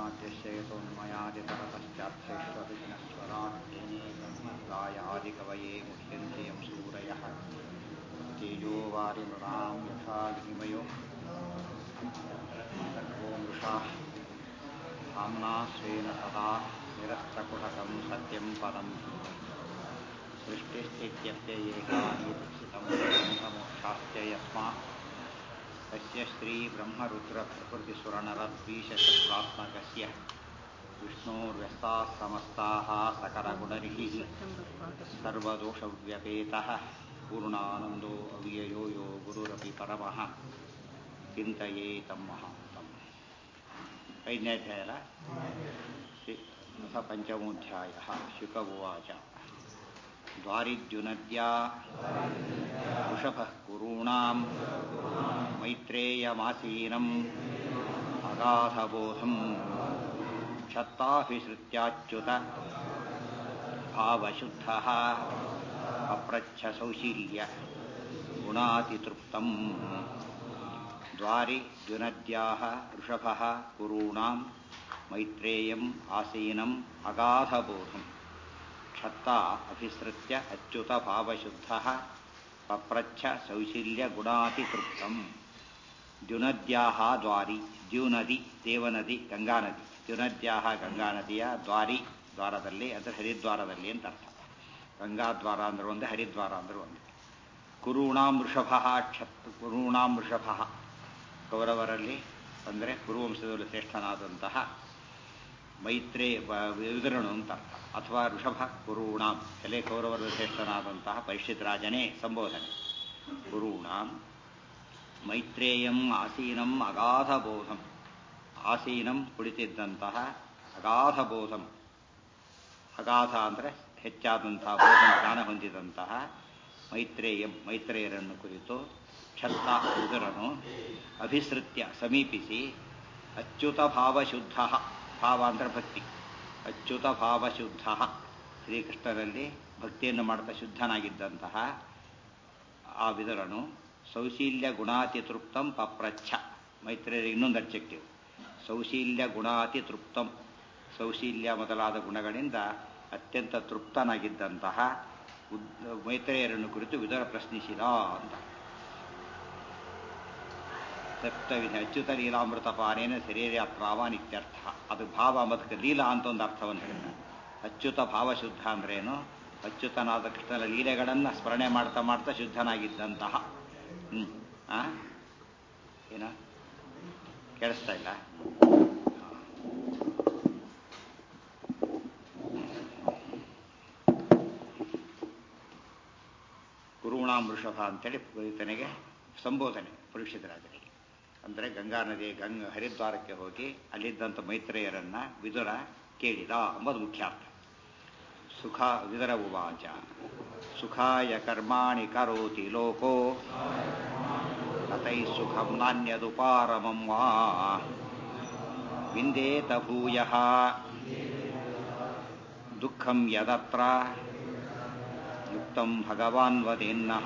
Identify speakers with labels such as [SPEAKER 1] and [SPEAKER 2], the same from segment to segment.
[SPEAKER 1] यतोन्मयादितरतश्चार्थेष्वभिघ्नस्वराट्टेनेकमन्दायादिकवये मुह्यन्ति यं सूरयः तेजो वारिमृणां यथा विनिमयो सर्वो मृषा धाम्ना स्वेन सदा निरस्तकुहकं सत्यं पदं सृष्टिस्थित्यप्ययेकानिरक्षितं ब्रह्ममोक्षाश्च यस्मात् तस्य श्रीब्रह्मरुद्रप्रकृतिसुरनरद्वीषशत्रात्मकस्य विष्णोर्व्यस्ताः समस्ताः सकलगुणरिः सर्वदोषव्यपेतः पूर्णानन्दो अव्ययो यो गुरुरपि परमः चिन्तये तं महान्तम् ಐದನೇ ಅಧ್ಯಾಯ ಅಲ್ಲ ಅಥ ಪಂಚಮೋಧ್ಯಾಯ ಶುಕ ಉವಾಚ ದ್ವಾರಿದ್ಯುನದ್ಯಾ ವೃಷಭಃ ಕುरूणां ಮೈತ್ರೇಯಮಾಸೀನಂ ಅಗಾಧಬೋಧಂ ಕ್ಷತ್ತಾಭಿಸೃತ್ಯಾಚ್ಯುತ ಭಾವಶುದ್ಧಃ ಅಪ್ರಚ್ಛ ಸೌಶೀಲ್ಯ ಗುಣಾತಿತೃಪ್ತಂ ದ್ವಾರಿ ದ್ಯುನದ್ಯಾಹ ವೃಷಭಃ ಕುरूणां ಮೈತ್ರೇಯಂ ಆಸೀನಂ ಅಗಾಧಬೋಧಂ ಕ್ಷತ್ತಾ ಅಭಿಸೃತ್ಯ ಅಚ್ಯುತ ಭಾವಶುದ್ಧಃ ಪಪ್ರಚ್ಛ ಸೌಶೀಲ್ಯ ಗುಣಾತಿತೃಪ್ತಂ ದ್ಯುನದ್ಯಾಹ ದ್ವಾರಿ ದ್ಯುನದಿ ದೇವನದಿ ಗಂಗಾನದಿ ದ್ಯುನದ್ಯಾಹ ಗಂಗಾನದಿಯ ದ್ವಾರಿ ದ್ವಾರದಲ್ಲಿ ಅಂದರೆ ಹರಿದ್ವಾರದಲ್ಲಿ ಅಂತ ಅರ್ಥ ಗಂಗಾದ್ವಾರ ಅಂದ್ರೆ ಒಂದೇ ಹರಿದ್ವಾರ ಅಂದ್ರೆ ಒಂದೇ ಕುರುಣಾಂ ವೃಷಭ ಕ್ಷತ್ ಕುರುಣಾಂ ವೃಷಭ ಕೌರವರಲ್ಲಿ ಅಂದರೆ ಕುರುವಂಶದಲ್ಲಿ ಶ್ರೇಷ್ಠನಾದಂತಹ ಮೈತ್ರೇ ವಿದುರನು ಅಂತ ಅರ್ಥ ಅಥವಾ ಋಷಭ ಕುರುಣಾಂ ಎಲೆ ಕೌರವರ ಶ್ರೇಷ್ಠನಾದಂತಹ ಪರಿಷತ್ ರಾಜನೇ ಸಂಬೋಧನೆ ಕುರುಣಾಂ ಮೈತ್ರೇಯಂ ಆಸೀನಂ ಅಗಾಧಬೋಧಂ ಆಸೀನಂ ಕುಳಿತಿದ್ದಂತಹ ಅಗಾಧಬೋಧಂ ಅಗಾಧ ಅಂದರೆ ಹೆಚ್ಚಾದಂತಹ ಬೋಧನ ಜ್ಞಾನ ಹೊಂದಿದಂತಹ ಮೈತ್ರೇಯಂ ಮೈತ್ರೇಯರನ್ನು ಕುರಿತು ಕ್ಷತ್ತ ವಿದುರನು ಅಭಿಸೃತ್ಯ ಸಮೀಪಿಸಿ ಅಚ್ಯುತ ಭಾವಶುದ್ಧ ಭಾವ ಅಂದರೆ ಭಕ್ತಿ ಅಚ್ಯುತ ಭಾವಶುದ್ಧ ಶ್ರೀಕೃಷ್ಣರಲ್ಲಿ ಭಕ್ತಿಯನ್ನು ಮಾಡ್ತಾ ಶುದ್ಧನಾಗಿದ್ದಂತಹ ಆ ವಿದುರನು ಸೌಶೀಲ್ಯ ಗುಣಾತಿ ತೃಪ್ತಂ ಪಪ್ರಚ್ಛ ಮೈತ್ರಿಯರಿಗೆ ಇನ್ನೊಂದು ಅಬ್ಜೆಕ್ಟಿವ್ ಸೌಶೀಲ್ಯ ಗುಣಾತಿ ತೃಪ್ತಂ ಸೌಶೀಲ್ಯ ಮೊದಲಾದ ಗುಣಗಳಿಂದ ಅತ್ಯಂತ ತೃಪ್ತನಾಗಿದ್ದಂತಹ ಮೈತ್ರೇಯರನ್ನು ಕುರಿತು ವಿದುರ ಪ್ರಶ್ನಿಸಿದ ಅಂತ ಸಪ್ತವಿಧ ಅಚ್ಯುತ ಲೀಲಾಮೃತ ಪಾನೇನ ಶರೀರಾತ್ರಾವ ನಿತ್ಯರ್ಥ ಅದು ಭಾವ ಮತ್ತು ಲೀಲಾ ಅಂತ ಒಂದು ಅರ್ಥವನ್ನು ಹೇಳ್ತಾರೆ ಅಚ್ಯುತ ಭಾವಶುದ್ಧ ಅಂದ್ರೇನು ಅಚ್ಯುತನಾದ ಕೃಷ್ಣನ ಲೀಲೆಗಳನ್ನು ಸ್ಮರಣೆ ಮಾಡ್ತಾ ಮಾಡ್ತಾ ಶುದ್ಧನಾಗಿದ್ದಂತಹ ಹ್ಮ್ ಆ ಏನ ಕೇಳಿಸ್ತಾ ಇಲ್ಲ ಕುರುಣಾಂ ವೃಷಭ ಅಂತೇಳಿ ಈತನಿಗೆ ಸಂಬೋಧನೆ ಪರೀಕ್ಷಿತರಾಜನಿಗೆ ಅಂದರೆ ಗಂಗಾ ನದಿ ಗಂಗ ಹರಿದ್ವಾರಕ್ಕೆ ಹೋಗಿ ಅಲ್ಲಿದ್ದಂಥ ಮೈತ್ರೇಯರನ್ನ ವಿದುರ ಕೇಳಿದ ಎಂಬುದು ಮುಖ್ಯಾರ್ಥ ಸುಖ ವಿದುರ ಉವಾಚ ಸುಖಾಯ ಕರ್ಮಾಣಿ ಕರೋತಿ ಲೋಕೋ ತತೈ ಸುಖಂ ನಾಣ್ಯದುಪಾರಮಂ ವಾ ವಿಂದೇತ ಭೂಯ ದುಃಖಂ ಯದತ್ರ ಯುಕ್ತಂ ಭಗವಾನ್ ವದೇನ್ನಃ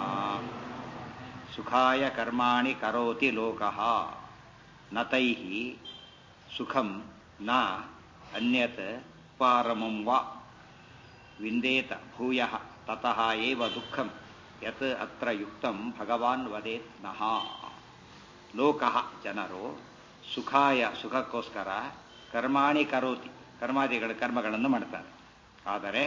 [SPEAKER 1] ಸುಖಾಯ ಕರ್ಮಾಣಿ ಕರೋತಿ ಲೋಕಃ ನ ತೈಃ ಸುಖಂ ನ ಅನ್ಯತ್ ಪಾರಮಂ ವಾ ವಿಂದೇತ ಭೂಯಃ ತತಃ ಏವ ದುಃಖಂ ಯತ್ ಅತ್ರ ಯುಕ್ತಂ ಭಗವಾನ್ ವದೇತ್ ನಃ ಲೋಕಃ ಜನರು ಸುಖಾಯ ಸುಖಕ್ಕೋಸ್ಕರ ಕರ್ಮಾಣಿ ಕರೋತಿ ಕರ್ಮಾದಿಗಳ ಕರ್ಮಗಳನ್ನು ಮಾಡ್ತಾರೆ ಆದರೆ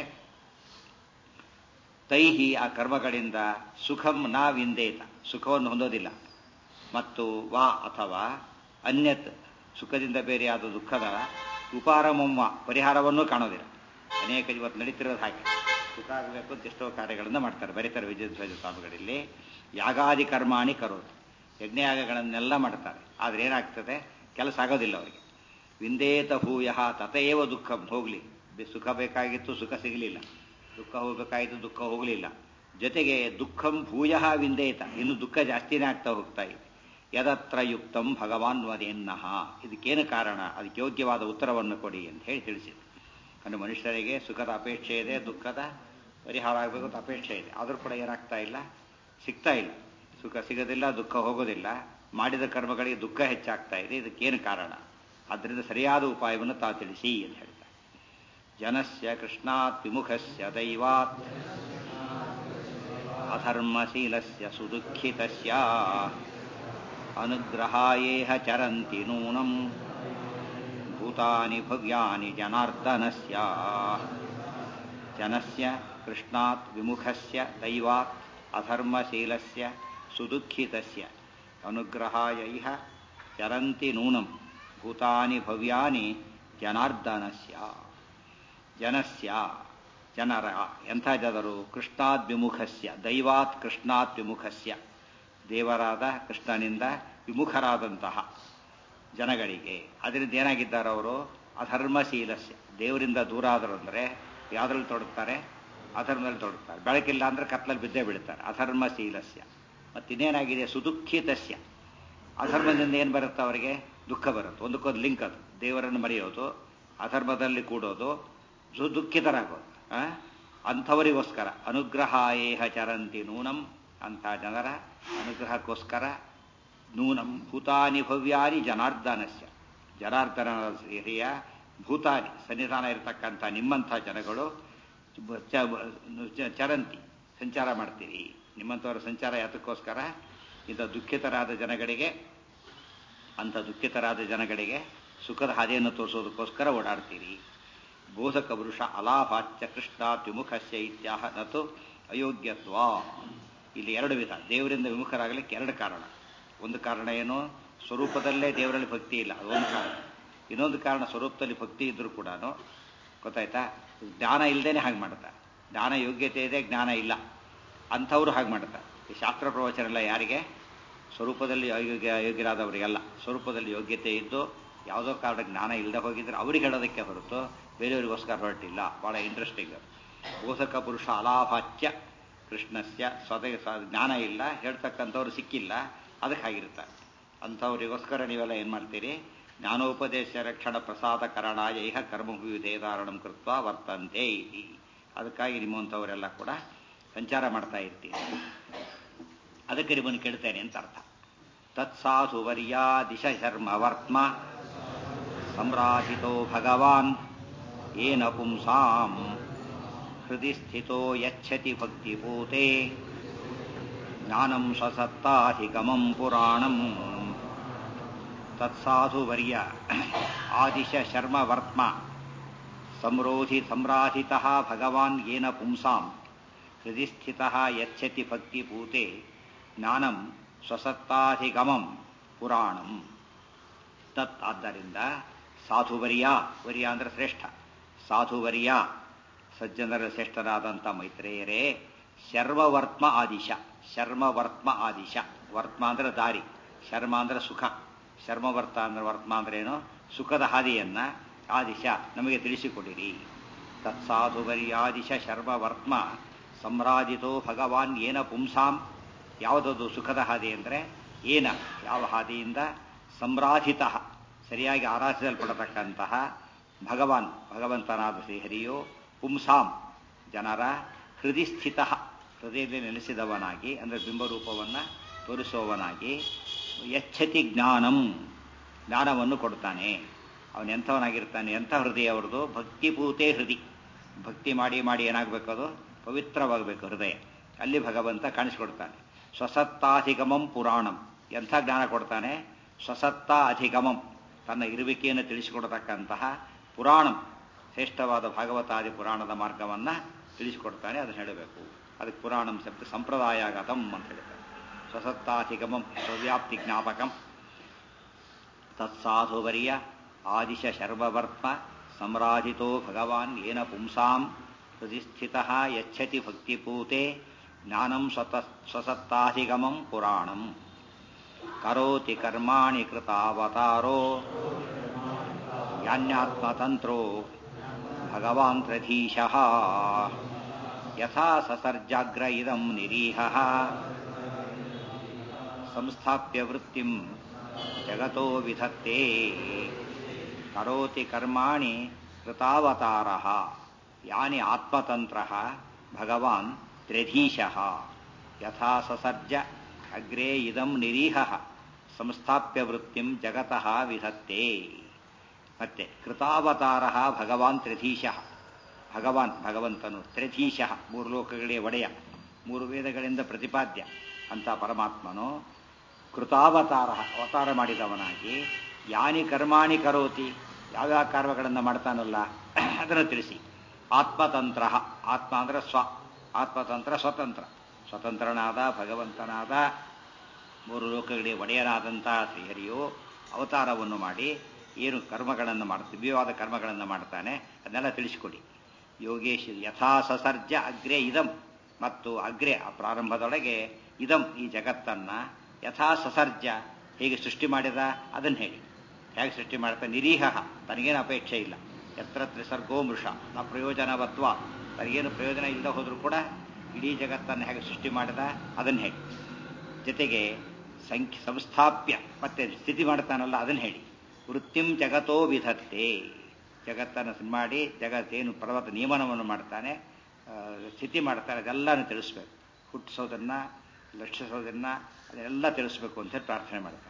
[SPEAKER 1] ತೈಹಿ ಆ ಕರ್ಮಗಳಿಂದ ಸುಖಂ ನಾ ವಿಂದೇತ ಸುಖವನ್ನು ಹೊಂದೋದಿಲ್ಲ ಮತ್ತು ವಾ ಅಥವಾ ಅನ್ಯತ್ ಸುಖದಿಂದ ಬೇರೆಯಾದ ದುಃಖದ ಉಪಾರಮಮ್ಮ ಪರಿಹಾರವನ್ನೂ ಕಾಣೋದಿಲ್ಲ ಅನೇಕ ಇವತ್ತು ನಡೀತಿರೋದು ಹಾಗೆ ಸುಖ ಆಗಬೇಕು ಅಂತ ಎಷ್ಟೋ ಕಾರ್ಯಗಳನ್ನು ಮಾಡ್ತಾರೆ ಬರೀತಾರೆ ವಿಜಯಧ್ವಜ ಸ್ವಾಮಿಗಳಲ್ಲಿ ಯಾಗಾದಿ ಕರ್ಮಾಣಿ ಕರೋದು ಯಜ್ಞಯಾಗಗಳನ್ನೆಲ್ಲ ಮಾಡ್ತಾರೆ ಆದರೆ ಏನಾಗ್ತದೆ ಕೆಲಸ ಆಗೋದಿಲ್ಲ ಅವರಿಗೆ ವಿಂದೇತ ಭೂಯ ತತೇವ ದುಃಖಂ ಹೋಗಲಿ ಸುಖ ಬೇಕಾಗಿತ್ತು ಸುಖ ಸಿಗಲಿಲ್ಲ ದುಃಖ ಹೋಗಬೇಕಾಯಿತು ದುಃಖ ಹೋಗಲಿಲ್ಲ ಜೊತೆಗೆ ದುಃಖಂ ಭೂಯ ವಿಂದೇತ ಇನ್ನು ದುಃಖ ಜಾಸ್ತಿನೇ ಆಗ್ತಾ ಹೋಗ್ತಾ ಇದೆ ಯದತ್ರ ಯುಕ್ತಂ ಭಗವಾನ್ ವದೇನ್ನಃ ಇದಕ್ಕೇನು ಕಾರಣ ಅದಕ್ಕೆ ಯೋಗ್ಯವಾದ ಉತ್ತರವನ್ನು ಕೊಡಿ ಅಂತ ಹೇಳಿ ತಿಳಿಸಿದೆ ಅಂದರೆ ಮನುಷ್ಯರಿಗೆ ಸುಖದ ಅಪೇಕ್ಷೆ ಇದೆ ದುಃಖದ ಪರಿಹಾರ ಆಗಬೇಕು ಅಂತ ಅಪೇಕ್ಷೆ ಇದೆ ಆದರೂ ಕೂಡ ಏನಾಗ್ತಾ ಇಲ್ಲ ಸಿಗ್ತಾ ಇಲ್ಲ ಸುಖ ಸಿಗೋದಿಲ್ಲ ದುಃಖ ಹೋಗೋದಿಲ್ಲ ಮಾಡಿದ ಕರ್ಮಗಳಿಗೆ ದುಃಖ ಹೆಚ್ಚಾಗ್ತಾ ಇದೆ ಇದಕ್ಕೇನು ಕಾರಣ ಆದ್ದರಿಂದ ಸರಿಯಾದ ಉಪಾಯವನ್ನು ತಾ ತಿಳಿಸಿ ಅಂತ ಹೇಳ್ತಾರೆ ಜನಸ್ಯ ಕೃಷ್ಣಾತ್ ವಿಮುಖಸ್ಯ ದೈವಾತ್ ಅಧರ್ಮಶೀಲಸ್ಯ ಸುದುಃಖಿತಸ್ಯ ಅನುಗ್ರಹಾಯೇಹ ಚರಂತಿ ನೂನಂ ಭೂತಾನಿ ಭವ್ಯಾನಿ ಜನಾರ್ದನಸ್ಯ ಜನಸ್ಯ ಕೃಷ್ಣಾತ್ ವಿಮುಖಸ್ಯ ದೈವಾತ್ ಅಧರ್ಮಶೀಲಸ್ಯ ಸುದುಃಖಿತಸ್ಯ ಅನುಗ್ರಹಾಯ ಇಹ ಚರಂತಿ ನೂನಂ ಭೂತಾನಿ ಭವ್ಯಾನಿ ಜನಾರ್ದನಸ್ಯ ಜನಸ್ಯ ಜನರ ಎಂಥ ಜನರು ಕೃಷ್ಣಾತ್ ವಿಮುಖಸ್ಯ ದೈವಾತ್ ಕೃಷ್ಣಾತ್ ವಿಮುಖಸ್ಯ ದೇವರಾದ ಕೃಷ್ಣನಿಂದ ವಿಮುಖರಾದಂತಹ ಜನಗಳಿಗೆ ಅದರಿಂದ ಏನಾಗಿದ್ದಾರೆ ಅವರು ಅಧರ್ಮಶೀಲಸ್ಯ ದೇವರಿಂದ ದೂರ ಆದರು ಅಂದರೆ ಯಾವುದ್ರಲ್ಲಿ ತೊಡಗ್ತಾರೆ ಅಧರ್ಮದಲ್ಲಿ ತೊಡಗ್ತಾರೆ ಬೆಳಕಿಲ್ಲ ಅಂದರೆ ಕತ್ಲಲ್ಲಿ ಬಿದ್ದೇ ಬೀಳ್ತಾರೆ ಅಧರ್ಮಶೀಲಸ್ಯ ಮತ್ತಿನ್ನೇನಾಗಿದೆ ಸುದುಃಖಿತಸ್ಯ ಅಧರ್ಮದಿಂದ ಏನು ಬರುತ್ತೆ ಅವರಿಗೆ ದುಃಖ ಬರುತ್ತೆ ಒಂದಕ್ಕೊಂದು ಲಿಂಕ್ ಅದು ದೇವರನ್ನು ಮರೆಯೋದು ಅಧರ್ಮದಲ್ಲಿ ಕೂಡೋದು ದುಃಖಿತರಾಗೋದು ಅಂಥವರಿಗೋಸ್ಕರ ಅನುಗ್ರಹಾಯೇಹ ಚರಂತಿ ನೂನಂ ಅಂಥ ಜನರ ಅನುಗ್ರಹಕ್ಕೋಸ್ಕರ ನೂನಂ ಭೂತಾನಿ ಭವ್ಯಾನಿ ಜನಾರ್ದನಸ್ಯ ಜನಾರ್ದನ ಹಿರಿಯ ಭೂತಾನಿ ಸನ್ನಿಧಾನ ಇರತಕ್ಕಂಥ ನಿಮ್ಮಂಥ ಜನಗಳು ಚರಂತಿ ಸಂಚಾರ ಮಾಡ್ತೀರಿ ನಿಮ್ಮಂಥವರ ಸಂಚಾರ ಯಾತಕ್ಕೋಸ್ಕರ ಇಂಥ ದುಃಖಿತರಾದ ಜನಗಳಿಗೆ ಅಂಥ ದುಃಖಿತರಾದ ಜನಗಳಿಗೆ ಸುಖದ ಹಾದಿಯನ್ನು ತೋರಿಸೋದಕ್ಕೋಸ್ಕರ ಓಡಾಡ್ತೀರಿ ಬೋಧಕ ಪುರುಷ ಅಲಾಭಾಚ್ಯ ಕೃಷ್ಣ ವಿಮುಖಸ್ಯ ಇತ್ಯಾಹ ನತು ಅಯೋಗ್ಯತ್ವ ಇಲ್ಲಿ ಎರಡು ವಿಧ ದೇವರಿಂದ ವಿಮುಖರಾಗಲಿಕ್ಕೆ ಎರಡು ಕಾರಣ ಒಂದು ಕಾರಣ ಏನು ಸ್ವರೂಪದಲ್ಲೇ ದೇವರಲ್ಲಿ ಭಕ್ತಿ ಇಲ್ಲ ಅದೊಂದು ಕಾರಣ ಇನ್ನೊಂದು ಕಾರಣ ಸ್ವರೂಪದಲ್ಲಿ ಭಕ್ತಿ ಇದ್ರೂ ಕೂಡ ಗೊತ್ತಾಯ್ತಾ ಜ್ಞಾನ ಇಲ್ಲದೇನೆ ಹಾಗೆ ಮಾಡ್ತಾರೆ ಜ್ಞಾನ ಯೋಗ್ಯತೆ ಇದೆ ಜ್ಞಾನ ಇಲ್ಲ ಅಂಥವ್ರು ಹಾಗೆ ಮಾಡ್ತಾರೆ ಈ ಶಾಸ್ತ್ರ ಪ್ರವಚನ ಎಲ್ಲ ಯಾರಿಗೆ ಸ್ವರೂಪದಲ್ಲಿ ಅಯೋಗ್ಯ ಯೋಗ್ಯರಾದವರಿಗೆಲ್ಲ ಸ್ವರೂಪದಲ್ಲಿ ಯೋಗ್ಯತೆ ಇದ್ದು ಯಾವುದೋ ಕಾರಣ ಜ್ಞಾನ ಇಲ್ಲದೆ ಹೋಗಿದ್ರೆ ಅವ್ರಿಗೆ ಹೇಳೋದಕ್ಕೆ ಹೊರತು ಬೇರೆಯವರಿಗೋಸ್ಕರ ಹೊರಟಿಲ್ಲ ಬಹಳ ಇಂಟ್ರೆಸ್ಟಿಂಗ್ ಬೋಧಕ ಪುರುಷ ಅಲಾಭಾಚ್ಯ ಕೃಷ್ಣಸ್ಯ ಸ್ವತಃ ಜ್ಞಾನ ಇಲ್ಲ ಹೇಳ್ತಕ್ಕಂಥವ್ರು ಸಿಕ್ಕಿಲ್ಲ ಅದಕ್ಕೆ ಹಾಗಿರ್ತಾರೆ ಅಂಥವರಿಗೋಸ್ಕರ ನೀವೆಲ್ಲ ಏನು ಮಾಡ್ತೀರಿ ಜ್ಞಾನೋಪದೇಶ ರಕ್ಷಣ ಪ್ರಸಾದ ಕರಣಾಯ ಇಹ ಕರ್ಮ ವಿಧೇದಾರಣಂ ಕೃತ್ವ ವರ್ತಂತೆ ಇತಿ ಅದಕ್ಕಾಗಿ ನಿಮ್ಮಂಥವರೆಲ್ಲ ಕೂಡ ಸಂಚಾರ ಮಾಡ್ತಾ ಇರ್ತೀರಿ ಅದಕ್ಕೆ ನಿಮ್ಮನ್ನು ಕೇಳ್ತೇನೆ ಅಂತ ಅರ್ಥ ತತ್ಸಾಧು ವರ್ಯಾ ದಿಶ ಶರ್ಮ ವರ್ತ್ಮ ಸಂರಾಜಿತೋ ಭಗವಾನ್ ಏನ ಪುಂಸಾಂ ಹೃದಯ ಸ್ಥಿತೋ ಯಚ್ಛತಿ ಭಕ್ತಿಪೂತೆ ಜ್ಞಾನಂ ಸ್ವಸತ್ತಾಧಿಗಮಂ ಪುರಾಣಂ ತತ್ಸಾಧುವರ್ಯ ಆದಿಶ ಶರ್ಮ ವರ್ತ್ಮ ಸಂರೋಧಿ ಸಂರಾಧಿತ ಭಗವಾನ್ ಏನ ಪುಂಸಾಂ ಹೃದಯ ಸ್ಥಿತ ಯಚ್ಛತಿ ಭಕ್ತಿಪೂತೆ ಜ್ಞಾನಂ ಸ್ವಸತ್ತಾಧಿಗಮಂ ಪುರಾಣಂ ತತ್ ಆದ್ದರಿಂದ ಸಾಧುವರ್ಯ ವರ್ಯ ಅಂದ್ರೆ ಶ್ರೇಷ್ಠ ಸಾಧುವರ್ಯ ಸಜ್ಜನರ ಶ್ರೇಷ್ಠರಾದಂಥ ಮೈತ್ರೇಯರೇ ಶರ್ವವರ್ತ್ಮ ಆದಿಶ ಶರ್ಮವರ್ತ್ಮ ಆದಿಶ ವರ್ತ್ಮ ಅಂದ್ರೆ ದಾರಿ ಶರ್ಮ ಅಂದ್ರೆ ಸುಖ ಶರ್ಮವರ್ತ ಅಂದ್ರೆ ವರ್ತ್ಮ ಅಂದ್ರೆ ಏನು ಸುಖದ ಹಾದಿಯನ್ನ ಆದಿಶ ನಮಗೆ ತಿಳಿಸಿಕೊಡಿರಿ ತತ್ಸಾಧುವರ್ಯಾದಿಶ ಶರ್ಮವರ್ತ್ಮ ಸಂರಾಜಿತೋ ಭಗವಾನ್ ಏನ ಪುಂಸಾಂ ಯಾವುದದು ಸುಖದ ಹಾದಿ ಅಂದರೆ ಏನ ಯಾವ ಹಾದಿಯಿಂದ ಸಂರಾಧಿತ ಸರಿಯಾಗಿ ಆರಾಧಿಸಲ್ಪಡತಕ್ಕಂತಹ ಭಗವಾನ್ ಭಗವಂತನಾದ ಶ್ರೀಹರಿಯೋ ಪುಂಸಾಂ ಜನರ ಹೃದಯ ಸ್ಥಿತ ಹೃದಯದಲ್ಲಿ ನೆಲೆಸಿದವನಾಗಿ ಅಂದರೆ ಬಿಂಬರೂಪವನ್ನು ತೋರಿಸುವವನಾಗಿ ಯಚ್ಛತಿ ಜ್ಞಾನಂ ಜ್ಞಾನವನ್ನು ಕೊಡ್ತಾನೆ ಅವನು ಎಂಥವನಾಗಿರ್ತಾನೆ ಎಂಥ ಹೃದಯ ಅವ್ರದ್ದು ಭಕ್ತಿಪೂತೆ ಹೃದಯ ಭಕ್ತಿ ಮಾಡಿ ಮಾಡಿ ಏನಾಗಬೇಕು ಅದು ಪವಿತ್ರವಾಗಬೇಕು ಹೃದಯ ಅಲ್ಲಿ ಭಗವಂತ ಕಾಣಿಸ್ಕೊಡ್ತಾನೆ ಸ್ವಸತ್ತಾಧಿಗಮಂ ಪುರಾಣಂ ಎಂಥ ಜ್ಞಾನ ಕೊಡ್ತಾನೆ ಸ್ವಸತ್ತ ಅಧಿಗಮಂ ತನ್ನ ಇರುವಿಕೆಯನ್ನು ತಿಳಿಸಿಕೊಡತಕ್ಕಂತಹ ಪುರಾಣಂ ಶ್ರೇಷ್ಠವಾದ ಭಾಗವತಾದಿ ಪುರಾಣದ ಮಾರ್ಗವನ್ನು ತಿಳಿಸಿಕೊಡ್ತಾನೆ ಅದನ್ನು ಹೇಳಬೇಕು ಅದಕ್ಕೆ ಪುರಾಣಂ ಶಬ್ದ ಸಂಪ್ರದಾಯಗತಂ ಅಂತ ಹೇಳ್ತಾರೆ ಸ್ವಸತ್ತಾಧಿಗಮಂ ಸ್ವವ್ಯಾಪ್ತಿ ಜ್ಞಾಪಕಂ ತತ್ಸಾಧುವರ್ಯ ಆದಿಶ ಶರ್ವವರ್ತ್ಮ ಸಂರಾಧಿತೋ ಭಗವಾನ್ ಏನ ಪುಂಸಾಂ ಹೃದಿಸ್ಥಿತ ಯಚ್ಛತಿ ಭಕ್ತಿಪೂತೆ ಜ್ಞಾನಂ ಸ್ವತ ಸ್ವಸತ್ತಾಧಿಗಮಂ ಪುರಾಣಂ ಕರೋತಿ ಕರ್ಮಾಣಿ ಕೃತಾವತಾರೋ ಯಾನ್ಯಾತ್ಮತಂತ್ರೋ ಭಗವಾನ್ ಪ್ರಧೀಶಃ ಯಥಾ ಸಸರ್ಜಾಗ್ರ ಇದಂ ನಿರೀಹ ಸಂಸ್ಥಾಪ್ಯ ವೃತ್ತಿಂ ಜಗತೋ ವಿಧತ್ತೆ ಕರೋತಿ ಕರ್ಮಾಣಿ ಕೃತಾವತಾರ ಯಾನಿ ಆತ್ಮತಂತ್ರ ಭಗವಾನ್ ತ್ರ್ಯಧೀಶಃ ಯಥಾ ಸಸರ್ಜ ಅಗ್ರೇ ಇದಂ ನಿರೀಹ ಸಂಸ್ಥಾಪ್ಯ ವೃತ್ತಿಂ ಜಗತಃ ವಿಧತ್ತೆ ಮತ್ತೆ ಕೃತಾವತಾರ ಭಗವಾನ್ ತ್ರಿಧೀಶಃ ಭಗವಾನ್ ಭಗವಂತನು ತ್ರಿಧೀಶಃ ಮೂರು ಲೋಕಗಳೇ ಒಡೆಯ ಮೂರು ವೇದಗಳಿಂದ ಪ್ರತಿಪಾದ್ಯ ಅಂತ ಪರಮಾತ್ಮನು ಕೃತಾವತಾರ ಅವತಾರ ಮಾಡಿದವನಾಗಿ ಯಾನಿ ಕರ್ಮಾಣಿ ಕರೋತಿ ಯಾವ್ಯಾವ ಕರ್ಮಗಳನ್ನು ಮಾಡ್ತಾನಲ್ಲ ಅದನ್ನು ತಿಳಿಸಿ ಆತ್ಮತಂತ್ರ ಆತ್ಮ ಅಂದ್ರೆ ಸ್ವ ಆತ್ಮತಂತ್ರ ಸ್ವತಂತ್ರ ಸ್ವತಂತ್ರನಾದ ಭಗವಂತನಾದ ಮೂರು ಲೋಕಗಳಿಗೆ ಒಡೆಯನಾದಂಥ ಶ್ರೀಹರಿಯು ಅವತಾರವನ್ನು ಮಾಡಿ ಏನು ಕರ್ಮಗಳನ್ನು ಮಾಡ್ತಾ ದಿವ್ಯವಾದ ಕರ್ಮಗಳನ್ನು ಮಾಡ್ತಾನೆ ಅದನ್ನೆಲ್ಲ ತಿಳಿಸಿಕೊಡಿ ಯೋಗೇಶ್ ಯಥಾ ಸಸರ್ಜ ಅಗ್ರೆ ಇದಂ ಮತ್ತು ಅಗ್ರೆ ಆ ಪ್ರಾರಂಭದೊಳಗೆ ಇದಂ ಈ ಜಗತ್ತನ್ನ ಯಥಾ ಸಸರ್ಜ ಹೇಗೆ ಸೃಷ್ಟಿ ಮಾಡಿದ ಅದನ್ನು ಹೇಳಿ ಹೇಗೆ ಸೃಷ್ಟಿ ಮಾಡ್ತಾ ನಿರೀಹ ತನಗೇನು ಅಪೇಕ್ಷೆ ಇಲ್ಲ ಎತ್ರ ತ್ರಿಸರ್ಗೋ ಮೃಷ ನ ಪ್ರಯೋಜನವತ್ವ ತನಗೇನು ಪ್ರಯೋಜನ ಇಲ್ಲದೆ ಹೋದರೂ ಕೂಡ ಇಡೀ ಜಗತ್ತನ್ನು ಹೇಗೆ ಸೃಷ್ಟಿ ಮಾಡಿದ ಅದನ್ನು ಹೇಳಿ ಜೊತೆಗೆ ಸಂಖ್ಯೆ ಸಂಸ್ಥಾಪ್ಯ ಮತ್ತೆ ಸ್ಥಿತಿ ಮಾಡ್ತಾನಲ್ಲ ಅದನ್ನು ಹೇಳಿ ವೃತ್ತಿಂ ಜಗತ್ತೋ ವಿಧತ್ತೆ ಜಗತ್ತನ್ನು ಮಾಡಿ ಜಗತ್ತೇನು ಪರ್ವತ ನಿಯಮನವನ್ನು ಮಾಡ್ತಾನೆ ಸ್ಥಿತಿ ಮಾಡ್ತಾನೆ ಅದೆಲ್ಲನೂ ತಿಳಿಸ್ಬೇಕು ಹುಟ್ಟಿಸೋದನ್ನ ಲಕ್ಷಿಸೋದನ್ನ ಅದನ್ನೆಲ್ಲ ತಿಳಿಸ್ಬೇಕು ಅಂತ ಹೇಳಿ ಪ್ರಾರ್ಥನೆ ಮಾಡ್ತಾನೆ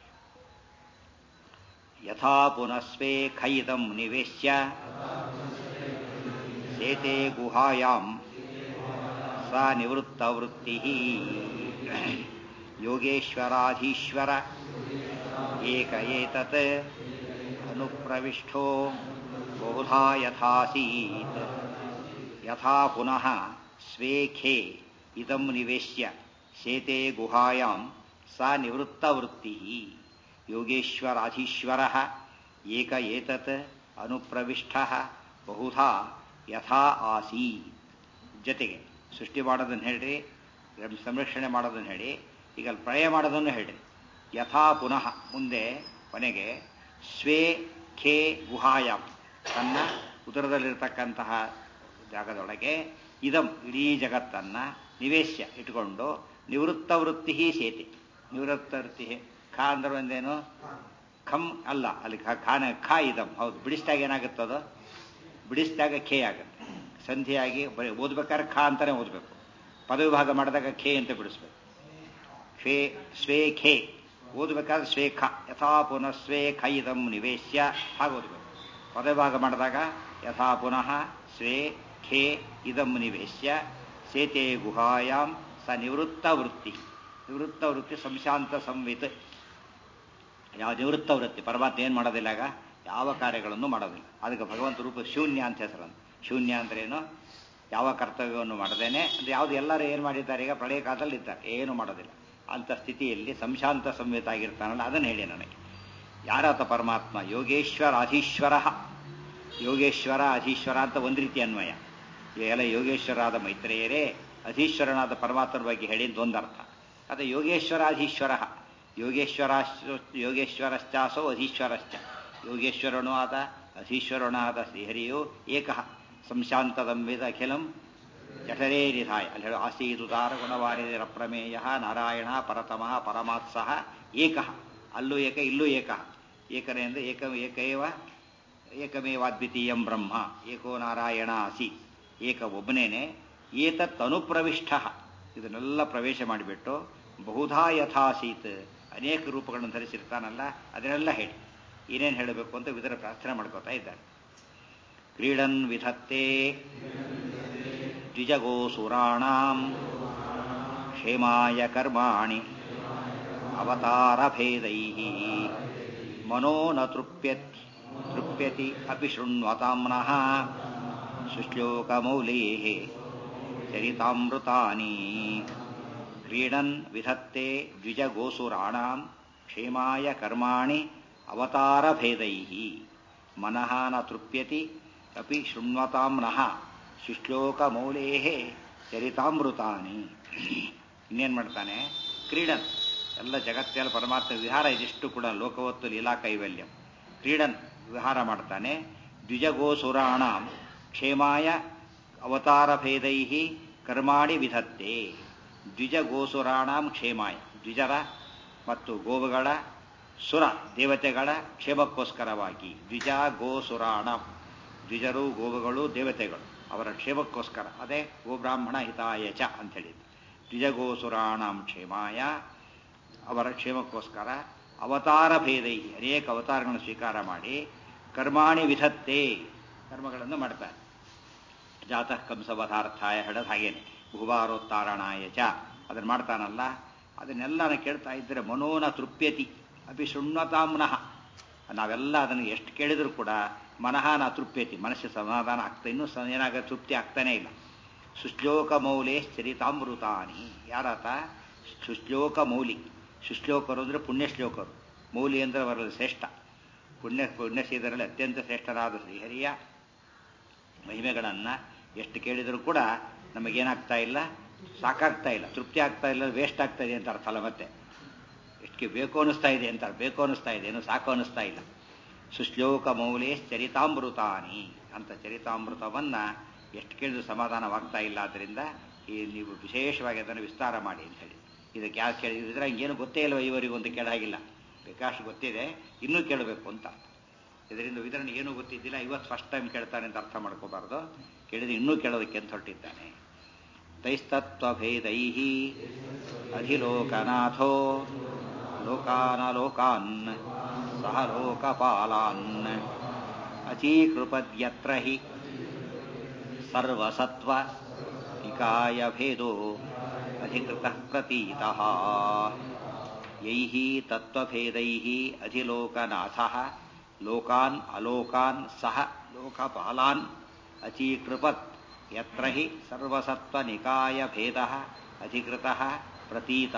[SPEAKER 1] ಯಥಾ ಪುನಸ್ವೇ ಖೈದಂ ನಿವೇಶ್ಯ ಸೇತೆ ಗುಹಾಯಾಂ ಸ ನಿವೃತ್ತವೃತ್ತಿ ಯೋಗೇಶ್ವರಾಧೀಶ್ವರ ಏಕ ಏತತ್ ಅನುಪ್ರವಿಷ್ಟೋ ಬಹುಧಾ ಯಥಾಸೀತ್ ಯಥಾ ಪುನಃ ಸ್ವೇ ಖೇ ಇದಂ ನಿವೇಶ್ಯ ಸೇತೆ ಗುಹಾಯಾಂ ಸ ನಿವೃತ್ತವೃತ್ತಿ ಯೋಗೇಶ್ವರಾಧೀಶ್ವರ ಏಕ ಏತತ್ ಅನುಪ್ರವಿಷ್ಟ ಬಹುಧಾ ಯಥಾ ಆಸೀತ್ ಜೊತೆಗೆ ಸೃಷ್ಟಿ ಮಾಡೋದನ್ನು ಹೇಳ್ರಿ ಸಂರಕ್ಷಣೆ ಮಾಡೋದನ್ನು ಹೇಳಿ ಈಗ ಅಲ್ಲಿ ಪ್ರಳಯ ಮಾಡೋದನ್ನು ಹೇಳ್ರಿ ಯಥಾ ಪುನಃ ಮುಂದೆ ಕೊನೆಗೆ ಸ್ವೇ ಖೇ ಗುಹಾಯಾಮ್ ತನ್ನ ಉದರದಲ್ಲಿರ್ತಕ್ಕಂತಹ ಜಾಗದೊಳಗೆ ಇದಂ ಇಡೀ ಜಗತ್ತನ್ನ ನಿವೇಶ್ಯ ಇಟ್ಕೊಂಡು ನಿವೃತ್ತ ವೃತ್ತಿ ಸೇತಿ ನಿವೃತ್ತ ವೃತ್ತಿ ಖಾ ಅಂದ್ರೆ ಒಂದೇನು ಖಮ್ ಅಲ್ಲ ಅಲ್ಲಿ ಖಾನ ಖಾ ಇದಂ ಹೌದು ಬಿಡಿಸಿದಾಗ ಏನಾಗುತ್ತದು ಬಿಡಿಸಿದಾಗ ಖೇ ಆಗುತ್ತೆ ಸಂಧಿಯಾಗಿ ಬರೀ ಓದ್ಬೇಕಾದ್ರೆ ಖಾ ಅಂತಾನೆ ಓದಬೇಕು ಪದವಿಭಾಗ ಮಾಡಿದಾಗ ಖೇ ಅಂತ ಬಿಡಿಸ್ಬೇಕು ಶ್ವೇ ಸ್ವೇ ಖೇ ಓದಬೇಕಾದ್ರೆ ಸ್ವೇ ಖ ಯಥಾ ಪುನಃ ಸ್ವೇ ಖ ಇದಂ ನಿವೇಶ್ಯ ಹಾಗೆ ಓದಬೇಕು ಪದವಿಭಾಗ ಮಾಡಿದಾಗ ಯಥಾ ಪುನಃ ಸ್ವೇ ಖೇ ಇದಂ ನಿವೇಶ್ಯ ಸೇತೆ ಗುಹಾಯಾಂ ಸ ನಿವೃತ್ತ ವೃತ್ತಿ ನಿವೃತ್ತ ವೃತ್ತಿ ಸಂಶಾಂತ ಸಂವಿತ್ ಯಾವ ನಿವೃತ್ತ ವೃತ್ತಿ ಪರಮಾತ್ಮ ಏನು ಮಾಡೋದಿಲ್ಲ ಆಗ ಯಾವ ಕಾರ್ಯಗಳನ್ನು ಮಾಡೋದಿಲ್ಲ ಅದಕ್ಕೆ ಭಗವಂತ ರೂಪ ಶೂನ್ಯ ಅಂತ ಹೆಸರನ್ನು ಶೂನ್ಯ ಅಂದ್ರೇನು ಯಾವ ಕರ್ತವ್ಯವನ್ನು ಮಾಡದೇನೆ ಅಂದ್ರೆ ಯಾವುದು ಎಲ್ಲರೂ ಏನು ಮಾಡಿದ್ದಾರೆ ಈಗ ಪ್ರಳಯ ಕಾಲದಲ್ಲಿ ಇದ್ದಾರೆ ಏನು ಮಾಡೋದಿಲ್ಲ ಅಂತ ಸ್ಥಿತಿಯಲ್ಲಿ ಸಂಶಾಂತ ಸಂವೇತ ಆಗಿರ್ತಾನಲ್ಲ ಅದನ್ನು ಹೇಳಿ ನನಗೆ ಯಾರಾತ ಪರಮಾತ್ಮ ಯೋಗೇಶ್ವರ ಅಧೀಶ್ವರ ಯೋಗೇಶ್ವರ ಅಧೀಶ್ವರ ಅಂತ ಒಂದು ರೀತಿ ಅನ್ವಯ ಎಲ್ಲ ಯೋಗೇಶ್ವರಾದ ಮೈತ್ರೇಯರೇ ಅಧೀಶ್ವರನಾದ ಪರಮಾತ್ಮರ ಬಗ್ಗೆ ಹೇಳಿದ ಒಂದರ್ಥ ಅದು ಯೋಗೇಶ್ವರ ಅಧೀಶ್ವರ ಯೋಗೇಶ್ವರ ಯೋಗೇಶ್ವರಶ್ಚಾಸೋ ಅಧೀಶ್ವರಶ್ಚ ಯೋಗೇಶ್ವರನೂ ಆದ ಅಧೀಶ್ವರನೂ ಆದ ಶ್ರೀಹರಿಯು ಏಕಃ ಸಂಶಾಂತದಂವಿದ ಅಖಿಲಂ ಜಠರೇ ನಿಧಾಯ ಅಲ್ಲಿ ಹೇಳು ಆಸೀದುದಾರ ಗುಣವಾರಿದರ ಪ್ರಮೇಯ ನಾರಾಯಣ ಪರತಮಃ ಪರಮಾತ್ಸಹ ಏಕಃ ಅಲ್ಲೂ ಏಕ ಇಲ್ಲೂ ಏಕಃ ಏಕನೇ ಅಂದರೆ ಏಕ ಏಕೈವ ಏಕಮೇವಾದ್ವಿತೀಯಂ ಬ್ರಹ್ಮ ಏಕೋ ನಾರಾಯಣ ಅಸಿ ಏಕ ಒಬ್ಬನೇನೆ ಏತತ್ ಅನುಪ್ರವಿಷ್ಟ ಇದನ್ನೆಲ್ಲ ಪ್ರವೇಶ ಮಾಡಿಬಿಟ್ಟು ಬಹುಧಾ ಯಥಾಸೀತ್ ಅನೇಕ ರೂಪಗಳನ್ನು ಧರಿಸಿರ್ತಾನಲ್ಲ ಅದನ್ನೆಲ್ಲ ಹೇಳಿ ಏನೇನು ಹೇಳಬೇಕು ಅಂತ ವಿದರ ಪ್ರಾರ್ಥನೆ ಮಾಡ್ಕೋತಾ ಇದ್ದಾರೆ ಕ್ರೀಡನ್ ವಿಧತ್ತೆ ದ್ವಿಜಗೋಸುರಾಣಾಂ ಕ್ಷೇಮಾಯ ಕರ್ಮಾಣಿ ಅವತಾರಭೇದೈ ಮನೋ ನ ತೃಪ್ಯತಿ ತೃಪ್ಯತಿ ಅಪಿ ಶೃಣ್ವತಾಂನಃ ಸುಶ್ಲೋಕಮೌಲೇ ಚರಿತಾಮೃತಾನಿ ಕ್ರೀಡನ್ ವಿಧತ್ತೆ ದ್ವಿಜಗೋಸುರಾಣಾಂ ಕ್ಷೇಮಾಯ ಕರ್ಮಾಣಿ ಅವತಾರಭೇದೈ ಮನಃ ನ ತೃಪ್ಯತಿ ಅಪಿ ಶೃಣ್ವತಾಂನಃ ಸುಶ್ಲೋಕಮೌಲೇ ಚರಿತಾಮೃತಾನಿ ಇನ್ನೇನು ಮಾಡ್ತಾನೆ ಕ್ರೀಡನ್ ಎಲ್ಲ ಜಗತ್ತೆಲ್ಲ ಪರಮಾತ್ಮ ವಿಹಾರ ಇದಿಷ್ಟು ಕೂಡ ಲೋಕವತ್ತು ಲೀಲಾ ಕೈವಲ್ಯಂ ಕ್ರೀಡನ್ ವಿಹಾರ ಮಾಡ್ತಾನೆ ದ್ವಿಜಗೋಸುರಾಣ ಕ್ಷೇಮಾಯ ಅವತಾರಭೇದೈ ಕರ್ಮಾಣಿ ವಿಧತ್ತೆ ದ್ವಿಜಗೋಸುರಾಣಾಂ ಕ್ಷೇಮಾಯ ದ್ವಿಜರ ಮತ್ತು ಗೋವುಗಳ ಸುರ ದೇವತೆಗಳ ಕ್ಷೇಮಕ್ಕೋಸ್ಕರವಾಗಿ ದ್ವಿಜ ಗೋಸುರಾಣ ದ್ವಿಜರು ಗೋವುಗಳು ದೇವತೆಗಳು ಅವರ ಕ್ಷೇಮಕ್ಕೋಸ್ಕರ ಅದೇ ಗೋಬ್ರಾಹ್ಮಣ ಹಿತಾಯ ಚ ಅಂತ ಹೇಳಿದ್ದು ದ್ವಿಜಗೋಸುರಾಣಾಂ ಕ್ಷೇಮಾಯ ಅವರ ಕ್ಷೇಮಕ್ಕೋಸ್ಕರ ಅವತಾರ ಭೇದೈ ಅನೇಕ ಅವತಾರಗಳನ್ನು ಸ್ವೀಕಾರ ಮಾಡಿ ಕರ್ಮಾಣಿ ವಿಧತ್ತೆ ಕರ್ಮಗಳನ್ನು ಮಾಡ್ತಾರೆ ಜಾತಃ ಕಂಸವಧಾರ್ಥಾಯ ಹೇಳೋದು ಹಾಗೇನೆ ಭುವಾರೋತ್ತಾರಣಾಯ ಚ ಅದನ್ನು ಮಾಡ್ತಾನಲ್ಲ ಅದನ್ನೆಲ್ಲ ಕೇಳ್ತಾ ಇದ್ದರೆ ಮನೋನ ತೃಪ್ಯತಿ ಅಪಿ ಶೃಣ್ವತಾಮ್ನಃ ನಾವೆಲ್ಲ ಅದನ್ನು ಎಷ್ಟು ಕೇಳಿದರೂ ಕೂಡ ಮನಃ ನಾ ತೃಪ್ಯತಿ ಮನಸ್ಸು ಸಮಾಧಾನ ಆಗ್ತಾ ಇನ್ನೂ ಸ ಏನಾಗ ತೃಪ್ತಿ ಆಗ್ತಾನೇ ಇಲ್ಲ ಸುಶ್ಲೋಕ ಮೌಲೇ ಚರಿತಾಮೃತಾನಿ ಯಾರಾತ ಸುಶ್ಲೋಕ ಮೌಲಿ ಸುಶ್ಲೋಕರು ಅಂದರೆ ಪುಣ್ಯಶ್ಲೋಕರು ಮೌಲಿ ಅಂದರೆ ಅವರಲ್ಲಿ ಶ್ರೇಷ್ಠ ಪುಣ್ಯ ಪುಣ್ಯಶ್ರೀಧರಲ್ಲಿ ಅತ್ಯಂತ ಶ್ರೇಷ್ಠರಾದ ಶ್ರೀಹರಿಯ ಮಹಿಮೆಗಳನ್ನು ಎಷ್ಟು ಕೇಳಿದರೂ ಕೂಡ ನಮಗೇನಾಗ್ತಾ ಇಲ್ಲ ಸಾಕಾಗ್ತಾ ಇಲ್ಲ ತೃಪ್ತಿ ಆಗ್ತಾ ಇಲ್ಲ ವೇಸ್ಟ್ ಆಗ್ತಾ ಇದೆ ಅಂತ ಅರ್ಥ ಅಲ್ಲ ಮತ್ತೆ ಎಷ್ಟು ಬೇಕು ಅನ್ನಿಸ್ತಾ ಇದೆ ಅಂತ ಬೇಕು ಅನ್ನಿಸ್ತಾ ಇದೆ ಏನು ಸಾಕು ಅನ್ನಿಸ್ತಾ ಇಲ್ಲ ಸುಶ್ಲೋಕ ಮೌಲೇ ಚರಿತಾಮೃತಾನಿ ಅಂತ ಚರಿತಾಮೃತವನ್ನ ಎಷ್ಟು ಕೇಳಿದ್ರು ಸಮಾಧಾನವಾಗ್ತಾ ಇಲ್ಲ ಆದ್ದರಿಂದ ಈ ನೀವು ವಿಶೇಷವಾಗಿ ಅದನ್ನು ವಿಸ್ತಾರ ಮಾಡಿ ಅಂತ ಹೇಳಿ ಇದಕ್ಕೆ ಯಾರು ಕೇಳಿದ್ರೆ ಏನು ಗೊತ್ತೇ ಇಲ್ವ ಇವರಿಗೂ ಅಂತ ಕೇಳಾಗಿಲ್ಲ ಬೇಕಾಷ್ಟು ಗೊತ್ತಿದೆ ಇನ್ನೂ ಕೇಳಬೇಕು ಅಂತ ಇದರಿಂದ ವಿತರಣೆ ಏನೂ ಗೊತ್ತಿದ್ದಿಲ್ಲ ಇವತ್ತು ಫಸ್ಟ್ ಟೈಮ್ ಕೇಳ್ತಾನೆ ಅಂತ ಅರ್ಥ ಮಾಡ್ಕೋಬಾರ್ದು ಕೇಳಿದ್ರೆ ಇನ್ನೂ ಕೇಳೋದಕ್ಕೆ ಅಂತ ಹೊರಟಿದ್ದಾನೆ ತೈಸ್ತತ್ವಭೇದೈ ಅಧಿಲೋಕನಾಥೋ ಲೋಕಾನಲೋಕಾನ್ ಸಹ ಲೋಕಪಾಲಾನ್ ಅಚೀಕೃಪದ್ಯತ್ರ ಹಿ ಸರ್ವಸತ್ವ ನಿಕಾಯ ಭೇದೋ ಅಧಿಕೃತ ಪ್ರತೀತ ಯೈ ತತ್ವಭೇದೈ ಅಧಿಲೋಕನಾಥ ಲೋಕಾನ್ ಅಲೋಕಾನ್ ಸಹ ಲೋಕಪಾಲಾನ್ ಅಚೀಕೃಪತ್ ಯತ್ರ ಹಿ ಸರ್ವಸತ್ವ ನಿಕಾಯ ಭೇದ ಅಧಿಕೃತ ಪ್ರತೀತ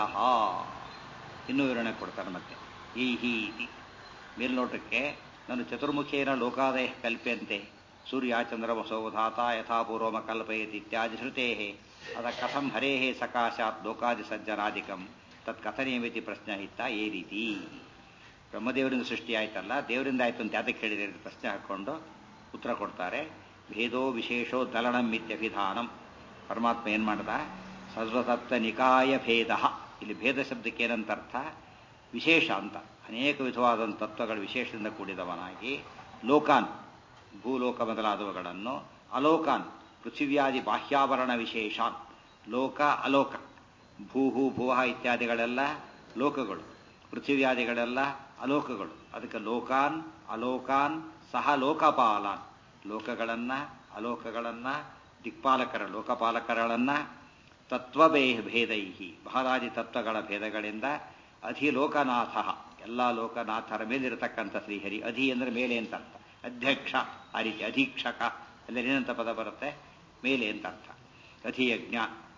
[SPEAKER 1] ಇನ್ನೂ ವಿವರಣೆ ಕೊಡ್ತಾರೆ ಮತ್ತೆ ಈ ಹಿ ಇತಿ ಮೇಲ್ನೋಟಕ್ಕೆ ನಾನು ಚತುರ್ಮುಖೇನ ಲೋಕಾದಯ ಕಲ್ಪ್ಯಂತೆ ಸೂರ್ಯ ಚಂದ್ರಮಸೋಧಾತ ಯಥಾಪೂರ್ವಮ ಕಲ್ಪಯತಿ ಇತ್ಯಾದಿ ಶ್ರುತೆ ಅದ ಕಥಂ ಹರೇ ಸಕಾಶಾತ್ ಲೋಕಾದಿ ಸಜ್ಜನಾದಿಕಂ ತತ್ ಕಥನೀಯಮಿತಿ ಪ್ರಶ್ನೆ ಇತ್ತ ಏ ರೀತಿ ಬ್ರಹ್ಮದೇವರಿಂದ ಸೃಷ್ಟಿ ಆಯ್ತಲ್ಲ ದೇವರಿಂದ ಆಯ್ತು ಅಂತ ಯಾತಕ್ಕೆ ಹೇಳಿದೆ ಅಂತ ಪ್ರಶ್ನೆ ಹಾಕ್ಕೊಂಡು ಉತ್ತರ ಕೊಡ್ತಾರೆ ಭೇದೋ ವಿಶೇಷೋ ದಲನಂ ಇತ್ಯಭಿಧಾನಂ ಪರಮಾತ್ಮ ಏನು ಮಾಡ್ದ ಸರ್ವತತ್ವ ನಿಕಾಯ ಭೇದ ಇಲ್ಲಿ ಭೇದ ಶಬ್ದಕ್ಕೆ ಏನಂತ ಅರ್ಥ ವಿಶೇಷ ಅಂತ ಅನೇಕ ವಿಧವಾದಂಥ ತತ್ವಗಳ ವಿಶೇಷದಿಂದ ಕೂಡಿದವನಾಗಿ ಲೋಕಾನ್ ಭೂಲೋಕ ಮೊದಲಾದವುಗಳನ್ನು ಅಲೋಕಾನ್ ಪೃಥಿವ್ಯಾದಿ ಬಾಹ್ಯಾವರಣ ವಿಶೇಷಾನ್ ಲೋಕ ಅಲೋಕ ಭೂಹು ಭುವಃ ಇತ್ಯಾದಿಗಳೆಲ್ಲ ಲೋಕಗಳು ಪೃಥಿವ್ಯಾದಿಗಳೆಲ್ಲ ಅಲೋಕಗಳು ಅದಕ್ಕೆ ಲೋಕಾನ್ ಅಲೋಕಾನ್ ಸಹ ಲೋಕಪಾಲಾನ್ ಲೋಕಗಳನ್ನ ಅಲೋಕಗಳನ್ನ ದಿಕ್ಪಾಲಕರ ಲೋಕಪಾಲಕರಗಳನ್ನ ತತ್ವಭೇ ಭೇದೈಹಿ ಬಹಳಾದಿ ತತ್ವಗಳ ಭೇದಗಳಿಂದ ಅಧಿಲೋಕನಾಥ ಎಲ್ಲ ಲೋಕನಾಥರ ಮೇಲಿರತಕ್ಕಂಥ ಶ್ರೀಹರಿ ಅಧಿ ಅಂದರೆ ಮೇಲೆ ಅಂತ ಅರ್ಥ ಅಧ್ಯಕ್ಷ ಆ ರೀತಿ ಅಧೀಕ್ಷಕ ಅಲ್ಲೇನಂತ ಪದ ಬರುತ್ತೆ ಮೇಲೆ ಅಂತ ಅರ್ಥ ಅಧಿಯಜ್ಞ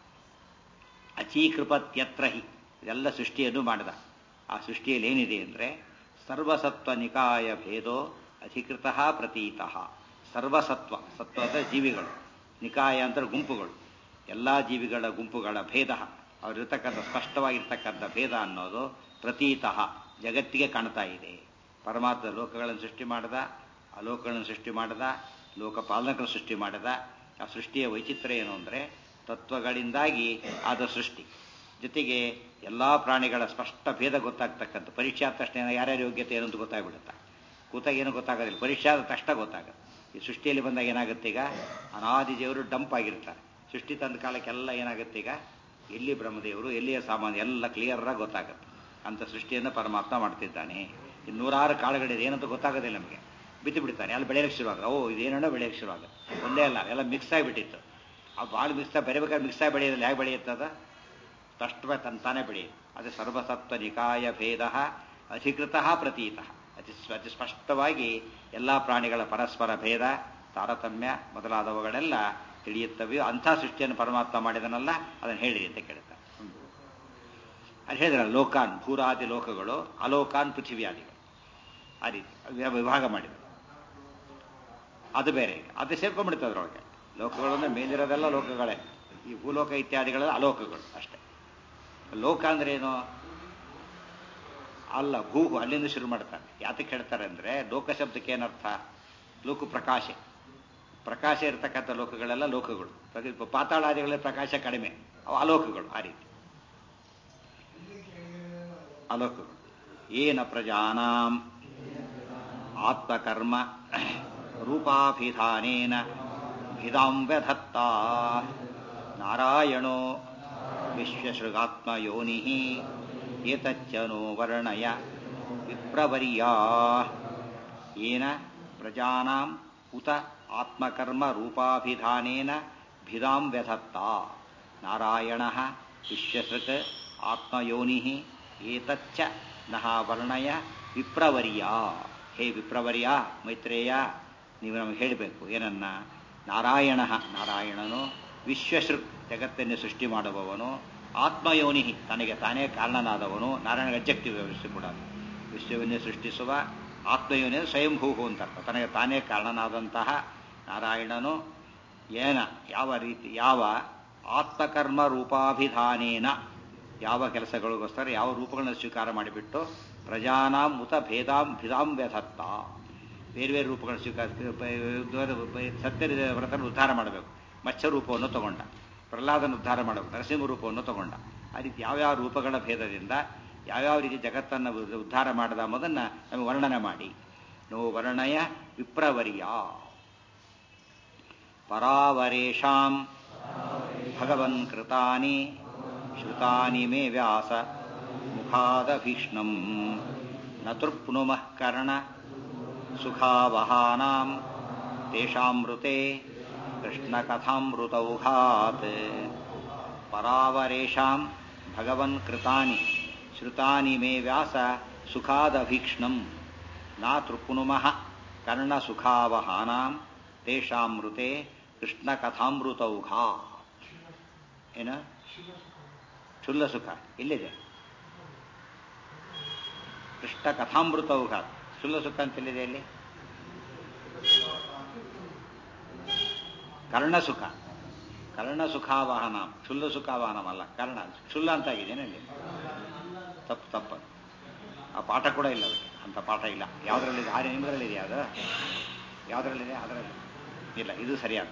[SPEAKER 1] ಅಚೀಕೃಪತ್ಯತ್ರ ಹಿ ಇದೆಲ್ಲ ಸೃಷ್ಟಿಯನ್ನು ಮಾಡಿದ ಆ ಸೃಷ್ಟಿಯಲ್ಲಿ ಏನಿದೆ ಅಂದರೆ ಸರ್ವಸತ್ವ ನಿಕಾಯ ಭೇದೋ ಅಧಿಕೃತ ಪ್ರತೀತ ಸರ್ವಸತ್ವ ಸತ್ವದ ಜೀವಿಗಳು ನಿಕಾಯ ಅಂದರೆ ಗುಂಪುಗಳು ಎಲ್ಲ ಜೀವಿಗಳ ಗುಂಪುಗಳ ಭೇದ ಅವರಿರ್ತಕ್ಕಂಥ ಸ್ಪಷ್ಟವಾಗಿರ್ತಕ್ಕಂಥ ಭೇದ ಅನ್ನೋದು ಪ್ರತೀತ ಜಗತ್ತಿಗೆ ಕಾಣ್ತಾ ಇದೆ ಪರಮಾತ್ಮ ಲೋಕಗಳನ್ನು ಸೃಷ್ಟಿ ಮಾಡಿದ ಅಲೋಕಗಳನ್ನು ಸೃಷ್ಟಿ ಮಾಡಿದ ಲೋಕಪಾಲಕರ ಸೃಷ್ಟಿ ಮಾಡಿದ ಆ ಸೃಷ್ಟಿಯ ವೈಚಿತ್ರ್ಯ ಏನು ಅಂದರೆ ತತ್ವಗಳಿಂದಾಗಿ ಆದ ಸೃಷ್ಟಿ ಜೊತೆಗೆ ಎಲ್ಲ ಪ್ರಾಣಿಗಳ ಸ್ಪಷ್ಟ ಭೇದ ಗೊತ್ತಾಗ್ತಕ್ಕಂಥ ಪರೀಕ್ಷೆ ಆದ ತಕ್ಷಣ ಯಾರ್ಯಾರ ಯೋಗ್ಯತೆ ಏನು ಅಂತ ಗೊತ್ತಾಗ್ಬಿಡುತ್ತೆ ಕೂತಾಗ ಏನು ಗೊತ್ತಾಗೋದಿಲ್ಲ ಪರೀಕ್ಷೆ ಆದ ತಕ್ಷಣ ಗೊತ್ತಾಗುತ್ತೆ ಈ ಸೃಷ್ಟಿಯಲ್ಲಿ ಬಂದಾಗ ಏನಾಗುತ್ತೆ ಈಗ ಅನಾದಿ ದೇವರು ಡಂಪ್ ಆಗಿರ್ತಾರೆ ಸೃಷ್ಟಿ ತಂದ ಕಾಲಕ್ಕೆಲ್ಲ ಏನಾಗುತ್ತೆ ಈಗ ಎಲ್ಲಿ ಬ್ರಹ್ಮದೇವರು ಎಲ್ಲಿಯ ಸಾಮಾನ್ಯ ಎಲ್ಲ ಕ್ಲಿಯರಾಗಿ ಗೊತ್ತಾಗುತ್ತೆ ಅಂತ ಸೃಷ್ಟಿಯನ್ನು ಪರಮಾತ್ಮ ಮಾಡ್ತಿದ್ದಾನೆ ಇನ್ನು ನೂರಾರು ಕಾಳುಗಳಿದೆ ಏನಂತ ಗೊತ್ತಾಗೋದಿಲ್ಲ ನಮಗೆ ಬಿದ್ದು ಬಿಡ್ತಾನೆ ಅಲ್ಲಿ ಬೆಳೆಯಕ್ಕೆ ಶುರುವಾಗ ಓ ಇದೇನೋ ಬೆಳೆಯಕ್ಕೆ ಶುರುವಾಗುತ್ತೆ ಒಂದೇ ಅಲ್ಲ ಎಲ್ಲ ಮಿಕ್ಸ್ ಆಗಿಬಿಟ್ಟಿತ್ತು ಆ ಭಾಳ ಮಿಕ್ಸ್ ಆಗಿ ಬೆಳಿಬೇಕಾದ್ರೆ ಮಿಕ್ಸ್ ಆಗಿ ಬೆಳೆಯೋದಿಲ್ಲ ಹೇಗೆ ಬೆಳೆಯುತ್ತದ ತಷ್ಟವೇ ತಂತಾನೆ ಬೆಳೆಯುತ್ತೆ ಅದು ಸರ್ವಸತ್ವ ನಿಕಾಯ ಭೇದ ಅಧಿಕೃತ ಪ್ರತೀತ ಅತಿ ಅತಿ ಸ್ಪಷ್ಟವಾಗಿ ಎಲ್ಲ ಪ್ರಾಣಿಗಳ ಪರಸ್ಪರ ಭೇದ ತಾರತಮ್ಯ ಮೊದಲಾದವುಗಳೆಲ್ಲ ತಿಳಿಯುತ್ತವೆಯೋ ಅಂಥ ಸೃಷ್ಟಿಯನ್ನು ಪರಮಾತ್ಮ ಮಾಡಿದನಲ್ಲ ಅದನ್ನು ಹೇಳಿರಿ ಅಂತ ಕೇಳ್ತಾರೆ ಅದು ಹೇಳಿದ್ರ ಲೋಕಾನ್ ಭೂರಾದಿ ಲೋಕಗಳು ಅಲೋಕಾನ್ ಪೃಥಿವ್ಯಾದಿಗಳು ಆ ರೀತಿ ವಿಭಾಗ ಮಾಡಿದರು ಅದು ಬೇರೆ ಅದು ಸೇರ್ಕೊಂಡ್ಬಿಡುತ್ತೆ ಅದರೊಳಗೆ ಲೋಕಗಳು ಅಂದರೆ ಮೇಲಿರೋದೆಲ್ಲ ಲೋಕಗಳೇ ಈ ಭೂಲೋಕ ಇತ್ಯಾದಿಗಳೆಲ್ಲ ಅಲೋಕಗಳು ಅಷ್ಟೇ ಲೋಕ ಅಂದ್ರೆ ಏನು ಅಲ್ಲ ಭೂಹು ಅಲ್ಲಿಂದ ಶುರು ಮಾಡ್ತಾರೆ ಯಾತಕ್ಕೆ ಹೇಳ್ತಾರೆ ಅಂದರೆ ಲೋಕ ಶಬ್ದಕ್ಕೆ ಏನರ್ಥ ಲೋಕ ಪ್ರಕಾಶ ಪ್ರಕಾಶ ಇರತಕ್ಕಂಥ ಲೋಕಗಳೆಲ್ಲ ಲೋಕಗಳು ಪಾತಾಳಾದಿಗಳ ಪ್ರಕಾಶ ಕಡಿಮೆ ಅವು ಅಲೋಕಗಳು ಆ ರೀತಿ ಅಲೋಕಗಳು ಏನ ಪ್ರಜಾನಾಂ ಆತ್ಮಕರ್ಮ ರೂಪಾಭಿಧಾನೇನ ಭಿದಾಂ ವ್ಯಧತ್ತ ನಾರಾಯಣೋ ವಿಶ್ವಶೃಗಾತ್ಮಯೋನಿ ಏತಚ್ಚನೋ ವರ್ಣಯ ವಿಪ್ರವರ್ಯಾ ಏನ ಪ್ರಜಾನಾಂ ಉತ ಆತ್ಮಕರ್ಮ ರೂಪಾಭಿಧಾನೇನ ಭಿದಾಂ ವ್ಯಧತ್ತ ನಾರಾಯಣ ವಿಶ್ವಸೃತ್ ಆತ್ಮಯೋನಿ ಏತಚ್ಚ ನಹ ವರ್ಣಯ ವಿಪ್ರವರ್ಯ ಹೇ ವಿಪ್ರವರ್ಯ ಮೈತ್ರೇಯ ನೀವು ನಮಗೆ ಹೇಳಬೇಕು ಏನನ್ನ ನಾರಾಯಣ ನಾರಾಯಣನು ವಿಶ್ವಸೃಕ್ ಜಗತ್ತನ್ನೇ ಸೃಷ್ಟಿ ಮಾಡುವವನು ಆತ್ಮಯೋನಿ ತನಗೆ ತಾನೇ ಕಾರಣನಾದವನು ನಾರಾಯಣ ಅಬ್ಜೆಕ್ಟಿವ್ ವ್ಯವಸ್ಥೆ ಕೂಡ ವಿಶ್ವವನ್ನೇ ಸೃಷ್ಟಿಸುವ ಆತ್ಮಯೋನಿ ಸ್ವಯಂಭೂಹು ಅಂತ ಅರ್ಥ ತನಗೆ ತಾನೇ ಕಾರಣನಾದಂತಹ ನಾರಾಯಣನು ಏನ ಯಾವ ರೀತಿ ಯಾವ ಆತ್ಮಕರ್ಮ ರೂಪಾಭಿಧಾನೇನ ಯಾವ ಕೆಲಸಗಳಿಗೋಸ್ಕರ ಯಾವ ರೂಪಗಳನ್ನು ಸ್ವೀಕಾರ ಮಾಡಿಬಿಟ್ಟು ಪ್ರಜಾನಾಂ ಉತ ಭೇದಾಂ ಭಿದಾಂ ವ್ಯಧತ್ತ ಬೇರೆ ಬೇರೆ ರೂಪಗಳನ್ನು ಸ್ವೀಕಾರ ಸತ್ಯ ವ್ರತನ ಉದ್ಧಾರ ಮಾಡಬೇಕು ಮತ್ಸ್ಯ ರೂಪವನ್ನು ತಗೊಂಡ ಪ್ರಹ್ಲಾದನ ಉದ್ಧಾರ ಮಾಡಬೇಕು ನರಸಿಂಹ ರೂಪವನ್ನು ತಗೊಂಡ ಆ ರೀತಿ ಯಾವ್ಯಾವ ರೂಪಗಳ ಭೇದದಿಂದ ಯಾವ್ಯಾವ ರೀತಿ ಜಗತ್ತನ್ನು ಉದ್ಧಾರ ಮಾಡದ ಎಂಬುದನ್ನು ನಮಗೆ ವರ್ಣನೆ ಮಾಡಿ ನೋ ವರ್ಣಯ ವಿಪ್ರವರ್ಯ ಪರಾವರೇಶಾಂ ಭಗವನ್ ಕೃತಾನಿ ಶ್ರುತಾನಿ ಮೇ ವ್ಯಾಸ ಮುಖಾದಭೀಷ್ಣಂ ನ ತೃಪ್ನುಮಃ ಕರ್ಣ ಸುಖಾವಹಾನಾಂ ತೇಷಾಮೃತೆ ಕೃಷ್ಣಕಥಾಮೃತೌಘಾತ್ ಪರಾವರೇಶಾಂ ಭಗವನ್ ಕೃತಾನಿ ಶ್ರುತಾನಿ ಮೇ ವ್ಯಾಸ ಸುಖಾದಭೀಕ್ಷ್ಣಂ ನಾ ತೃಪ್ನುಮಃ ಕರ್ಣಸುಖಾವಹಾನಾಂ ತೇಷಾಮೃತೆ ಕೃಷ್ಣಕಥಾಮೃತೌಘಾ ಏನ ಶುಲ್ಲ ಸುಖ ಇಲ್ಲಿದೆ ಕೃಷ್ಣ ಕಥಾಮೃತೌಘ ಶುಲ್ಲ ಸುಖ ಅಂತ ಎಲ್ಲಿದೆ ಇಲ್ಲಿ ಕರ್ಣಸುಖ ಕರ್ಣಸುಖಾವಾಹನ ಶುಲ್ಲ ಸುಖಾವಾಹನಂ ಅಲ್ಲ ಕರ್ಣ ಶುಲ್ಲ ಅಂತಾಗಿದ್ದೇನೆ ಅಲ್ಲಿ ತಪ್ಪು ತಪ್ಪು ಆ ಪಾಠ ಕೂಡ ಇಲ್ಲ ಅದಕ್ಕೆ ಅಂತ ಪಾಠ ಇಲ್ಲ ಯಾವುದರಲ್ಲಿದೆ ಆರು ನಿಮ್ಮದ್ರಲ್ಲಿದೆ ಅದು ಯಾವುದರಲ್ಲಿದೆ ಅದರಲ್ಲಿ ಇಲ್ಲ ಇದು ಸರಿಯಾದ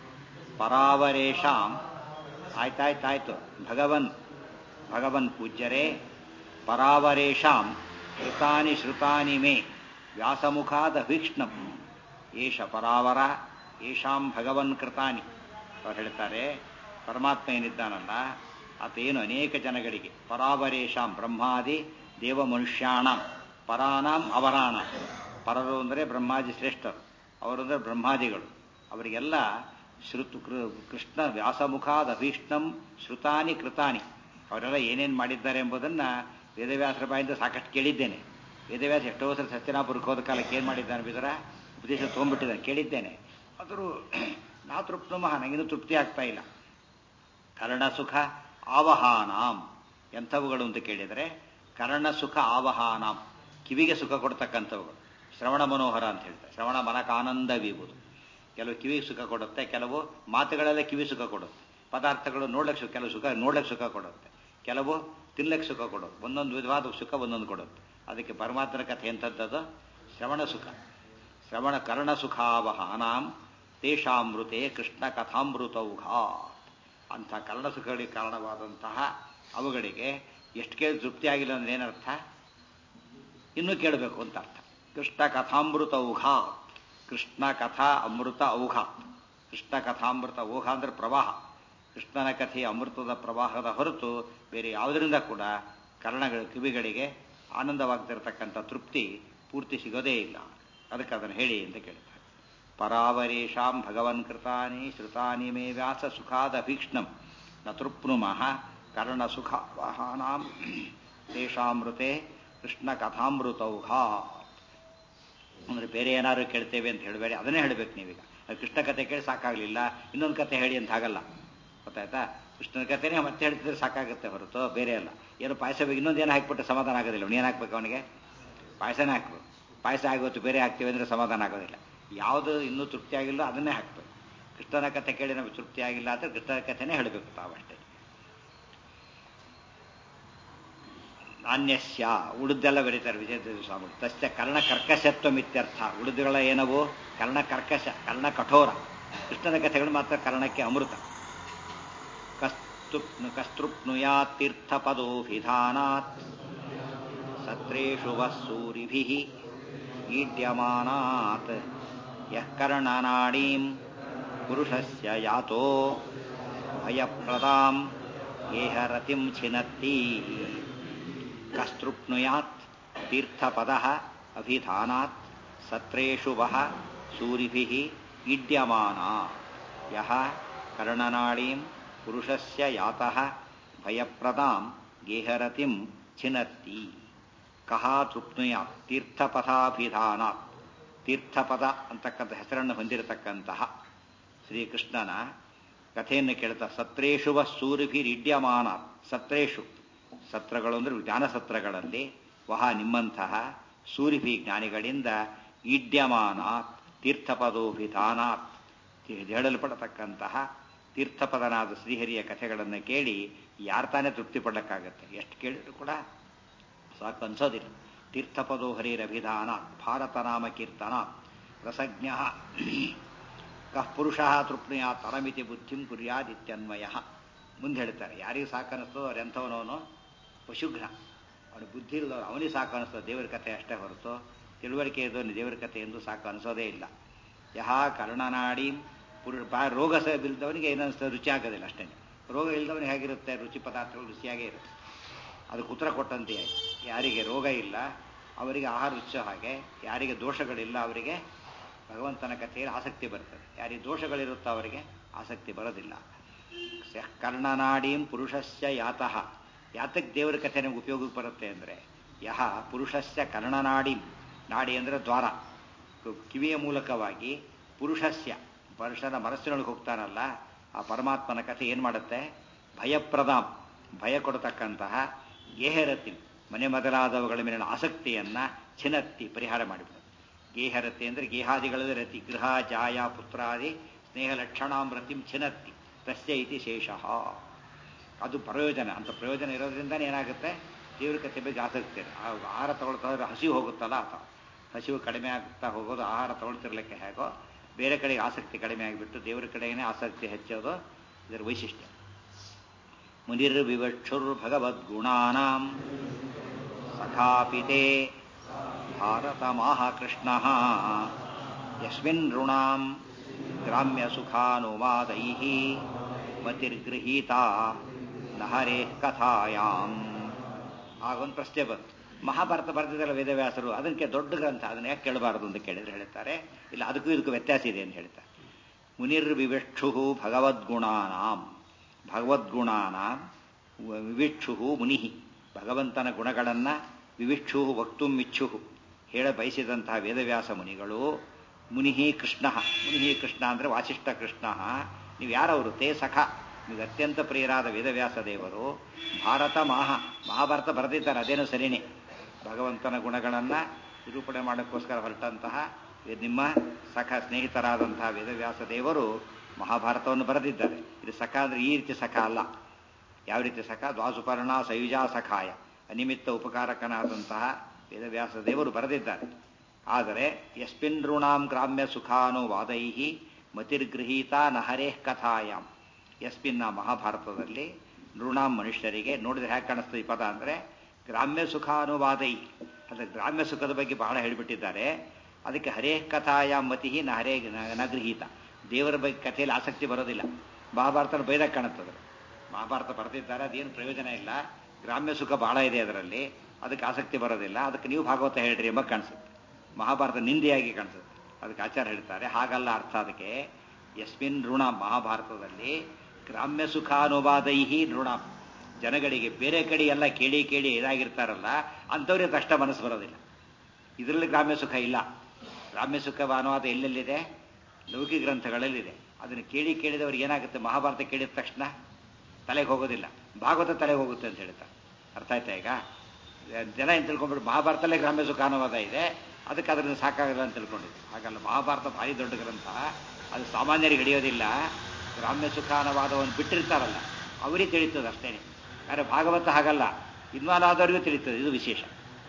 [SPEAKER 1] ಪರಾವರೇಶಾಂ ಆಯ್ತಾಯ್ತಾಯ್ತು ಭಗವನ್ ಭಗವನ್ ಪೂಜ್ಯರೇ ಪರಾವರೇಶಾಂ ಕೃತಾನಿ ಶ್ರುತಾನಿ ಮೇ ವ್ಯಾಸಮುಖಾದ ವೀಕ್ಷ್ಣಂ ಏಷ ಪರಾವರ ಏಷಾಂ ಭಗವನ್ ಕೃತಾನಿ ಅವ್ರು ಹೇಳ್ತಾರೆ ಪರಮಾತ್ಮ ಏನಿದ್ದಾನಲ್ಲ ಆತೇನು ಅನೇಕ ಜನಗಳಿಗೆ ಪರಾವರೇಶಾಂ ಬ್ರಹ್ಮಾದಿ ದೇವ ಮನುಷ್ಯಾಣ ಪರಾಣಾಂ ಅವರಾಣ ಪರರು ಅಂದರೆ ಬ್ರಹ್ಮಾದಿ ಶ್ರೇಷ್ಠರು ಅವರು ಅಂದರೆ ಬ್ರಹ್ಮಾದಿಗಳು ಅವರಿಗೆಲ್ಲ ಶ್ರುತು ಕೃಷ್ಣ ವ್ಯಾಸಮುಖಾದ ಅಭೀಷ್ಣಂ ಶ್ರುತಾನಿ ಕೃತಾನಿ ಅವರೆಲ್ಲ ಏನೇನು ಮಾಡಿದ್ದಾರೆ ಎಂಬುದನ್ನು ವೇದವ್ಯಾಸರ ಬಾಯಿಂದ ಸಾಕಷ್ಟು ಕೇಳಿದ್ದೇನೆ ವೇದವ್ಯಾಸ ಎಷ್ಟೋ ಸಲ ಸತ್ಯನಾಪುರಕ್ಕೆ ಹೋದ ಕಾಲಕ್ಕೆ ಏನು ಮಾಡಿದ್ದಾನೆ ಬಿದರ ಉಪದೇಶ ತೊಗೊಂಡ್ಬಿಟ್ಟಿದ್ದಾನೆ ಕೇಳಿದ್ದೇನೆ ಆದರೂ ನಾ ತೃಪ್ತಮಃ ನನಗಿನ್ನೂ ತೃಪ್ತಿ ಆಗ್ತಾ ಇಲ್ಲ ಕರ್ಣ ಸುಖ ಆವಹಾನಾಂ ಎಂಥವುಗಳು ಅಂತ ಕೇಳಿದರೆ ಕರ್ಣ ಸುಖ ಆವಹಾನಾಂ ಕಿವಿಗೆ ಸುಖ ಕೊಡ್ತಕ್ಕಂಥವುಗಳು ಶ್ರವಣ ಮನೋಹರ ಅಂತ ಹೇಳ್ತಾರೆ ಶ್ರವಣ ಮನಕಾನಂದವೀವುದು ಕೆಲವು ಕಿವಿಗೆ ಸುಖ ಕೊಡುತ್ತೆ ಕೆಲವು ಮಾತುಗಳೆಲ್ಲ ಕಿವಿ ಸುಖ ಕೊಡುತ್ತೆ ಪದಾರ್ಥಗಳು ನೋಡ್ಲಿಕ್ಕೆ ಸುಖ ಕೆಲವು ಸುಖ ನೋಡ್ಲಿಕ್ಕೆ ಸುಖ ಕೊಡುತ್ತೆ ಕೆಲವು ತಿನ್ಲಿಕ್ಕೆ ಸುಖ ಕೊಡುತ್ತೆ ಒಂದೊಂದು ವಿಧವಾದ ಸುಖ ಒಂದೊಂದು ಕೊಡುತ್ತೆ ಅದಕ್ಕೆ ಪರಮಾತ್ಮನ ಕಥೆ ಎಂಥದ್ದದು ಶ್ರವಣ ಸುಖ ಶ್ರವಣ ಕರ್ಣ ಸುಖಾವಹಾನಾಂ ತೇಷಾಮೃತೆ ಕೃಷ್ಣ ಕಥಾಮೃತೌಘ ಅಂಥ ಕರ್ಣ ಸುಖಗಳಿಗೆ ಕಾರಣವಾದಂತಹ ಅವುಗಳಿಗೆ ಎಷ್ಟು ಕೇಳಿ ತೃಪ್ತಿಯಾಗಿಲ್ಲ ಅಂದ್ರೆ ಏನರ್ಥ ಇನ್ನೂ ಕೇಳಬೇಕು ಅಂತ ಅರ್ಥ ಕೃಷ್ಣ ಕಥಾಮೃತ ಔಘ ಕೃಷ್ಣ ಕಥಾ ಅಮೃತ ಔಘ ಕೃಷ್ಣ ಕಥಾಮೃತ ಔಘ ಅಂದ್ರೆ ಪ್ರವಾಹ ಕೃಷ್ಣನ ಕಥೆಯ ಅಮೃತದ ಪ್ರವಾಹದ ಹೊರತು ಬೇರೆ ಯಾವುದರಿಂದ ಕೂಡ ಕರ್ಣಗಳ ಕಿವಿಗಳಿಗೆ ಆನಂದವಾಗ್ತಿರತಕ್ಕಂಥ ತೃಪ್ತಿ ಪೂರ್ತಿ ಸಿಗೋದೇ ಇಲ್ಲ ಅದಕ್ಕೆ ಅದನ್ನು ಹೇಳಿ ಅಂತ ಕೇಳ್ತಾರೆ ಪರಾವರೇಶಾಂ ಭಗವನ್ ಕೃತಾನಿ ಶ್ರುತಾನಿ ಮೇ ವ್ಯಾಸ ಸುಖಾದಭೀಕ್ಷ್ಣಂ ನ ತೃಪ್ನುಮಃ ಕರ್ಣ ಸುಖ ವಾಹಾನಾಂ ತೇಷಾಮೃತೆ ಕೃಷ್ಣ ಕಥಾಮೃತೌಘ ಅಂದ್ರೆ ಬೇರೆ ಏನಾದ್ರು ಕೇಳ್ತೇವೆ ಅಂತ ಹೇಳಬೇಡಿ ಅದನ್ನೇ ಹೇಳಬೇಕು ನೀವೀಗ ಕೃಷ್ಣ ಕಥೆ ಕೇಳಿ ಸಾಕಾಗಲಿಲ್ಲ ಇನ್ನೊಂದು ಕಥೆ ಹೇಳಿ ಅಂತ ಹಾಗಲ್ಲ ಗೊತ್ತಾಯ್ತಾ ಕೃಷ್ಣನ ಕಥೆನೇ ಮತ್ತೆ ಹೇಳ್ತಿದ್ರೆ ಸಾಕಾಗುತ್ತೆ ಹೊರತು ಬೇರೆ ಅಲ್ಲ ಏನು ಪಾಯಸ ಇನ್ನೊಂದು ಏನು ಹಾಕ್ಬಿಟ್ಟು ಸಮಾಧಾನ ಆಗೋದಿಲ್ಲ ಏನು ಹಾಕ್ಬೇಕು ಅವನಿಗೆ ಪಾಯಸನೇ ಹಾಕ್ಬೇಕು ಪಾಯಸ ಆಗೋತ್ತು ಬೇರೆ ಹಾಕ್ತೀವಿ ಅಂದರೆ ಸಮಾಧಾನ ಆಗೋದಿಲ್ಲ ಯಾವುದು ಇನ್ನೂ ತೃಪ್ತಿ ಆಗಿಲ್ಲ ಅದನ್ನೇ ಹಾಕ್ಬೇಕು ಕೃಷ್ಣನ ಕಥೆ ಕೇಳಿ ನಮಗೆ ತೃಪ್ತಿ ಆಗಿಲ್ಲ ಅಂದರೆ ಕೃಷ್ಣನ ಕಥೆನೇ ಹೇಳಬೇಕು ತಾವಷ್ಟೇ ನಾಣ್ಯಸ್ಯ ಉಳಿದೆಲ್ಲ ಬರೀತಾರೆ ವಿಜಯದೇವ ಸ್ವಾಮಿ ತಸ್ಯ ಕರ್ಣ ಕರ್ಕಶತ್ವ ಮಿತ್ಯರ್ಥ ಉಳಿದುಗಳ ಏನವು ಕರ್ಣ ಕರ್ಕಶ ಕರ್ಣ ಕಠೋರ ಕೃಷ್ಣನ ಕಥೆಗಳು ಮಾತ್ರ ಕರ್ಣಕ್ಕೆ ಅಮೃತ ಕಸ್ತು ಕಸ್ತೃಪ್ನುಯಾ ತೀರ್ಥಪದೋಭಿಧಾನಾತ್ ಸತ್ರೇಷು ವಸ್ಸೂರಿಭಿ ಈಡ್ಯಮಾನಾತ್ ಯಃ ಕರ್ಣನಾಡೀಂ ಪುರುಷಸ್ಯ ಯಾತೋ ಭಯಪ್ರದಾಂ ಏಹ ರತಿಂ ಛಿನತ್ತಿ ಕಸ್ತೃಪ್ನುಯಾತ್ ತೀರ್ಥಪದ ಅಭಿಧಾನಾತ್ ಸತ್ರೇಷು ವಹ ಸೂರಿಭಿಃ ಈಡ್ಯಮಾನ ಯಹ ಕರ್ಣನಾಳೀಂ ಪುರುಷಸ್ಯ ಯಾತಃ ಭಯಪ್ರದಾಂ ಗೇಹರತಿಂ ಛಿನತ್ತಿ ಕಹ ತೃಪ್ನುಯಾತ್ ತೀರ್ಥಪಥಾಭಿಧಾನಾತ್ ತೀರ್ಥಪದ ಅಂತಕ್ಕಂಥ ಹೆಸರನ್ನು ಹೊಂದಿರತಕ್ಕಂತಹ ಶ್ರೀಕೃಷ್ಣನ ಕಥೆಯನ್ನು ಕೇಳ್ತಾ ಸತ್ರೇಶುವ ಸೂರಿಭಿರಿಡ್ಯಮಾನ ಸತ್ರೇಶು ಸತ್ರಗಳು ಅಂದರೆ ಜ್ಞಾನಸತ್ರಗಳಲ್ಲಿ ವಹ ನಿಮ್ಮಂತಹ ಸೂರಿಭಿ ಜ್ಞಾನಿಗಳಿಂದ ಈಡ್ಯಮಾನಾತ್ ತೀರ್ಥಪದೋಭಿಧಾನಾತ್ ಹೇಳಲ್ಪಡತಕ್ಕಂತಹ ತೀರ್ಥಪದನಾದ ಶ್ರೀಹರಿಯ ಕಥೆಗಳನ್ನು ಕೇಳಿ ಯಾರು ತಾನೇ ತೃಪ್ತಿ ಪಡಲಿಕ್ಕಾಗತ್ತೆ ಎಷ್ಟು ಕೇಳಿದ್ರು ಕೂಡ ಸಾಕು ಅನ್ಸೋದಿಲ್ಲ ತೀರ್ಥಪದೋ ಹರಿರಭಿಧಾನ ಭಾರತ ನಾಮ ಕೀರ್ತನ ರಸಜ್ಞ ಕಃ ಪುರುಷ ತೃಪ್ನಿಯ ತರಮಿತಿ ಬುದ್ಧಿಂ ಕುರ್ಯಾದಿತ್ಯನ್ವಯ ಮುಂದೆ ಹೇಳ್ತಾರೆ ಯಾರಿಗೆ ಸಾಕನಿಸ್ತೋ ಅವ್ರು ಎಂಥವನವನು ಪಶುಘ್ನ ಅವನು ಬುದ್ಧಿ ಇಲ್ಲದವ್ರು ಅವನಿಗೆ ಸಾಕು ಅನಿಸ್ತೋ ದೇವರ ಕಥೆ ಅಷ್ಟೇ ಹೊರತು ತಿಳುವಳಿಕೆ ಇದ್ದವನು ದೇವರ ಕಥೆ ಎಂದು ಸಾಕು ಅನಿಸೋದೇ ಇಲ್ಲ ಯಹ ಕರ್ಣನಾಡಿ ಪುರು ಬಾ ರೋಗ ಸಹ ಇಲ್ದವನಿಗೆ ಏನನ್ನಿಸ್ತದೆ ರುಚಿ ಆಗೋದಿಲ್ಲ ಅಷ್ಟೇ ರೋಗ ಇಲ್ಲದವನಿಗೆ ಹೇಗಿರುತ್ತೆ ರುಚಿ ಪದಾರ್ಥಗಳು ರುಚಿಯಾಗೇ ಇರುತ್ತೆ ಅದಕ್ಕೆ ಉತ್ತರ ಕೊಟ್ಟಂತೆ ಆಯ್ತು ಯಾರಿಗೆ ರೋಗ ಇಲ್ಲ ಅವರಿಗೆ ಆಹಾರ ರುಚಿ ಹಾಗೆ ಯಾರಿಗೆ ದೋಷಗಳಿಲ್ಲ ಅವರಿಗೆ ಭಗವಂತನ ಕಥೆಯಲ್ಲಿ ಆಸಕ್ತಿ ಬರ್ತದೆ ಯಾರಿಗೆ ದೋಷಗಳಿರುತ್ತೋ ಅವರಿಗೆ ಆಸಕ್ತಿ ಬರೋದಿಲ್ಲ ಕರ್ಣನಾಡೀಂ ಪುರುಷಸ್ಯ ಯಾತಃ ಯಾತಕ್ಕೆ ದೇವರ ಕಥೆ ನಮ್ಗೆ ಉಪಯೋಗಕ್ಕೆ ಬರುತ್ತೆ ಅಂದರೆ ಯಹ ಪುರುಷಸ್ಯ ಕರ್ಣನಾಡೀಂ ನಾಡಿ ಅಂದರೆ ದ್ವಾರ ಕಿವಿಯ ಮೂಲಕವಾಗಿ ಪುರುಷಸ್ಯ ಪುರುಷನ ಮನಸ್ಸಿನೊಳಗೆ ಹೋಗ್ತಾನಲ್ಲ ಆ ಪರಮಾತ್ಮನ ಕಥೆ ಏನು ಮಾಡುತ್ತೆ ಭಯಪ್ರದಾಂ ಭಯ ಕೊಡತಕ್ಕಂತಹ ಗೇಹರತಿ ಮನೆ ಮೊದಲಾದವುಗಳ ಮೇಲಿನ ಆಸಕ್ತಿಯನ್ನ ಚಿನತ್ತಿ ಪರಿಹಾರ ಮಾಡಿಬಿಡುತ್ತೆ ಗೇಹರತಿ ಅಂದರೆ ಗೇಹಾದಿಗಳಲ್ಲಿ ರತಿ ಗೃಹ ಜಾಯ ಪುತ್ರಾದಿ ಸ್ನೇಹ ಲಕ್ಷಣಾಂ ರತಿಂ ಚಿನತ್ತಿ ತಸ್ಯ ಇತಿ ಶೇಷಃ ಅದು ಪ್ರಯೋಜನ ಅಂತ ಪ್ರಯೋಜನ ಇರೋದ್ರಿಂದನೇ ಏನಾಗುತ್ತೆ ದೇವ್ರ ಕಥೆ ಬಗ್ಗೆ ಆಸಕ್ತಿ ಇದೆ ಆ ಆಹಾರ ತಗೊಳ್ತಾ ಹೋದ್ರೆ ಹಸಿವು ಹೋಗುತ್ತಲ್ಲ ಅಥವಾ ಹಸಿವು ಕಡಿಮೆ ಆಗ್ತಾ ಹೋಗೋದು ಆಹಾರ ತಗೊಳ್ತಿರ್ಲಿಕ್ಕೆ ಹೇಗೋ ಬೇರೆ ಕಡೆಗೆ ಆಸಕ್ತಿ ಕಡಿಮೆ ಆಗಿಬಿಟ್ಟು ದೇವರ ಕಡೆಗೇ ಆಸಕ್ತಿ ಹೆಚ್ಚೋದು ಇದರ ವೈಶಿಷ್ಟ್ಯ ಮುನಿರ್ವಿವಕ್ಷುರ್ ಭಗವದ್ಗುಣಾನಾಂ ಸಖಾಪಿತೆ ಭಾರತಮಾಹ ಕೃಷ್ಣ ಯಸ್ಮಿನ್ ಋಣಾಂ ಗ್ರಾಮ್ಯ ಸುಖಾನುವಾದೈ ಮತಿರ್ಗೃಹೀತ ನಹರೇ ಕಥಾಯಾಂ ಆಗೊಂದು ಪ್ರಶ್ನೆ ಬಂತು ಮಹಾಭಾರತ ಬರೆದಿದ್ದಲ್ಲ ವೇದವ್ಯಾಸರು ಅದಕ್ಕೆ ದೊಡ್ಡ ಗ್ರಂಥ ಅದನ್ನ ಯಾಕೆ ಕೇಳಬಾರದು ಅಂತ ಕೇಳಿದ್ರೆ ಹೇಳ್ತಾರೆ ಇಲ್ಲ ಅದಕ್ಕೂ ಇದಕ್ಕೂ ವ್ಯತ್ಯಾಸ ಇದೆ ಅಂತ ಹೇಳ್ತಾರೆ ಮುನಿರ್ವಿವಕ್ಷು ಭಗವದ್ಗುಣಾನಾಂ ಭಗವದ್ಗುಣಾನ ವಿವಿಕ್ಷು ಮುನಿ ಭಗವಂತನ ಗುಣಗಳನ್ನು ವಿವಿಕ್ಷು ವಕ್ತುಂ ಇಚ್ಛು ಹೇಳ ಬಯಸಿದಂತಹ ವೇದವ್ಯಾಸ ಮುನಿಗಳು ಮುನಿ ಕೃಷ್ಣ ಮುನಿ ಕೃಷ್ಣ ಅಂದರೆ ವಾಸಿಷ್ಠ ಕೃಷ್ಣ ನೀವು ಯಾರವರು ತೇ ಸಖ ನೀವು ಅತ್ಯಂತ ಪ್ರಿಯರಾದ ವೇದವ್ಯಾಸ ದೇವರು ಭಾರತ ಮಹಾ ಮಹಾಭಾರತ ಬರೆದಿದ್ದಾರೆ ಅದೇನು ಸರಿನೇ ಭಗವಂತನ ಗುಣಗಳನ್ನು ನಿರೂಪಣೆ ಮಾಡೋಕ್ಕೋಸ್ಕರ ಹೊರಟಂತಹ ನಿಮ್ಮ ಸಖ ಸ್ನೇಹಿತರಾದಂತಹ ವೇದವ್ಯಾಸ ದೇವರು ಮಹಾಭಾರತವನ್ನು ಬರೆದಿದ್ದಾರೆ ಇದು ಸಖ ಅಂದರೆ ಈ ರೀತಿ ಸಖ ಅಲ್ಲ ಯಾವ ರೀತಿ ಸಖ ದ್ವಾಸುಪರ್ಣ ಸಯುಜಾ ಸಖಾಯ ಅನಿಮಿತ್ತ ಉಪಕಾರಕನಾದಂತಹ ವೇದವ್ಯಾಸ ದೇವರು ಬರೆದಿದ್ದಾರೆ ಆದರೆ ಯಸ್ಮಿನ್ ಋಣಾಂ ಗ್ರಾಮ್ಯ ಸುಖಾನುವಾದೈ ಮತಿರ್ಗೃಹೀತ ನಹರೇ ಕಥಾಯಾಂ ಯಸ್ಮಿನ್ನ ಮಹಾಭಾರತದಲ್ಲಿ ನೃಣಾಂ ಮನುಷ್ಯರಿಗೆ ನೋಡಿದ್ರೆ ಹೇಗೆ ಕಾಣಿಸ್ತದೆ ಈ ಪದ ಅಂದರೆ ಗ್ರಾಮ್ಯ ಸುಖಾನುವಾದೈ ಅಂದರೆ ಗ್ರಾಮ್ಯ ಸುಖದ ಬಗ್ಗೆ ಬಹಳ ಹೇಳಿಬಿಟ್ಟಿದ್ದಾರೆ ಅದಕ್ಕೆ ಹರೇ ಕಥಾಯಾಂ ಮತಿ ನ ಹರೇ ನಗೃಹೀತ ದೇವರ ಬಗ್ಗೆ ಕಥೆಯಲ್ಲಿ ಆಸಕ್ತಿ ಬರೋದಿಲ್ಲ ಮಹಾಭಾರತನ ಬೈದಾಗ ಕಾಣುತ್ತದೆ ಮಹಾಭಾರತ ಬರೆದಿದ್ದಾರೆ ಅದೇನು ಪ್ರಯೋಜನ ಇಲ್ಲ ಗ್ರಾಮ್ಯ ಸುಖ ಬಹಳ ಇದೆ ಅದರಲ್ಲಿ ಅದಕ್ಕೆ ಆಸಕ್ತಿ ಬರೋದಿಲ್ಲ ಅದಕ್ಕೆ ನೀವು ಭಾಗವತ ಹೇಳ್ರಿ ಎಂಬ ಕಾಣಿಸುತ್ತೆ ಮಹಾಭಾರತ ನಿಂದೆಯಾಗಿ ಕಾಣಿಸುತ್ತೆ ಅದಕ್ಕೆ ಆಚಾರ ಹೇಳ್ತಾರೆ ಹಾಗಲ್ಲ ಅರ್ಥ ಅದಕ್ಕೆ ಯಸ್ಮಿನ್ ಋಣ ಮಹಾಭಾರತದಲ್ಲಿ ಗ್ರಾಮ್ಯ ಸುಖಾನುವಾದೈಹಿ ಋಣ ಜನಗಳಿಗೆ ಬೇರೆ ಕಡೆ ಎಲ್ಲ ಕೇಳಿ ಕೇಳಿ ಇದಾಗಿರ್ತಾರಲ್ಲ ಅಂಥವ್ರಿಗೆ ಕಷ್ಟ ಮನಸ್ಸು ಬರೋದಿಲ್ಲ ಇದರಲ್ಲಿ ಗ್ರಾಮ್ಯ ಸುಖ ಇಲ್ಲ ಗ್ರಾಮ್ಯ ಸುಖ ಅನುವಾದ ಎಲ್ಲೆಲ್ಲಿದೆ ಲೌಕಿಕ ಗ್ರಂಥಗಳಲ್ಲಿದೆ ಅದನ್ನು ಕೇಳಿ ಕೇಳಿದವ್ರಿಗೆ ಏನಾಗುತ್ತೆ ಮಹಾಭಾರತ ಕೇಳಿದ ತಕ್ಷಣ ತಲೆಗೆ ಹೋಗೋದಿಲ್ಲ ಭಾಗವತ ತಲೆಗೆ ಹೋಗುತ್ತೆ ಅಂತ ಹೇಳ್ತಾರೆ ಅರ್ಥ ಆಯ್ತಾ ಈಗ ಜನ ಏನು ತಿಳ್ಕೊಂಡ್ಬಿಟ್ಟು ಮಹಾಭಾರತಲ್ಲೇ ಗ್ರಾಮ್ಯ ಸುಖ ಅನುವಾದ ಇದೆ ಅದಕ್ಕೆ ಅದರಿಂದ ಸಾಕಾಗಲ್ಲ ಅಂತ ತಿಳ್ಕೊಂಡಿದ್ದು ಹಾಗಲ್ಲ ಮಹಾಭಾರತ ಭಾರಿ ದೊಡ್ಡ ಗ್ರಂಥ ಅದು ಸಾಮಾನ್ಯರಿಗೆ ಹಿಡಿಯೋದಿಲ್ಲ ಗ್ರಾಮ್ಯ ಸುಖ ಅನುವಾದವನ್ನು ಬಿಟ್ಟಿರ್ತಾರಲ್ಲ ಅವರಿಗೆ ತಿಳಿತದೆ ಅಷ್ಟೇ ಆದರೆ ಭಾಗವತ ಹಾಗಲ್ಲ ಇನ್ವಾಲ್ವ್ ಆದವರಿಗೂ ತಿಳಿತದೆ ಇದು ವಿಶೇಷ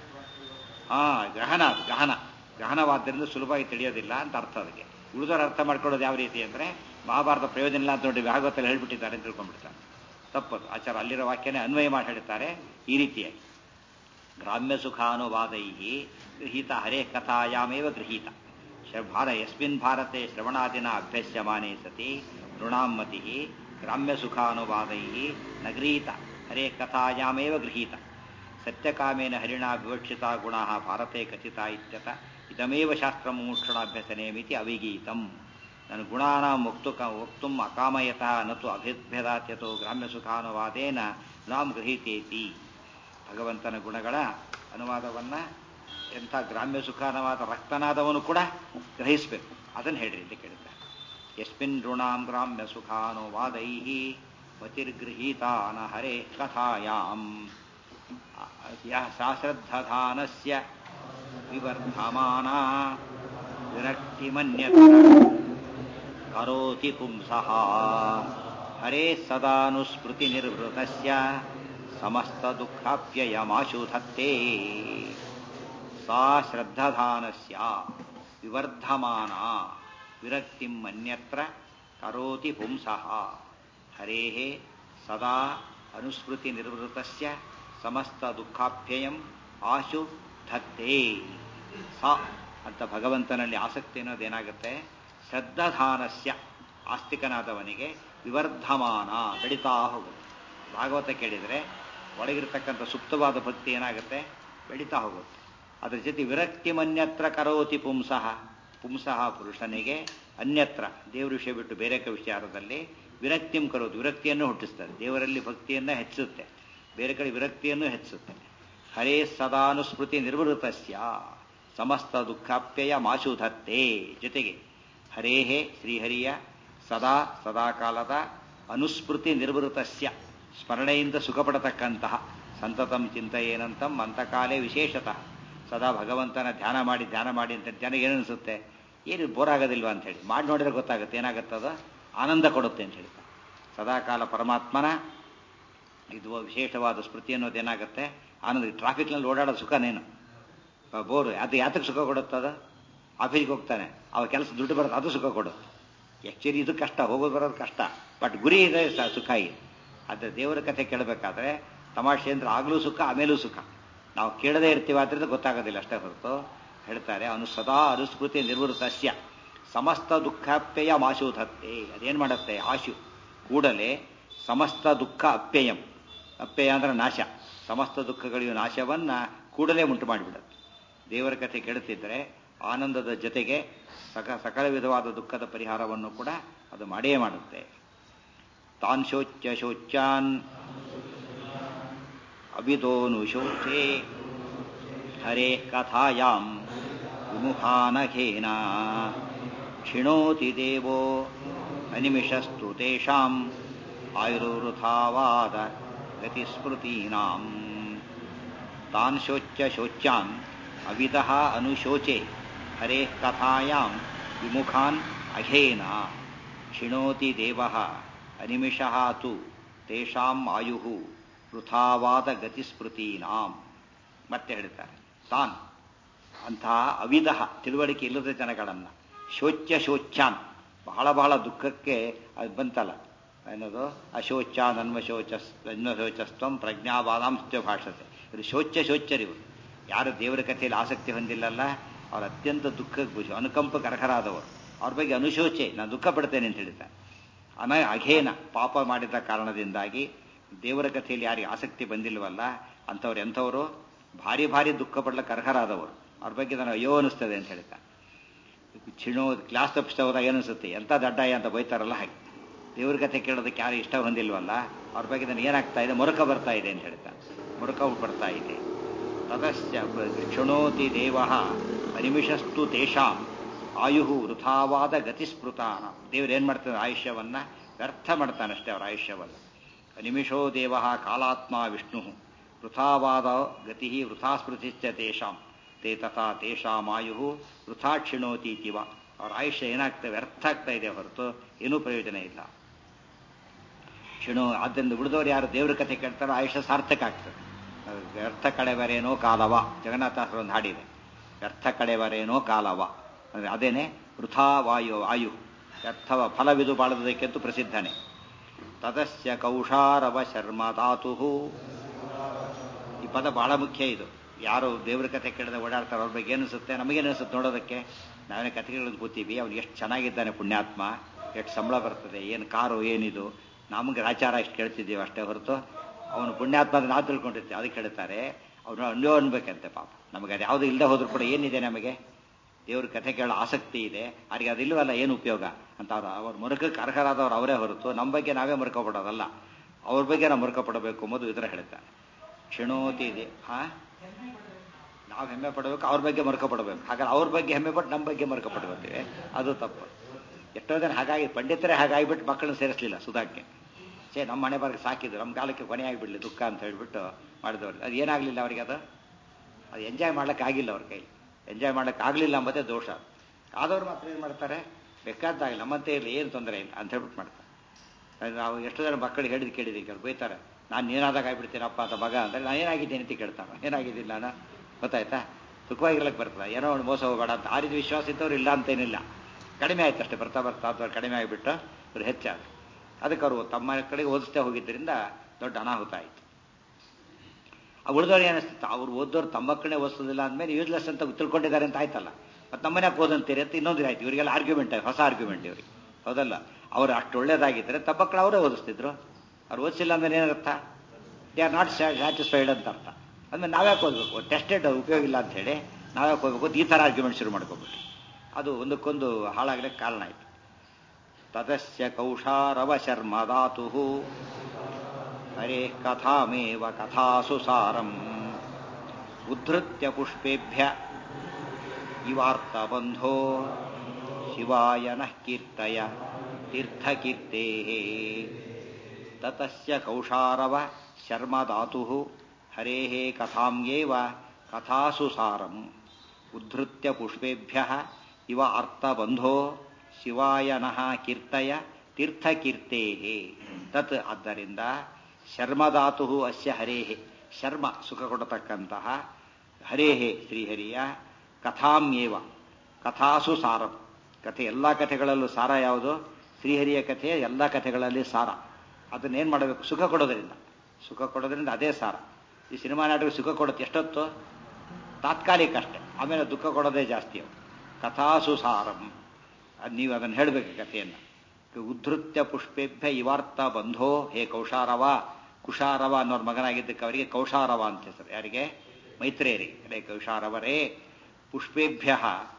[SPEAKER 1] ಹಾ ಗ್ರಹಣ ಅದು ಗಹನ ಗಹನವಾದ್ದರಿಂದ ಸುಲಭವಾಗಿ ತಿಳಿಯೋದಿಲ್ಲ ಅಂತ ಅರ್ಥ ಅದಕ್ಕೆ ಉಳಿದವರು ಅರ್ಥ ಮಾಡ್ಕೊಳ್ಳೋದು ಯಾವ ರೀತಿ ಅಂದರೆ ಮಹಾಭಾರತ ಪ್ರಯೋಜನ ಇಲ್ಲ ಅಂತ ನೋಡಿ ಭಾಗವತಲ್ಲಿ ಹೇಳ್ಬಿಟ್ಟಿದ್ದಾರೆ ಅಂತ ತಿಳ್ಕೊಂಡ್ಬಿಡ್ತಾರೆ ತಪ್ಪದು ಆಚಾರ ಅಲ್ಲಿರೋ ವಾಕ್ಯನೇ ಅನ್ವಯ ಮಾಡಿ ಹೇಳ್ತಾರೆ ಈ ರೀತಿಯಾಗಿ ಗ್ರಾಮ್ಯ ಸುಖಾನುವಾದೈ ಗೃಹೀತ ಹರೇ ಕಥಾಯಾಮೇವ ಗೃಹೀತ ಭಾರ ಯಸ್ಮಿನ್ ಭಾರತೆ ಶ್ರವಣಾದಿನ ಅಭ್ಯಸ್ಯಮಾನೇ ಸತಿ ಋಣಾಮತಿ ಗ್ರಾಮ್ಯ ಸುಖಾನುವಾದೈ ನ ಗೃಹೀತ ಹರೇ ಕಥಾಯಾಮೇವ ಗೃಹೀತ ಸತ್ಯಕಾಮೇನ ಹರಿಣ ವಿವಕ್ಷಿತ ಗುಣ ಭಾರತೆ ಕಥಿತ ಇತ್ಯತ ಇದಮೇವ ಶಾಸ್ತ್ರ ಮುಮುಕ್ಷಣಾಭ್ಯಸನೆ ಮಿತಿ ಅವಿಗೀತಂ ನನ್ನ ಗುಣಾನಾಂ ವಕ್ತು ವಕ್ತುಂ ಅಕಾಮಯತಃ ನತು ಅಭಿಭೇದಾತ್ಯತೋ ಗ್ರಾಮ್ಯ ಸುಖಾನುವಾದೇನ ನಾಂ ಗೃಹೀತೇತಿ ಭಗವಂತನ ಗುಣಗಳ ಅನುವಾದವನ್ನ ಎಂಥ ಗ್ರಾಮ್ಯ ಸುಖಾನುವಾದ ರಕ್ತನಾದವನು ಕೂಡ ಗ್ರಹಿಸಬೇಕು ಅದನ್ನು ಹೇಳ್ರಿ ಅಂತ ಕೇಳಿದ್ದಾರೆ ಯಸ್ಮಿನ್ ಋಣಾಂ ಗ್ರಾಮ್ಯ ಸುಖಾನುವಾದೈ ಮತಿರ್ಗೃಹೀತಾನ ಹರೇ ಕಥಾಯಾಂ ಯಃ ಸಾಶ್ರದ್ಧಧಾನಸ್ಯ ವಿವರ್ಧಮಾನ ವಿರಕ್ತಿಮನ್ಯತ್ರ ಕರೋತಿ ಪುಂಸಃ ಹರೇ ಸದಾನುಸ್ಮೃತಿ ನಿರ್ವೃತಸ್ಯ ಸಮಸ್ತ ದುಃಖಾಪ್ಯಯಮಾಶು ಧತ್ತೆ ಸಾ ಶ್ರದ್ಧಧಾನಸ್ಯ ವಿವರ್ಧಮಾನ ವಿರಕ್ತಿಂ ಅನ್ಯತ್ರ ಕರೋತಿ ಪುಂಸಃ ಹರೇಃ ಸದಾ ಅನುಸ್ಮೃತಿ ನಿರ್ವೃತಸ್ಯ ಸಮಸ್ತ ದುಃಖಾಪ್ಯಯಂ ಆಶು ಧತ್ತೆ ಸ ಅಂತ ಭಗವಂತನಲ್ಲಿ ಆಸಕ್ತಿ ಅನ್ನೋದೇನಾಗುತ್ತೆ ಶ್ರದ್ಧಾಧಾನಸ್ಯ ಆಸ್ತಿಕನಾದವನಿಗೆ ವಿವರ್ಧಮಾನ ಬೆಳೀತಾ ಹೋಗುತ್ತೆ ಭಾಗವತ ಕೇಳಿದರೆ ಒಳಗಿರ್ತಕ್ಕಂಥ ಸುಪ್ತವಾದ ಭಕ್ತಿ ಏನಾಗುತ್ತೆ ಬೆಳೀತಾ ಹೋಗುತ್ತೆ ಅದ್ರ ಜೊತೆ ವಿರಕ್ತಿ ಮನ್ಯತ್ರ ಕರೋತಿ ಪುಂಸಃ ಪುಂಸಃ ಪುರುಷನಿಗೆ ಅನ್ಯತ್ರ ದೇವ್ರ ವಿಷಯ ಬಿಟ್ಟು ಬೇರೆ ವಿಚಾರದಲ್ಲಿ ವಿರಕ್ತಿಂ ಕರೋದು ವಿರಕ್ತಿಯನ್ನು ಹುಟ್ಟಿಸ್ತದೆ ದೇವರಲ್ಲಿ ಭಕ್ತಿಯನ್ನು ಹೆಚ್ಚಿಸುತ್ತೆ ಬೇರೆ ಕಡೆ ವಿರಕ್ತಿಯನ್ನು ಹೆಚ್ಚಿಸುತ್ತೆ ಹರೇ ಸದಾನುಸ್ಮೃತಿ ನಿರ್ವೃತಸ್ಯ ಸಮಸ್ತ ದುಃಖಾಪ್ಯಯ ಮಾಶುಧತ್ತೆ ಜೊತೆಗೆ ಹರೇಹೇ ಶ್ರೀಹರಿಯ ಸದಾ ಸದಾಕಾಲದ ಅನುಸ್ಮೃತಿ ನಿರ್ವೃತಸ್ಯ ಸ್ಮರಣೆಯಿಂದ ಸುಖಪಡತಕ್ಕಂತಹ ಸಂತತಂ ಚಿಂತೆಯೇನಂತಂ ಅಂತಕಾಲೇ ವಿಶೇಷತಃ ಸದಾ ಭಗವಂತನ ಧ್ಯಾನ ಮಾಡಿ ಧ್ಯಾನ ಮಾಡಿ ಅಂತ ಜನ ಏನನ್ಸುತ್ತೆ ಏನು ಬೋರ್ ಆಗೋದಿಲ್ವಾ ಅಂತ ಹೇಳಿ ಮಾಡಿ ನೋಡಿದ್ರೆ ಗೊತ್ತಾಗುತ್ತೆ ಏನಾಗುತ್ತದ ಆನಂದ ಕೊಡುತ್ತೆ ಅಂತ ಹೇಳ್ತಾರೆ ಸದಾಕಾಲ ಪರಮಾತ್ಮನ ಇದು ವಿಶೇಷವಾದ ಸ್ಮೃತಿ ಅನ್ನೋದೇನಾಗುತ್ತೆ ಆನಂದ ಟ್ರಾಫಿಕ್ನಲ್ಲಿ ಓಡಾಡೋ ಸುಖನೇನು ಬೋರು ಅದು ಯಾತಕ್ಕೆ ಸುಖ ಕೊಡುತ್ತದ ಆಫೀಸ್ಗೆ ಹೋಗ್ತಾನೆ ಅವ ಕೆಲಸ ದುಡ್ಡು ಬರುತ್ತೆ ಅದು ಸುಖ ಕೊಡುತ್ತೆ ಆ್ಯಕ್ಚುಲಿ ಇದು ಕಷ್ಟ ಹೋಗೋದು ಬರೋದು ಕಷ್ಟ ಬಟ್ ಗುರಿ ಇದೆ ಸುಖ ಇದೆ ಆದರೆ ದೇವರ ಕಥೆ ಕೇಳಬೇಕಾದ್ರೆ ತಮಾಷೆ ಅಂದ್ರೆ ಆಗಲೂ ಸುಖ ಆಮೇಲೂ ಸುಖ ನಾವು ಕೇಳದೇ ಇರ್ತೀವಿ ಆದ್ರಿಂದ ಗೊತ್ತಾಗೋದಿಲ್ಲ ಅಷ್ಟೇ ಹೊರತು ಹೇಳ್ತಾರೆ ಅವನು ಸದಾ ಅನುಸ್ಮೃತಿ ನಿರ್ವೃತಸ್ಯ ಸಮಸ್ತ ದುಃಖಾಪ್ಯಯ ಮಾಶುಧತ್ತೆ ಅದೇನು ಮಾಡುತ್ತೆ ಆಶು ಕೂಡಲೇ ಸಮಸ್ತ ದುಃಖ ಅಪ್ಯಯಂ ಅಪ್ಯಯ ಅಂದ್ರೆ ನಾಶ ಸಮಸ್ತ ದುಃಖಗಳಿಗೂ ನಾಶವನ್ನ ಕೂಡಲೇ ಉಂಟು ಮಾಡಿಬಿಡುತ್ತೆ ದೇವರ ಕಥೆ ಕೇಳುತ್ತಿದ್ದರೆ ಆನಂದದ ಜೊತೆಗೆ ಸಕ ಸಕಲ ವಿಧವಾದ ದುಃಖದ ಪರಿಹಾರವನ್ನು ಕೂಡ ಅದು ಮಾಡೇ ಮಾಡುತ್ತೆ ತಾನ್ ಶೋಚ್ಯ ಶೋಚ್ಯಾನ್ ಅವಿದೋನು ಶೋಚೆ ಹರೇ ಕಥಾಯಾಂ ವಿಮುಖಾನಖೇನ ಕ್ಷಿಣೋತಿ ದೇವೋ ಅನಿಮಿಷಸ್ತು ತೇಷಾಂ ಆಯುರ್ವೃಥಾವಾದ ಗತಿಸ್ಮೃತೀನಾಂ ತಾನ್ ಶೋಚ್ಯ ಶೋಚ್ಯಾನ್ ಅವಿದಃ ಅನುಶೋಚೆ ಹರೇ ಕಥಾಯಾಂ ವಿಮುಖಾನ್ ಅಘೇನ ಕ್ಷಿಣೋತಿ ದೇವಃ ಅನಿಮಿಷಃ ತು ತೇಷಾಂ ಆಯು ವೃಥಾವಾದ ಗತಿಸ್ಮೃತೀನಾಂ ಮತ್ತೆ ಹೇಳ್ತಾರೆ ತಾನ್ ಅಂತಹ ಅವಿದಃ ತಿಳುವಳಿಕೆ ಇಲ್ಲದ ಜನಗಳನ್ನು ಶೋಚ್ಯ ಶೋಚ್ಯಾನ್ ಬಹಳ ಬಹಳ ದುಃಖಕ್ಕೆ ಅದು ಬಂತಲ್ಲ ಏನದು ಅಶೋಚ ನನ್ವಶೋಚ ನನ್ವಶೋಚಸ್ತ್ವಂ ಪ್ರಜ್ಞಾವಾದಾಂಸ್ತ್ಯ ಭಾಷತೆ ಇದು ಶೋಚ್ಯ ಶೋಚ್ಯರಿವರು ಯಾರು ದೇವರ ಕಥೆಯಲ್ಲಿ ಆಸಕ್ತಿ ಹೊಂದಿಲ್ಲಲ್ಲ ಅವ್ರು ಅತ್ಯಂತ ದುಃಖ ಅನುಕಂಪಕ್ಕೆ ಅರ್ಹರಾದವರು ಅವ್ರ ಬಗ್ಗೆ ಅನುಶೋಚೆ ನಾನು ದುಃಖ ಪಡ್ತೇನೆ ಅಂತ ಹೇಳ್ತಾರೆ ಅನ ಅಘೇನ ಪಾಪ ಮಾಡಿದ ಕಾರಣದಿಂದಾಗಿ ದೇವರ ಕಥೆಯಲ್ಲಿ ಯಾರಿಗೆ ಆಸಕ್ತಿ ಬಂದಿಲ್ವಲ್ಲ ಅಂಥವ್ರು ಎಂಥವರು ಭಾರಿ ಭಾರಿ ದುಃಖ ಪಡ್ಲಿಕ್ಕೆ ಅರ್ಹರಾದವರು ಅವ್ರ ಬಗ್ಗೆ ನಾನು ಅಯ್ಯೋ ಅನಿಸ್ತದೆ ಅಂತ ಹೇಳ್ತಾರೆ ಚಿಣೋ ಕ್ಲಾಸ್ ತಪ್ಪಿಸ್ತಾ ಹೋದಾಗ ಏನಿಸುತ್ತೆ ಎಂಥ ದಡ್ಡಾಯ ಅಂತ ಬೈತಾರಲ್ಲ ಹಾಗೆ ದೇವ್ರ ಕಥೆ ಕೇಳೋದಕ್ಕೆ ಯಾರು ಇಷ್ಟ ಹೊಂದಿಲ್ವಲ್ಲ ಅವ್ರ ಬಗ್ಗೆ ನನಗೆ ಏನಾಗ್ತಾ ಇದೆ ಮೊರಕ ಬರ್ತಾ ಇದೆ ಅಂತ ಹೇಳ್ತಾರೆ ಮೊರಕ ಬರ್ತಾ ಇದೆ ತದಸ್ಯ ಶೃಣೋತಿ ದೇವ ಅನಿಮಿಷಸ್ತು ತೇಷಾಂ ಆಯು ವೃಥಾವಾದ ಗತಿಸ್ಮೃತಾನ ದೇವ್ರು ಏನು ಮಾಡ್ತಾರೆ ಆಯುಷ್ಯವನ್ನ ವ್ಯರ್ಥ ಮಾಡ್ತಾನಷ್ಟೇ ಅವರ ಆಯುಷ್ಯವನ್ನು ಅನಿಮಿಷೋ ದೇವ ಕಾಲಾತ್ಮ ವಿಷ್ಣು ವೃಥಾವಾದ ಗತಿ ವೃಥಾ ಸ್ಮೃತಿಶ್ಚ ತೇಷಾಂ ತೇ ತಥಾ ತೇಷಾಮಾಯು ವೃಥಾ ಕ್ಷಿಣೋತಿ ಇತಿವ ಅವರ ಆಯುಷ್ಯ ಏನಾಗ್ತದೆ ವ್ಯರ್ಥ ಆಗ್ತಾ ಇದೆ ಹೊರತು ಏನೂ ಪ್ರಯೋಜನ ಇಲ್ಲ ಕ್ಷಿಣೋ ಆದ್ದರಿಂದ ಉಳಿದವರು ಯಾರು ದೇವ್ರ ಕಥೆ ಕೇಳ್ತಾರೋ ಆಯುಷ್ಯ ಸಾರ್ಥಕ ಆಗ್ತದೆ ವ್ಯರ್ಥ ಕಳೆವರೇನೋ ಕಾಲವ ಜಗನ್ನಾಥಾಸರ ಒಂದು ಹಾಡಿದೆ ವ್ಯರ್ಥ ಕಳೆವರೇನೋ ಕಾಲವ ಅಂದರೆ ಅದೇನೆ ವೃಥಾ ವಾಯು ಆಯು ವ್ಯರ್ಥವ ಫಲವಿದು ಬಾಳದಕ್ಕೆಂತೂ ಪ್ರಸಿದ್ಧನೇ ತದಸ್ಯ ಕೌಶಾರವ ಶರ್ಮ ಧಾತು ಈ ಪದ ಬಹಳ ಮುಖ್ಯ ಇದು ಯಾರು ದೇವ್ರ ಕಥೆ ಕೇಳಿದ ಓಡಾಡ್ತಾರೋ ಅವ್ರ ಬಗ್ಗೆ ಏನಿಸುತ್ತೆ ನಮಗೇನಿಸುತ್ತೆ ನೋಡೋದಕ್ಕೆ ನಾವೇನೇ ಕಥೆಗಳನ್ನು ಕೂತೀವಿ ಅವ್ನು ಎಷ್ಟು ಚೆನ್ನಾಗಿದ್ದಾನೆ ಪುಣ್ಯಾತ್ಮ ಎಷ್ಟು ಸಂಬಳ ಬರ್ತದೆ ಏನು ಕಾರು ಏನಿದು ನಮಗೆ ಆಚಾರ ಇಷ್ಟು ಕೇಳ್ತಿದ್ದೀವಿ ಅಷ್ಟೇ ಹೊರತು ಅವನು ಪುಣ್ಯಾತ್ಮ ಅಂತ ನಾವು ತಿಳ್ಕೊಂಡಿರ್ತೀವಿ ಅದಕ್ಕೆ ಹೇಳ್ತಾರೆ ಅವ್ರು ಅನ್ಯೋ ಅನ್ಬೇಕಂತೆ ಪಾಪ ನಮಗೆ ಅದು ಯಾವುದು ಇಲ್ಲದೆ ಹೋದ್ರೂ ಕೂಡ ಏನಿದೆ ನಮಗೆ ದೇವ್ರ ಕಥೆ ಕೇಳೋ ಆಸಕ್ತಿ ಇದೆ ಅವರಿಗೆ ಅದಿಲ್ವಲ್ಲ ಏನು ಉಪಯೋಗ ಅಂತ ಅವ್ರು ಅವ್ರ ಮರುಕಕ್ಕೆ ಅರ್ಹರಾದವ್ರು ಅವರೇ ಹೊರತು ನಮ್ಮ ಬಗ್ಗೆ ನಾವೇ ಮರ್ಕೊಬಿಡೋದಲ್ಲ ಅವ್ರ ಬಗ್ಗೆ ನಾವು ಮರ್ಕೊಪಡಬೇಕು ಎಂಬುದು ಇದರ ಹೇಳ್ತಾರೆ ಕ್ಷಣೋತಿ ಇದೆ ಹಾ ನಾವು ಹೆಮ್ಮೆ ಪಡಬೇಕು ಅವ್ರ ಬಗ್ಗೆ ಮರ್ಕೊಪಡಬೇಕು ಹಾಗಾದ್ರೆ ಅವ್ರ ಬಗ್ಗೆ ಹೆಮ್ಮೆ ಪಟ್ಟು ನಮ್ಮ ಬಗ್ಗೆ ಮರ್ಕೊಪಡ್ಬೇಕಿವೆ ಅದು ತಪ್ಪು ಎಷ್ಟೋ ಜನ ಹಾಗಾಗಿ ಪಂಡಿತರೇ ಹಾಗಾಗಿಬಿಟ್ಟು ಮಕ್ಕಳನ್ನ ಸೇರಿಸಲಿಲ್ಲ ಸುಧಾಕ್ಕೆ ಛೇ ನಮ್ಮ ಮನೆ ಬಾರಿಗೆ ಸಾಕಿದ್ರು ನಮ್ಮ ಕಾಲಕ್ಕೆ ಕೊನೆ ಆಗಿಬಿಡ್ಲಿ ದುಃಖ ಅಂತ ಹೇಳ್ಬಿಟ್ಟು ಮಾಡಿದವ್ರು ಅದು ಏನಾಗಲಿಲ್ಲ ಅವರಿಗೆ ಅದು ಅದು ಎಂಜಾಯ್ ಮಾಡ್ಲಿಕ್ಕೆ ಆಗಿಲ್ಲ ಅವ್ರ ಕೈಲಿ ಎಂಜಾಯ್ ಮಾಡ್ಲಿಕ್ಕೆ ಆಗಲಿಲ್ಲ ಅಂಬದೇ ದೋಷ ಆದವ್ರು ಮಾತ್ರ ಏನು ಮಾಡ್ತಾರೆ ಬೇಕಾದ್ದಾಗಲಿ ನಮ್ಮಂತೆ ಇರಲಿ ಏನು ತೊಂದರೆ ಇಲ್ಲ ಅಂತ ಹೇಳ್ಬಿಟ್ಟು ಮಾಡ್ತಾರೆ ಅದು ನಾವು ಎಷ್ಟು ಜನ ಮಕ್ಕಳಿಗೆ ಹೇಳಿದ್ ಕೇಳಿದ್ದೀವಿ ಕೆಲವು ಬೈತಾರೆ ನಾನು ಏನಾದಾಗ ಆಗ್ಬಿಡ್ತೀನಪ್ಪ ಅಂತ ಮಗ ಅಂದರೆ ನಾನು ಏನಾಗಿದ್ದೇನೆ ಅಂತ ಕೇಳ್ತಾನೆ ಏನಾಗಿದ್ದೀನಿ ನಾನು ಗೊತ್ತಾಯ್ತಾ ಸುಖವಾಗಿರ್ಲಕ್ಕೆ ಬರ್ತದೆ ಏನೋ ಒಂದು ಮೋಸ ಹೋಗಬೇಡ ಅಂತ ಆ ರೀತಿ ವಿಶ್ವಾಸ ಇದ್ದವ್ರು ಇಲ್ಲ ಅಂತೇನಿಲ್ಲ ಕಡಿಮೆ ಆಯ್ತು ಅಷ್ಟೇ ಬರ್ತಾ ಬರ್ತಾ ಅಥವಾ ಕಡಿಮೆ ಆಗಿಬಿಟ್ಟು ಅವ್ರು ಹೆಚ್ಚಾದ ಅದಕ್ಕೆ ಅವರು ತಮ್ಮ ಕಡೆಗೆ ಓದಿಸ್ತಾ ಹೋಗಿದ್ದರಿಂದ ದೊಡ್ಡ ಅನಾಹುತ ಆಯಿತು ಉಳಿದವ್ರು ಏನಿಸ್ತಿತ್ತು ಅವ್ರು ಓದೋರು ತಮ್ಮ ಮಕ್ಕಳನ್ನೇ ಓದಿಸೋದಿಲ್ಲ ಅಂದಮೇಲೆ ಯೂಸ್ಲೆಸ್ ಅಂತ ತಿಳ್ಕೊಂಡಿದ್ದಾರೆ ಅಂತ ಆಯ್ತಲ್ಲ ಮತ್ತು ನಮ್ಮನೆ ಓದಂತೀರಿ ಅಂತ ಇನ್ನೊಂದು ಆಯ್ತು ಇವರಿಗೆಲ್ಲ ಆರ್ಗ್ಯುಮೆಂಟ್ ಹೊಸ ಆರ್ಗ್ಯುಮೆಂಟ್ ಇವ್ರಿಗೆ ಹೌದಲ್ಲ ಅವ್ರು ಅಷ್ಟು ಒಳ್ಳೇದಾಗಿದ್ದರೆ ತಮ್ಮ ಮಕ್ಕಳು ಅವರೇ ಓದಿಸ್ತಿದ್ರು ಅವ್ರು ಓದಿಸಿಲ್ಲ ಅಂದ್ರೆ ಏನರ್ಥ ದೇ ಆರ್ ನಾಟ್ ಸ್ಯಾಟಿಸ್ಫೈಡ್ ಅಂತ ಅರ್ಥ ಅಂದ್ರೆ ನಾವ್ಯಾಕೆ ಓದಬೇಕು ಟೆಸ್ಟೆಡ್ ಉಪಯೋಗ ಇಲ್ಲ ಅಂತ ಹೇಳಿ ನಾವ್ಯಾಕೆ ಹೋಗ್ಬೇಕು ಅಂತ ಈ ಥರ ಆರ್ಗ್ಯುಮೆಂಟ್ ಶುರು ಮಾಡ್ಕೊಬಿಟ್ಟು ಅದು ಒಂದಕ್ಕೊಂದು ಹಾಳಾಗ್ಲಿಕ್ಕೆ ಕಾರಣ ಆಯಿತು ತದಸ್ಯ ಕೌಶಾರವ ಶರ್ಮದಾತು ಹರೇ ಕಥಾಮೇವ ಕಥಾಸು ಸಾರಂ ಉದ್ಧತ್ಯ ಪುಷ್ಪೇಭ್ಯ ಇವಾರ್ತಬಂಧೋ ಶಿವಾಯ ನಃ ಕೀರ್ತಯ ತೀರ್ಥಕೀರ್ತೆ ತತಸ್ಯ ಕೌಶಾರವ ಶರ್ಮದಾತು ಹರೇ ಕಥಾಂಗೇವ ಕಥಾಸು ಸಾರಂ ಉದ್ಧತ್ಯ ಪುಷ್ಪೇಭ್ಯ ಇವ ಅರ್ಥಬಂಧೋ ಶಿವಾಯ ನಃ ಕೀರ್ತಯ ತೀರ್ಥಕೀರ್ತೆ ತತ್ ಆದ್ದರಿಂದ ಶರ್ಮಧಾತು ಅಸ್ಯ ಹರೇಹೆ ಶರ್ಮ ಸುಖ ಕೊಡತಕ್ಕಂತಹ ಹರೇಹೆ ಶ್ರೀಹರಿಯ ಕಥಾಮ್ಯೇವ ಕಥಾಸು ಸಾರಂ ಕಥೆ ಎಲ್ಲ ಕಥೆಗಳಲ್ಲೂ ಸಾರ ಯಾವುದು ಶ್ರೀಹರಿಯ ಕಥೆಯ ಎಲ್ಲ ಕಥೆಗಳಲ್ಲಿ ಸಾರ ಅದನ್ನೇನು ಮಾಡಬೇಕು ಸುಖ ಕೊಡೋದ್ರಿಂದ ಸುಖ ಕೊಡೋದ್ರಿಂದ ಅದೇ ಸಾರ ಈ ಸಿನಿಮಾ ನಾಟಕ ಸುಖ ಕೊಡುತ್ತೆ ಎಷ್ಟೊತ್ತು ತಾತ್ಕಾಲಿಕ ಅಷ್ಟೇ ಆಮೇಲೆ ದುಃಖ ಕೊಡೋದೇ ಜಾಸ್ತಿ ಅವು ಕಥಾಸು ಸಾರಂ ಅದು ನೀವು ಅದನ್ನು ಹೇಳಬೇಕು ಕಥೆಯನ್ನು ಉದ್ಧತ್ಯ ಪುಷ್ಪೇಭ್ಯ ಇವಾರ್ಥ ಬಂಧೋ ಹೇ ಕೌಶಾರವ ಕುಶಾರವ ಅನ್ನೋರ್ ಮಗನಾಗಿದ್ದಕ್ಕೆ ಅವರಿಗೆ ಕೌಶಾರವ ಅಂತ ಹೆಸರು ಯಾರಿಗೆ ಮೈತ್ರೇಯರಿಗೆ ಅದೇ ಕೌಶಾರವರೇ ಪುಷ್ಪೇಭ್ಯ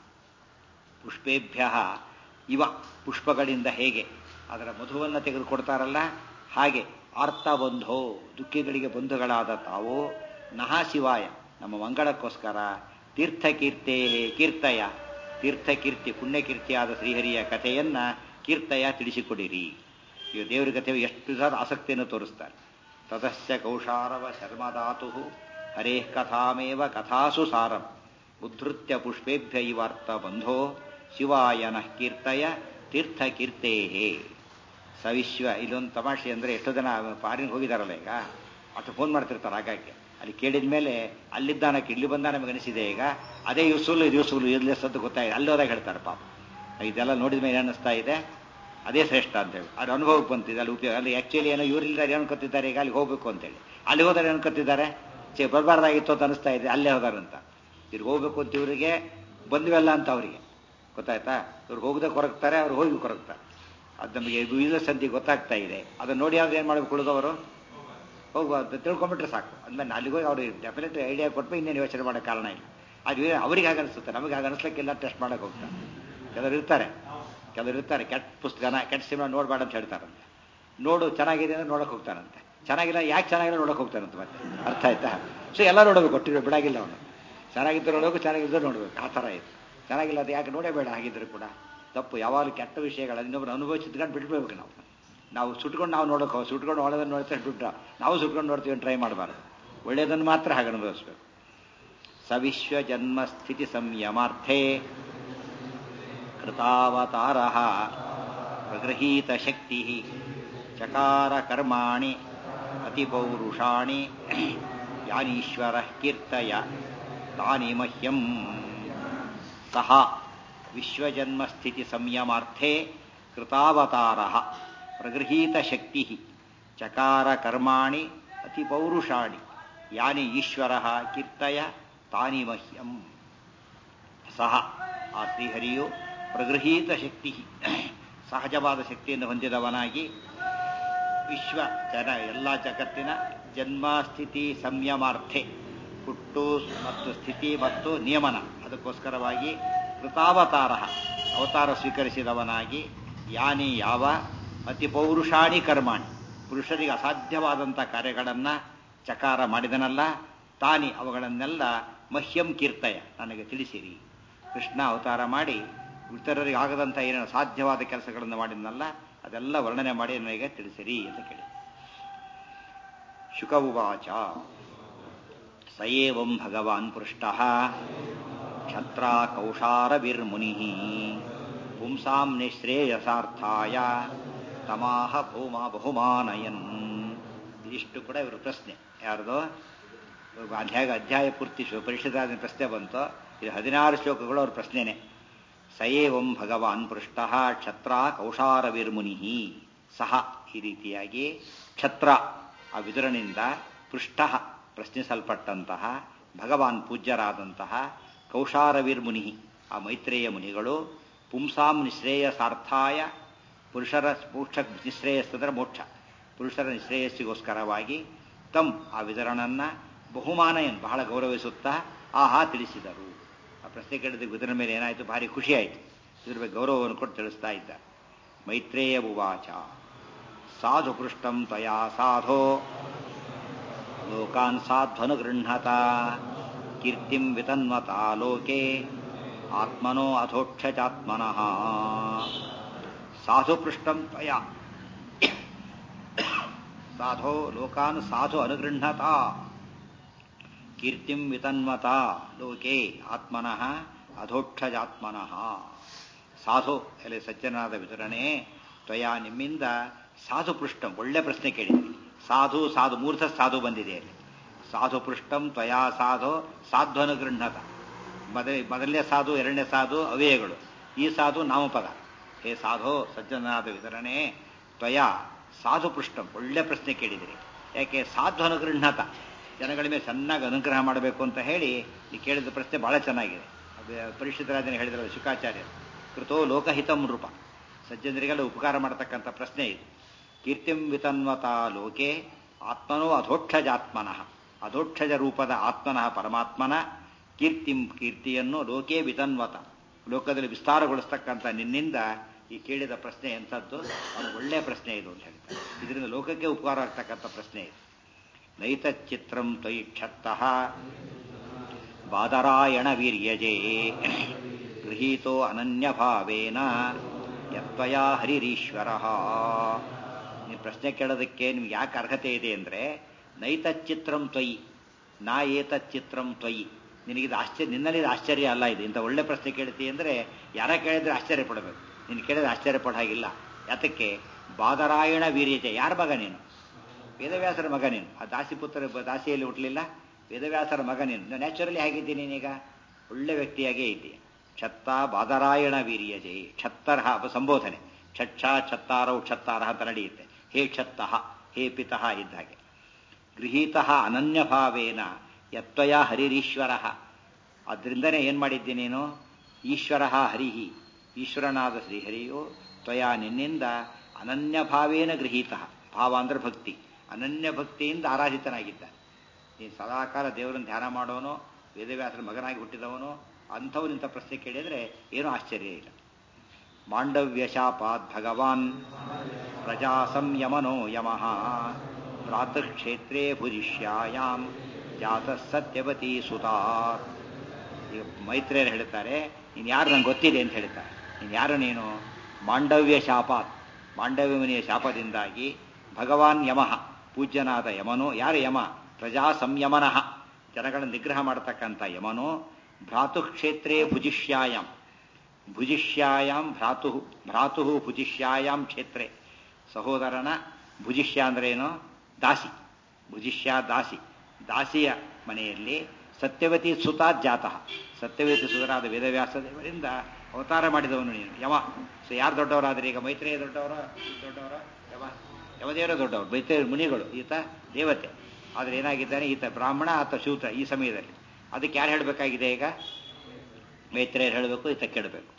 [SPEAKER 1] ಪುಷ್ಪೇಭ್ಯ ಇವ ಪುಷ್ಪಗಳಿಂದ ಹೇಗೆ ಅದರ ಮಧುವನ್ನು ತೆಗೆದುಕೊಡ್ತಾರಲ್ಲ ಹಾಗೆ ಆರ್ಥ ಬಂಧೋ ದುಃಖಿಗಳಿಗೆ ಬಂಧುಗಳಾದ ತಾವು ನಹ ಶಿವಾಯ ನಮ್ಮ ಮಂಗಳಕ್ಕೋಸ್ಕರ ತೀರ್ಥಕೀರ್ತೆ ಕೀರ್ತಯ ತೀರ್ಥಕೀರ್ತಿ ಪುಣ್ಯಕೀರ್ತಿಯಾದ ಶ್ರೀಹರಿಯ ಕಥೆಯನ್ನ ಕೀರ್ತಯ ತಿಳಿಸಿಕೊಡಿರಿ ಈಗ ದೇವರ ಕಥೆ ಎಷ್ಟು ಸಹ ಆಸಕ್ತಿಯನ್ನು ತೋರಿಸ್ತಾರೆ ತದಸ್ಯ ಕೌಶಾರವ ಶರ್ಮಧಾತು ಹರೇ ಕಥಾಮೇವ ಕಥಾಸು ಸಾರಂ ಉದ್ಧತ್ಯ ಪುಷ್ಪೇಭ್ಯ ಇವಾರ್ಥ ಬಂಧೋ ಶಿವಾಯ ನಃ ಕೀರ್ತಯ ತೀರ್ಥಕೀರ್ತೇ ಸವಿಶ್ವ ಇಲ್ಲೊಂದು ತಮಾಷೆ ಅಂದರೆ ಎಷ್ಟೋ ಜನ ಫಾರಿನ್ ಹೋಗಿದಾರಲ್ಲ ಈಗ ಅಷ್ಟು ಫೋನ್ ಮಾಡ್ತಿರ್ತಾರೆ ಹಾಗಾಗಿ ಅಲ್ಲಿ ಕೇಳಿದ ಮೇಲೆ ಅಲ್ಲಿದ್ದಾನಕ್ಕೆ ಇಲ್ಲಿ ಬಂದ ನಮಗೆ ಅನಿಸಿದೆ ಈಗ ಅದೇ ಯೂಸ್ಫುಲ್ ಇದು ಯೂಸ್ಫುಲ್ ಯೂಸ್ಲೆಸ್ ಅಂತ ಗೊತ್ತಾಗಿದೆ ಅಲ್ಲಿ ಹೋದಾಗ ಹೇಳ್ತಾರೆ ಪಾಪ ಇದೆಲ್ಲ ನೋಡಿದ ಮೇಲೆ ಅನ್ನಿಸ್ತಾ ಇದೆ ಅದೇ ಶ್ರೇಷ್ಠ ಅಂತೇಳಿ ಅದು ಅನುಭವಕ್ಕೆ ಬಂತಿದೆ ಅಲ್ಲಿ ಉಪಯೋಗ ಅಲ್ಲಿ ಆ್ಯಕ್ಚುಲಿ ಏನೋ ಇವರಿಲ್ಲ ಏನು ಅನ್ಕೋತಿದ್ದಾರೆ ಈಗ ಅಲ್ಲಿ ಹೋಗ್ಬೇಕು ಅಂತೇಳಿ ಅಲ್ಲಿ ಹೋದರೆ ಅನ್ಕೋತಿದ್ದಾರೆ ಚೇ ಬರಬಾರ್ದಾಗಿತ್ತು ಅಂತ ಅನಿಸ್ತಾ ಇದೆ ಅಲ್ಲೇ ಹೋದಾರಂತ ಇವ್ರಿಗೆ ಹೋಗ್ಬೇಕು ಅಂತ ಇವರಿಗೆ ಬಂದ್ವೆಲ್ಲ ಅಂತ ಅವರಿಗೆ ಗೊತ್ತಾಯ್ತಾ ಇವ್ರು ಹೋಗದೆ ಕೊರಗ್ತಾರೆ ಅವ್ರು ಹೋಗಿ ಕೊರಗ್ತಾರೆ ಅದು ನಮಗೆ ಯೂಸ್ಲೆಸ್ ಅಂತ ಗೊತ್ತಾಗ್ತಾ ಇದೆ ಅದನ್ನ ನೋಡಿ ಆದ್ರೆ ಏನು ಮಾಡಬೇಕು ಉಳಿದವರು ಹೋಗುವ ಅಂತ ತಿಳ್ಕೊಂಬಿಟ್ರೆ ಸಾಕು ಅಂದ್ಮೇಲೆ ಅಲ್ಲಿಗೆ ಹೋಗಿ ಅವ್ರಿಗೆ ಡೆಫಿನೆಟ್ ಐಡಿಯಾ ಕೊಟ್ಟು ಇನ್ನೇನು ಯೋಚನೆ ಮಾಡೋ ಕಾರಣ ಇಲ್ಲ ಅದು ಅವ್ರಿಗೆ ಹಾಗೆ ಅನಿಸುತ್ತೆ ನಮಗೆ ಹಾಗೆ ಅನಿಸ್ಲಿಕ್ಕೆಲ್ಲ ಟೆಸ್ಟ್ ಮಾಡಕ್ಕೆ ಹೋಗ್ತಾರೆ ಕೆಲವರು ಇರ್ತಾರೆ ಕೆಲವರು ಇರ್ತಾರೆ ಕೆಟ್ಟ ಪುಸ್ತಕನ ಕೆಟ್ಟ ಸಿನಿಮಾ ನೋಡಬೇಡ ಅಂತ ಹೇಳ್ತಾರಂತೆ ನೋಡು ಚೆನ್ನಾಗಿದೆ ಅಂದ್ರೆ ನೋಡಕ್ಕೆ ಹೋಗ್ತಾನಂತೆ ಚೆನ್ನಾಗಿಲ್ಲ ಯಾಕೆ ಚೆನ್ನಾಗಿಲ್ಲ ನೋಡಕ್ಕೆ ಹೋಗ್ತಾನಂತೆ ಮತ್ತೆ ಅರ್ಥ ಆಯ್ತಾ ಸೊ ಎಲ್ಲ ನೋಡಬೇಕು ಒಟ್ಟಿಗೆ ಬಿಡಾಗಿಲ್ಲ ಅವನು ಚೆನ್ನಾಗಿದ್ದು ನೋಡಬೇಕು ಚೆನ್ನಾಗಿದ್ದು ನೋಡಬೇಕು ಆ ಥರ ಇದೆ ಚೆನ್ನಾಗಿಲ್ಲ ಅದು ಯಾಕೆ ನೋಡೇ ಬೇಡ ಹಾಗಿದ್ರೆ ಕೂಡ ತಪ್ಪು ಯಾವಾಗಲೂ ಕೆಟ್ಟ ವಿಷಯಗಳು ಇನ್ನೊಬ್ರು ಅನುಭವಿಸಿದ್ಕೊಂಡು ಬಿಟ್ಬಿಡ್ಬೇಕು ನಾವು ನಾವು ಸುಟ್ಕೊಂಡು ನಾವು ನೋಡೋಕೆ ಹೋಗಿ ಸುಟ್ಕೊಂಡು ಒಳ್ಳೆದನ್ನು ನೋಡ್ತಾರೆ ಬಿಟ್ಟ ನಾವು ಸುಟ್ಕೊಂಡು ನೋಡ್ತೀವಿ ಟ್ರೈ ಮಾಡಬಾರ್ದು ಒಳ್ಳೆಯದನ್ನು ಮಾತ್ರ ಹಾಗೆ ಅನುಭವಿಸ್ಬೇಕು ಸವಿಶ್ವ ಜನ್ಮ ಸ್ಥಿತಿ ಸಂಯಮಾರ್ಥೇ ಕೃತಾವತಾರ ಪ್ರಗೃಹೀತ ಶಕ್ತಿ ಚಕಾರ ಕರ್ಮಾಣಿ ಅತಿಪೌರುಷಾಣಿ ಯಾನೀಶ್ವರ ಕೀರ್ತಯ ತಾನಿ ಮಹ್ಯಂ ಸಹ ವಿಶ್ವಜನ್ಮಸ್ಥಿತಿ ಸಂಯಮಾರ್ಥೇ ಕೃತಾವತಾರ ಪ್ರಗೃಹೀತ ಶಕ್ತಿ ಚಕಾರ ಕರ್ಮಾಣಿ ಅತಿಪೌರುಷಾಣಿ ಯಾನಿ ಈಶ್ವರ ಕೀರ್ತಯ ತಾನಿ ಮಹ್ಯಂ ಸಹ ಆ ಶ್ರೀಹರಿಯು ಪ್ರಗೃಹೀತ ಶಕ್ತಿ ಸಹಜವಾದ ಶಕ್ತಿಯನ್ನು ಹೊಂದಿದವನಾಗಿ ವಿಶ್ವ ಜನ ಎಲ್ಲ ಜಗತ್ತಿನ ಜನ್ಮಸ್ಥಿತಿ ಸಂಯಮಾರ್ಥೆ ಹುಟ್ಟು ಮತ್ತು ಸ್ಥಿತಿ ಮತ್ತು ನಿಯಮನ ಅದಕ್ಕೋಸ್ಕರವಾಗಿ ಕೃತಾವತಾರ ಅವತಾರ ಸ್ವೀಕರಿಸಿದವನಾಗಿ ಯಾನಿ ಯಾವ ಅತಿ ಪೌರುಷಾಣಿ ಕರ್ಮಾಣಿ ಪುರುಷರಿಗೆ ಅಸಾಧ್ಯವಾದಂಥ ಕಾರ್ಯಗಳನ್ನು ಚಕಾರ ಮಾಡಿದನಲ್ಲ ತಾನಿ ಅವುಗಳನ್ನೆಲ್ಲ ಮಹ್ಯಂ ಕೀರ್ತಯ ನನಗೆ ತಿಳಿಸಿರಿ ಕೃಷ್ಣ ಅವತಾರ ಮಾಡಿ ಇತರರಿಗೆ ಆಗದಂಥ ಏನೇನು ಸಾಧ್ಯವಾದ ಕೆಲಸಗಳನ್ನು ಮಾಡಿದ್ನಲ್ಲ ಅದೆಲ್ಲ ವರ್ಣನೆ ಮಾಡಿ ನನಗೆ ತಿಳಿಸಿರಿ ಅಂತ ಕೇಳಿ ಶುಕ ಉವಾಚ ಸಯೇವಂ ಭಗವಾನ್ ಪೃಷ್ಟ ಕ್ಷತ್ರ ಕೌಶಾರವಿರ್ಮುನಿ ಪುಂಸಾಂ ನಿಶ್ರೇಯಸಾರ್ಥಾಯ ತಮಾಹ ಭೂಮ ಬಹುಮಾನಯನ್ ಇದಿಷ್ಟು ಕೂಡ ಇವರು ಪ್ರಶ್ನೆ ಯಾರ್ದು ಅಧ್ಯಾಯ ಅಧ್ಯಾಯ ಪೂರ್ತಿ ಪರಿಷದಾದ ಪ್ರಶ್ನೆ ಬಂತು ಇದು ಹದಿನಾರು ಶ್ಲೋಕಗಳು ಅವ್ರ ಪ್ರಶ್ನೆನೆ ಸಯೇವಂ ಭಗವಾನ್ ಪೃಷ್ಟ ಕ್ಷತ್ರ ಕೌಶಾರವಿರ್ಮುನಿ ಸಹ ಈ ರೀತಿಯಾಗಿ ಕ್ಷತ್ರ ಆ ವಿದುರನಿಂದ ಪೃಷ್ಟ ಪ್ರಶ್ನಿಸಲ್ಪಟ್ಟಂತಹ ಭಗವಾನ್ ಪೂಜ್ಯರಾದಂತಹ ಕೌಶಾರವಿರ್ಮುನಿ ಆ ಮೈತ್ರೇಯ ಮುನಿಗಳು ಪುಂಸಾಂ ನಿಶ್ರೇಯಸಾರ್ಥಾಯ ಪುರುಷರ ಮೋಕ್ಷ ನಿಶ್ರೇಯಸ್ಸಂದ್ರೆ ಮೋಕ್ಷ ಪುರುಷರ ನಿಶ್ರೇಯಸ್ಸಿಗೋಸ್ಕರವಾಗಿ ತಮ್ ಆ ವಿದರಣನ್ನ ಬಹುಮಾನಯನ್ ಬಹಳ ಗೌರವಿಸುತ್ತಾ ಆಹಾ ತಿಳಿಸಿದರು ಆ ಪ್ರಶ್ನೆ ಕೇಳಿದ ವಿದರ ಮೇಲೆ ಏನಾಯಿತು ಭಾರಿ ಖುಷಿ ಆಯಿತು ಇದ್ರ ಬಗ್ಗೆ ಗೌರವವನ್ನು ಕೊಟ್ಟು ತಿಳಿಸ್ತಾ ಇದ್ದ ಮೈತ್ರೇಯ ಉವಾಚ ಸಾಧು ಪೃಷ್ಟಂ ತ್ವಯಾ ಸಾಧೋ ಲೋಕಾನ್ ಸಾಧ್ವನುಗೃಹತ ಕೀರ್ತಿಂ ವಿತನ್ವತಾ ಲೋಕೆ ಆತ್ಮನೋ ಅಧೋಕ್ಷಚಾತ್ಮನಃ ಸಾಧು ಪೃಷ್ಟಂ ತ್ವಯಾ ಸಾಧೋ ಲೋಕಾನ್ ಸಾಧು ಅನುಗೃಹತ ಕೀರ್ತಿಂ ವಿತನ್ವತ ಲೋಕೆ ಆತ್ಮನಃ ಅಧೋಕ್ಷಜಾತ್ಮನಃ ಸಾಧು ಎಲೆ ಸಜ್ಜನಾದ ವಿತರಣೆ ತ್ವಯಾ ನಿಮ್ಮಿಂದ ಸಾಧು ಪೃಷ್ಟಂ ಒಳ್ಳೆ ಪ್ರಶ್ನೆ ಕೇಳಿದ್ವಿ ಸಾಧು ಸಾಧು ಮೂರ್ತ ಸಾಧು ಬಂದಿದೆ ಅಲ್ಲಿ ಸಾಧು ಪೃಷ್ಟಂ ತ್ವಯಾ ಸಾಧು ಸಾಧ್ವ ಅನುಗೃಹತ ಮೊದಲ ಮೊದಲನೇ ಸಾಧು ಎರಡನೇ ಸಾಧು ಅವ್ಯಯಗಳು ಈ ಸಾಧು ನಾಮಪದ ಹೇ ಸಾಧು ಸಜ್ಜನಾದ ವಿತರಣೆ ತ್ವಯಾ ಸಾಧು ಪೃಷ್ಟಂ ಒಳ್ಳೆ ಪ್ರಶ್ನೆ ಕೇಳಿದಿರಿ ಯಾಕೆ ಸಾಧು ಅನುಗೃಹತ ಜನಗಳ ಮೇಲೆ ಚೆನ್ನಾಗಿ ಅನುಗ್ರಹ ಮಾಡಬೇಕು ಅಂತ ಹೇಳಿ ಈ ಕೇಳಿದ ಪ್ರಶ್ನೆ ಬಹಳ ಚೆನ್ನಾಗಿದೆ ಪರಿಶುದ್ಧರಾಜನ ಹೇಳಿದ್ರಲ್ಲ ಶುಕಾಚಾರ್ಯರು ಕೃತೋ ಲೋಕಹಿತಂ ರೂಪ ಸಜ್ಜನರಿಗೆಲ್ಲ ಉಪಕಾರ ಮಾಡತಕ್ಕಂಥ ಪ್ರಶ್ನೆ ಇದು ಕೀರ್ತಿಂ ವಿತನ್ವತ ಲೋಕೆ ಆತ್ಮನೋ ಅಧೋಕ್ಷಜಾತ್ಮನಃ ಅಧೋಕ್ಷಜ ರೂಪದ ಆತ್ಮನಃ ಪರಮಾತ್ಮನ ಕೀರ್ತಿಂ ಕೀರ್ತಿಯನ್ನು ಲೋಕೆ ವಿತನ್ವತ ಲೋಕದಲ್ಲಿ ವಿಸ್ತಾರಗೊಳಿಸ್ತಕ್ಕಂಥ ನಿನ್ನಿಂದ ಈ ಕೇಳಿದ ಪ್ರಶ್ನೆ ಎಂಥದ್ದು ಅದು ಒಳ್ಳೆಯ ಪ್ರಶ್ನೆ ಇದು ಅಂತ ಹೇಳ್ತಾರೆ ಇದರಿಂದ ಲೋಕಕ್ಕೆ ಉಪಕಾರ ಆಗ್ತಕ್ಕಂಥ ಪ್ರಶ್ನೆ ಇದು ನೈತಚಿತ್ರಂ ತ್ವಯಿ ಕ್ಷತ್ತಃ ಬಾದರಾಯಣ ವೀರ್ಯಜೇ ಗೃಹೀತೋ ಅನನ್ಯಭಾವೇನ ಯತ್ವಯಾ ಹರಿರೀಶ್ವರ ನೀವು ಪ್ರಶ್ನೆ ಕೇಳೋದಕ್ಕೆ ನಿಮ್ಗೆ ಯಾಕೆ ಅರ್ಹತೆ ಇದೆ ಅಂದರೆ ನೈತಚಿತ್ರಂ ತ್ವಯಿ ನಾ ಏತಚ್ಚಿತ್ರಂ ತ್ವಯಿ ನಿನಗಿದು ಆಶ್ಚರ್ಯ ನಿನ್ನಲ್ಲಿ ಇದು ಆಶ್ಚರ್ಯ ಅಲ್ಲ ಇದು ಇಂಥ ಒಳ್ಳೆ ಪ್ರಶ್ನೆ ಕೇಳ್ತಿ ಅಂದರೆ ಯಾರ ಕೇಳಿದ್ರೆ ಆಶ್ಚರ್ಯ ಪಡಬೇಕು ನೀನು ಕೇಳಿದ್ರೆ ಆಶ್ಚರ್ಯ ಪಡೋ ಹಾಗಿಲ್ಲ ಯಾತಕ್ಕೆ ಬಾದರಾಯಣ ವೀರ್ಯತೆ ಯಾರ ಮಗ ನೀನು ವೇದವ್ಯಾಸರ ಮಗ ನೀನು ಆ ದಾಸಿ ಪುತ್ರ ದಾಸಿಯಲ್ಲಿ ಹುಟ್ಟಲಿಲ್ಲ ವೇದವ್ಯಾಸರ ಮಗ ನೀನು ನ್ಯಾಚುರಲಿ ಹೇಗಿದ್ದೀನಿ ನೀನೀಗ ಒಳ್ಳೆ ವ್ಯಕ್ತಿಯಾಗೇ ಇದ್ದೀಯ ಛತ್ತ ಬಾದರಾಯಣ ವೀರ್ಯಜೆ ಛತ್ತರ ಸಂಬೋಧನೆ ಛಚ್ಚ ಛತ್ತಾರೌ ಛತ್ತಾರ ಅಂತ ನಡೆಯುತ್ತೆ ಹೇ ಛತ್ತಃ ಹೇ ಪಿತಃ ಇದ್ದ ಹಾಗೆ ಗೃಹೀತಃ ಅನನ್ಯಭಾವೇನ ಯತ್ವಯ ಹರಿರೀಶ್ವರ ಅದರಿಂದನೇ ಏನು ಮಾಡಿದ್ದಿ ನೀನು ಈಶ್ವರ ಹರಿಹಿ ಈಶ್ವರನಾದ ಶ್ರೀಹರಿಯು ತ್ವಯಾ ನಿನ್ನಿಂದ ಅನನ್ಯಭಾವೇನ ಗೃಹೀತ ಭಾವ ಅಂದ್ರೆ ಭಕ್ತಿ ಅನನ್ಯ ಭಕ್ತಿಯಿಂದ ಆರಾಧಿತನಾಗಿದ್ದ ನೀನು ಸದಾಕಾಲ ದೇವರನ್ನು ಧ್ಯಾನ ಮಾಡೋನು ವೇದವ್ಯಾಸರ ಮಗನಾಗಿ ಹುಟ್ಟಿದವನು ಅಂಥವನಿಂಥ ಪ್ರಶ್ನೆ ಕೇಳಿದರೆ ಏನೂ ಆಶ್ಚರ್ಯ ಇಲ್ಲ ಮಾಂಡವ್ಯ ಶಾಪಾತ್ ಭಗವಾನ್ ಪ್ರಜಾ ಸಂಯಮನೋ ಯಮಃ ಪ್ರಾತಕ್ಷೇತ್ರೇ ಭುಜಿಷ್ಯಾಯಾಮ್ ಜಾತ ಸತ್ಯವತಿ ಸುತಾತ್ ಈಗ ಮೈತ್ರಿಯರು ಹೇಳ್ತಾರೆ ನೀನು ಯಾರು ನಂಗೆ ಗೊತ್ತಿದೆ ಅಂತ ಹೇಳ್ತಾರೆ ನೀನು ಯಾರು ನೀನು ಮಾಂಡವ್ಯ ಶಾಪಾತ್ ಮಾಂಡವ್ಯ ಮುನಿಯ ಶಾಪದಿಂದಾಗಿ ಭಗವಾನ್ ಯಮಃ ಪೂಜ್ಯನಾದ ಯಮನು ಯಾರು ಯಮ ಪ್ರಜಾ ಸಂಯಮನಃ ಜನಗಳನ್ನು ನಿಗ್ರಹ ಮಾಡತಕ್ಕಂಥ ಯಮನು ಭ್ರಾತು ಕ್ಷೇತ್ರೇ ಭುಜಿಷ್ಯಾಯಾಮ್ ಭುಜಿಷ್ಯಾಯಾಮ್ ಭ್ರಾತು ಭ್ರಾತು ಭುಜಿಷ್ಯಾಯಾಮ್ ಕ್ಷೇತ್ರೇ ಸಹೋದರನ ಭುಜಿಷ್ಯ ಅಂದ್ರೇನು ದಾಸಿ ಭುಜಿಷ್ಯ ದಾಸಿ ದಾಸಿಯ ಮನೆಯಲ್ಲಿ ಸತ್ಯವತಿ ಸುತಾ ಜಾತಃ ಸತ್ಯವತಿ ಸುತರಾದ ವೇದವ್ಯಾಸ ದೇವರಿಂದ ಅವತಾರ ಮಾಡಿದವನು ನೀನು ಯಮ ಸೊ ಯಾರು ದೊಡ್ಡವರಾದ್ರೆ ಈಗ ಮೈತ್ರೇಯ ದೊಡ್ಡವರ ದೊಡ್ಡವರ ಯಮ ಯಮದೇವರ ದೊಡ್ಡವರು ಮೈತ್ರೇಯ ಮುನಿಗಳು ಈತ ದೇವತೆ ಆದರೆ ಏನಾಗಿದ್ದಾನೆ ಈತ ಬ್ರಾಹ್ಮಣ ಆತ ಶೂದ್ರ ಈ ಸಮಯದಲ್ಲಿ ಅದಕ್ಕೆ ಯಾರು ಹೇಳಬೇಕಾಗಿದೆ ಈಗ ಮೈತ್ರೇಯರು ಹೇಳಬೇಕು ಈತ ಕೇಳಬೇಕು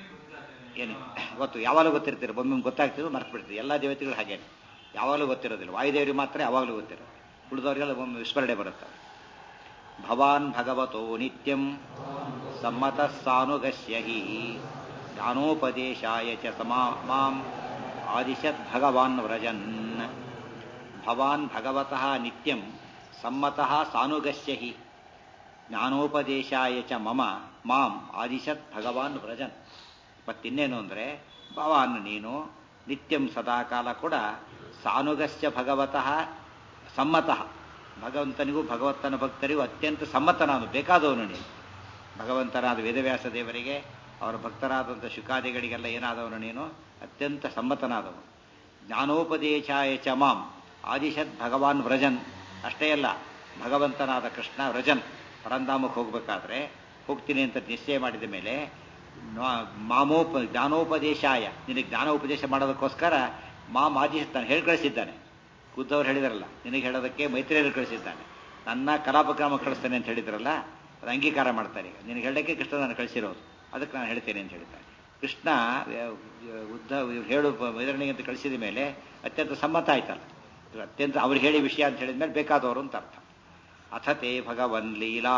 [SPEAKER 1] ಏನು ಗೊತ್ತು ಯಾವಾಗಲೂ ಗೊತ್ತಿರ್ತೀರ ಒಮ್ಮೆ ಗೊತ್ತಾಗ್ತಿದ್ದು ಮರ್ತು ಬಿಡ್ತೀವಿ ಎಲ್ಲ ದೇವತೆಗಳು ಹಾಗೇನೆ ಯಾವಾಗಲೂ ಗೊತ್ತಿರೋದಿಲ್ಲ ವಾಯುದೇವರಿಗೆ ಮಾತ್ರ ಯಾವಾಗಲೂ ಗೊತ್ತಿರೋದು ಉಳಿದವರಿಗೆಲ್ಲ ಒಮ್ಮೆ ವಿಸ್ಮರಣೆ ಬರುತ್ತೆ ಭವಾನ್ ಭಗವತೋ ನಿತ್ಯಂ ಸಮ್ಮತಃ ಸಾನುಗಸ್ಯ ಹಿ ಜ್ಞಾನೋಪದೇಶಾಯ ಚ ಸಮಾ ಮಾಂ ಆದಿಶತ್ ಭಗವಾನ್ ವ್ರಜನ್ ಭವಾನ್ ಭಗವತಃ ನಿತ್ಯಂ ಸಮ್ಮತಃ ಸಾನುಗಸ್ಯ ಹಿ ಜ್ಞಾನೋಪದೇಶಾಯ ಚ ಮಮ ಮಾಂ ಆದಿಶತ್ ಭಗವಾನ್ ವ್ರಜನ್ ಮತ್ತಿನ್ನೇನು ಅಂದರೆ ಭವಾನ್ ನೀನು ನಿತ್ಯಂ ಸದಾಕಾಲ ಕೂಡ ಸಾನುಗಸ್ಯ ಭಗವತಃ ಸಮ್ಮತಃ ಭಗವಂತನಿಗೂ ಭಗವಂತನ ಭಕ್ತರಿಗೂ ಅತ್ಯಂತ ಸಮ್ಮತನಾದ ಬೇಕಾದವನು ನೀನು ಭಗವಂತನಾದ ವೇದವ್ಯಾಸ ದೇವರಿಗೆ ಅವರ ಭಕ್ತರಾದಂಥ ಶುಕಾದಿಗಳಿಗೆಲ್ಲ ಏನಾದವನು ನೀನು ಅತ್ಯಂತ ಸಮ್ಮತನಾದವನು ಜ್ಞಾನೋಪದೇಶಾಯ ಚ ಮಾಂ ಆದಿಶತ್ ಭಗವಾನ್ ವ್ರಜನ್ ಅಷ್ಟೇ ಅಲ್ಲ ಭಗವಂತನಾದ ಕೃಷ್ಣ ವ್ರಜನ್ ಪರಂಧಾಮಕ್ಕೆ ಹೋಗಬೇಕಾದ್ರೆ ಹೋಗ್ತೀನಿ ಅಂತ ನಿಶ್ಚಯ ಮಾಡಿದ ಮೇಲೆ ಮಾಮೋಪ ಜ್ಞಾನೋಪದೇಶಾಯ ನಿನಗೆ ಜ್ಞಾನ ಉಪದೇಶ ಮಾಡೋದಕ್ಕೋಸ್ಕರ ಮಾಮ್ ಆದಿಶತ್ ಹೇಳಿ ಕಳಿಸಿದ್ದಾನೆ ಕೂತವ್ರು ಹೇಳಿದಾರಲ್ಲ ನಿನಗೆ ಹೇಳೋದಕ್ಕೆ ಮೈತ್ರಿಯರು ಕಳಿಸಿದ್ದಾನೆ ನನ್ನ ಕಲಾಪಕ್ರಮ ಕಳಿಸ್ತೇನೆ ಅಂತ ಹೇಳಿದ್ರಲ್ಲ ಅದು ಅಂಗೀಕಾರ ಮಾಡ್ತಾರೆ ಈಗ ನಿನಗೆ ಹೇಳೋಕ್ಕೆ ಕೃಷ್ಣ ನಾನು ಕಳಿಸಿರೋದು ಅದಕ್ಕೆ ನಾನು ಹೇಳ್ತೇನೆ ಅಂತ ಹೇಳಿದ್ದಾನೆ ಕೃಷ್ಣ ಉದ್ದ ಹೇಳು ವೈದರಣಿಗೆ ಅಂತ ಕಳಿಸಿದ ಮೇಲೆ ಅತ್ಯಂತ ಸಮ್ಮತ ಆಯ್ತಲ್ಲ ಅತ್ಯಂತ ಅವ್ರು ಹೇಳಿ ವಿಷಯ ಅಂತ ಹೇಳಿದ ಮೇಲೆ ಬೇಕಾದವರು ಅಂತ ಅರ್ಥ ಅಥತೆ ಭಗವನ್ ಲೀಲಾ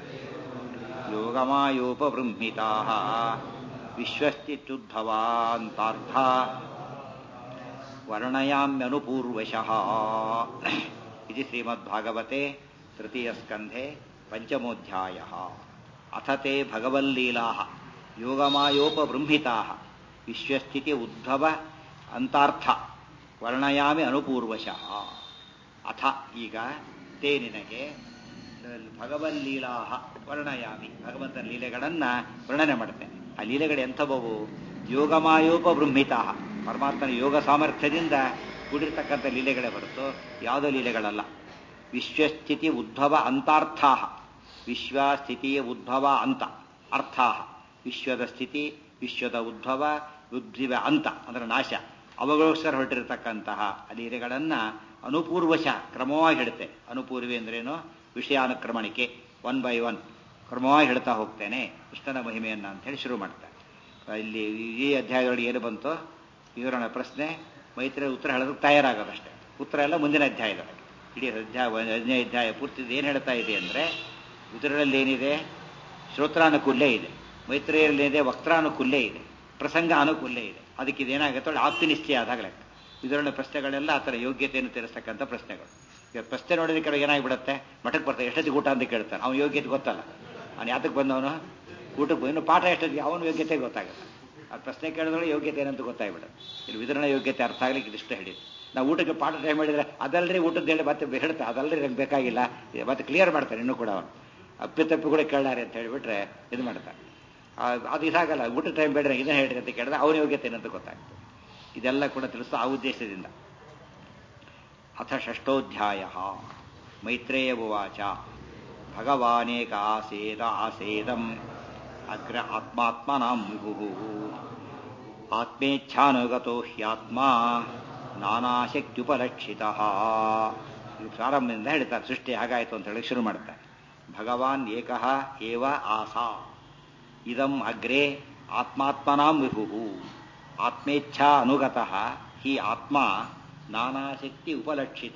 [SPEAKER 1] ಯೋಗಮಾಯೋಪಬೃಂಹಿತಾ ವಿಶ್ವಸ್ಥಿತ್ಯುದ್ಭವಾಂತಾರ್ಥ ವರ್ಣಯಾಮ್ಯನುಪೂರ್ವಶಃ ಇದು ಶ್ರೀಮದ್ಭಾಗವತೆ ತೃತೀಯಸ್ಕಂಧೆ ಪಂಚಮೋಧ್ಯಾಯ ಅಥತೆ ಭಗವಲ್ಲೀಲಾ ಯೋಗಮಾಯೋಪಬೃಂಹಿತಾ ವಿಶ್ವಸ್ಥಿತಿ ಉದ್ಭವ ಅಂತಾರ್ಥ ವರ್ಣಯಾಮಿ ಅನುಪೂರ್ವಶಃ ಅಥ ಈಗ ತೇ ನಿನಗೆ ಭಗವಲ್ಲೀಲಾ ವರ್ಣಯಾಮಿ ಭಗವಂತನ ಲೀಲೆಗಳನ್ನು ವರ್ಣನೆ ಮಾಡ್ತೇನೆ ಆ ಲೀಲೆಗಳು ಎಂಥವು ಯೋಗಮಾಯೋಪಬೃಂಹಿತಾ ಪರಮಾತ್ಮನ ಯೋಗ ಸಾಮರ್ಥ್ಯದಿಂದ ಕೂಡಿರ್ತಕ್ಕಂಥ ಲೀಲೆಗಳೇ ಹೊರತು ಯಾವುದೋ ಲೀಲೆಗಳಲ್ಲ ವಿಶ್ವಸ್ಥಿತಿ ಉದ್ಭವ ಅಂತಾರ್ಥ ವಿಶ್ವ ಸ್ಥಿತಿಯ ಉದ್ಭವ ಅಂತ ಅರ್ಥ ವಿಶ್ವದ ಸ್ಥಿತಿ ವಿಶ್ವದ ಉದ್ಭವ ಉದ್ಭಿವ ಅಂತ ಅಂದರೆ ನಾಶ ಅವುಗೋಸ್ಕರ ಹೊರಟಿರತಕ್ಕಂತಹ ಲೀಲೆಗಳನ್ನು ಅನುಪೂರ್ವಶ ಕ್ರಮವಾಗಿ ಹಿಡುತ್ತೆ ಅನುಪೂರ್ವಿ ಅಂದ್ರೇನು ವಿಷಯಾನುಕ್ರಮಣಿಕೆ ಒನ್ ಬೈ ಒನ್ ಕ್ರಮವಾಗಿ ಹೇಳ್ತಾ ಹೋಗ್ತೇನೆ ಕೃಷ್ಣನ ಮಹಿಮೆಯನ್ನು ಅಂತ ಹೇಳಿ ಶುರು ಮಾಡ್ತಾರೆ ಇಲ್ಲಿ ಈ ಅಧ್ಯಾಯದೊಳಗೆ ಏನು ಬಂತು ವಿವರಣೆ ಪ್ರಶ್ನೆ ಮೈತ್ರಿ ಉತ್ತರ ಹೇಳೋದಕ್ಕೆ ತಯಾರಾಗೋದಷ್ಟೇ ಉತ್ತರ ಎಲ್ಲ ಮುಂದಿನ ಅಧ್ಯಾಯದೊಳಗೆ ಇಡೀ ಅಧ್ಯಾಯ ಹದಿನೈದು ಅಧ್ಯಾಯ ಪೂರ್ತಿ ಏನು ಹೇಳ್ತಾ ಇದೆ ಅಂದರೆ ಇದರಲ್ಲಿ ಏನಿದೆ ಶ್ರೋತ್ರಾನುಕೂಲ್ಯ ಇದೆ ಮೈತ್ರಿಯಲ್ಲಿ ಏನಿದೆ ವಕ್ತಾನುಕೂಲ್ಯ ಇದೆ ಪ್ರಸಂಗ ಅನುಕೂಲ್ಯ ಇದೆ ಅದಕ್ಕೆ ಇದೇನಾಗುತ್ತೆ ಆಪ್ತಿ ನಿಶ್ಚಯ ಆದಾಗ ಲೆಕ್ಕ ಇದರೊಳಗೆ ಪ್ರಶ್ನೆಗಳೆಲ್ಲ ಆ ಥರ ಯೋಗ್ಯತೆಯನ್ನು ತಿಳಿಸ್ತಕ್ಕಂಥ ಪ್ರಶ್ನೆಗಳು ಈಗ ಪ್ರಶ್ನೆ ನೋಡಿದ ಕಡೆ ಏನಾಗ್ಬಿಡುತ್ತೆ ಮಠಕ್ಕೆ ಬರ್ತಾರೆ ಎಷ್ಟೊತ್ತಿಗೆ ಊಟ ಅಂತ ಕೇಳ್ತಾನೆ ಅವನ ಯೋಗ್ಯತೆ ಗೊತ್ತಲ್ಲ ಅವ್ನು ಯಾತಕ್ಕೆ ಬಂದವನು ಊಟಕ್ಕೆ ಇನ್ನು ಪಾಠ ಎಷ್ಟೊತ್ತಿಗೆ ಅವನ ಯೋಗ್ಯತೆ ಗೊತ್ತಾಗುತ್ತೆ ಆ ಪ್ರಶ್ನೆ ಕೇಳಿದ್ರೆ ಯೋಗ್ಯತೆ ಏನಂತ ಗೊತ್ತಾಗ್ಬಿಡುತ್ತೆ ಇಲ್ಲಿ ವಿತರಣಾ ಯೋಗ್ಯತೆ ಅರ್ಥ ಆಗ್ಲಿಕ್ಕೆ ಇದಿಷ್ಟು ಹೇಳಿದ್ದು ನಾವು ಊಟಕ್ಕೆ ಪಾಠ ಟೈಮ್ ಮಾಡಿದ್ರೆ ಅದಲ್ಲರಿ ಊಟದ ಹೇಳಿ ಮತ್ತೆ ಹೇಳ್ತಾ ಅದಲ್ಲರಿ ನಂಗೆ ಬೇಕಾಗಿಲ್ಲ ಮತ್ತೆ ಕ್ಲಿಯರ್ ಮಾಡ್ತಾರೆ ಇನ್ನೂ ಕೂಡ ಅವನು ಅಪ್ಪಿತಪ್ಪಿ ಕೂಡ ಕೇಳಾರೆ ಅಂತ ಹೇಳಿಬಿಟ್ರೆ ಇದು ಮಾಡ್ತಾರೆ ಅದು ಇದಾಗಲ್ಲ ಊಟದ ಟೈಮ್ ಬೇಡ ಇದನ್ನ ಹೇಳ್ರಿ ಅಂತ ಕೇಳಿದ್ರೆ ಅವನ ಯೋಗ್ಯತೆ ಏನಂತ ಗೊತ್ತಾಗ್ತದೆ ಇದೆಲ್ಲ ಕೂಡ ತಿಳಿಸೋ ಆ ಉದ್ದೇಶದಿಂದ ಅಥ ಷಷ್ಠೋಧ್ಯಾಯ ಮೈತ್ರೇಯ ಉವಾಚ ಭಗವಾನೇಕ ಆಸೇದ ಆಸೇದಂ ಅಗ್ರ ಆತ್ಮಾತ್ಮನಾಂ ವಿಭು ಆತ್ಮೇಚ್ಛಾನುಗತೋ ಹ್ಯಾತ್ಮ ನಾನಾಶಕ್ತ್ಯುಪಲಕ್ಷಿತ ಪ್ರಾರಂಭದಿಂದ ಹೇಳ್ತಾರೆ ಸೃಷ್ಟಿ ಹಾಗಾಯಿತು ಅಂತ ಹೇಳಿ ಶುರು ಮಾಡ್ತಾರೆ ಭಗವಾನ್ ಏಕಃ ಏವ ಆಸಾ ಇದಂ ಅಗ್ರೆ ಆತ್ಮಾತ್ಮನಾಂ ವಿಭು ಆತ್ಮೇಚ್ಛಾ ಅನುಗತಃ ಹಿ ಆತ್ಮ ನಾನಾಶಕ್ತಿ ಉಪಲಕ್ಷಿತ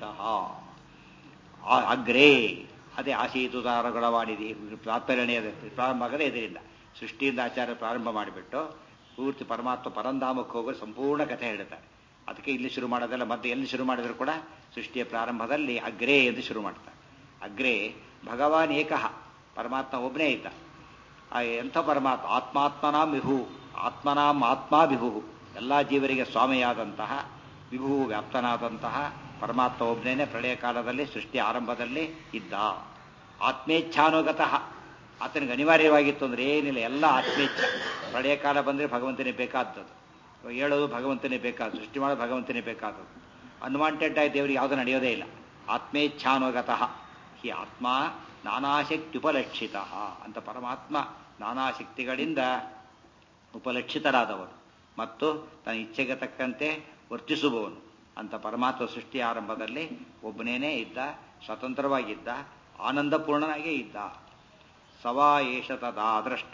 [SPEAKER 1] ಅಗ್ರೇ ಅದೇ ಆಶೀತುದಾರಗೊಳವಾಡಿದೆ ತಾತ್ಪರ್ಯಣೆ ಪ್ರಾರಂಭ ಆಗದೆ ಇದರಿಂದ ಸೃಷ್ಟಿಯಿಂದ ಆಚಾರ್ಯ ಪ್ರಾರಂಭ ಮಾಡಿಬಿಟ್ಟು ಪೂರ್ತಿ ಪರಮಾತ್ಮ ಪರಂಧಾಮಕ್ಕೆ ಹೋಗೋ ಸಂಪೂರ್ಣ ಕಥೆ ಹೇಳ್ತಾರೆ ಅದಕ್ಕೆ ಇಲ್ಲಿ ಶುರು ಮಾಡೋದಲ್ಲ ಮತ್ತೆ ಎಲ್ಲಿ ಶುರು ಮಾಡಿದ್ರು ಕೂಡ ಸೃಷ್ಟಿಯ ಪ್ರಾರಂಭದಲ್ಲಿ ಅಗ್ರೇ ಎಂದು ಶುರು ಮಾಡ್ತಾರೆ ಅಗ್ರೇ ಭಗವಾನ್ ಏಕಃ ಪರಮಾತ್ಮ ಒಬ್ಬನೇ ಇದ್ದ ಆ ಎಂಥ ಪರಮಾತ್ಮ ಆತ್ಮಾತ್ಮನಾಂ ವಿಭು ಆತ್ಮನಾಂ ಆತ್ಮಾ ವಿಭು ಎಲ್ಲ ಜೀವರಿಗೆ ಸ್ವಾಮಿಯಾದಂತಹ ವಿಭು ವ್ಯಾಪ್ತನಾದಂತಹ ಪರಮಾತ್ಮ ಒಬ್ಬನೇನೆ ಪ್ರಳಯ ಕಾಲದಲ್ಲಿ ಸೃಷ್ಟಿ ಆರಂಭದಲ್ಲಿ ಇದ್ದ ಆತ್ಮೇಚ್ಛಾನುಗತಃ ಆತನಿಗೆ ಅನಿವಾರ್ಯವಾಗಿತ್ತು ಅಂದ್ರೆ ಏನಿಲ್ಲ ಎಲ್ಲ ಆತ್ಮೇಚ್ಛ ಪ್ರಳಯ ಕಾಲ ಬಂದರೆ ಭಗವಂತನೇ ಬೇಕಾದದ್ದು ಹೇಳೋದು ಭಗವಂತನೇ ಬೇಕಾದ ಸೃಷ್ಟಿ ಮಾಡೋದು ಭಗವಂತನೇ ಬೇಕಾದದ್ದು ಅನ್ವಾಂಟೆಡ್ ಆಗಿ ದೇವರಿಗೆ ಯಾವುದು ನಡೆಯೋದೇ ಇಲ್ಲ ಆತ್ಮೇಚ್ಛಾನುಗತಃ ಹಿ ಆತ್ಮ ನಾನಾಶಕ್ತಿ ಉಪಲಕ್ಷಿತ ಅಂತ ಪರಮಾತ್ಮ ನಾನಾಶಕ್ತಿಗಳಿಂದ ಉಪಲಕ್ಷಿತರಾದವರು ಮತ್ತು ತನ್ನ ಇಚ್ಛೆಗೆ ತಕ್ಕಂತೆ ವರ್ತಿಸುವವನು ಅಂತ ಪರಮಾತ್ಮ ಸೃಷ್ಟಿ ಆರಂಭದಲ್ಲಿ ಒಬ್ಬನೇನೇ ಇದ್ದ ಸ್ವತಂತ್ರವಾಗಿದ್ದ ಆನಂದಪೂರ್ಣನಾಗೇ ಇದ್ದ ಸವಾ ಏಷ ತದಾ ದೃಷ್ಟ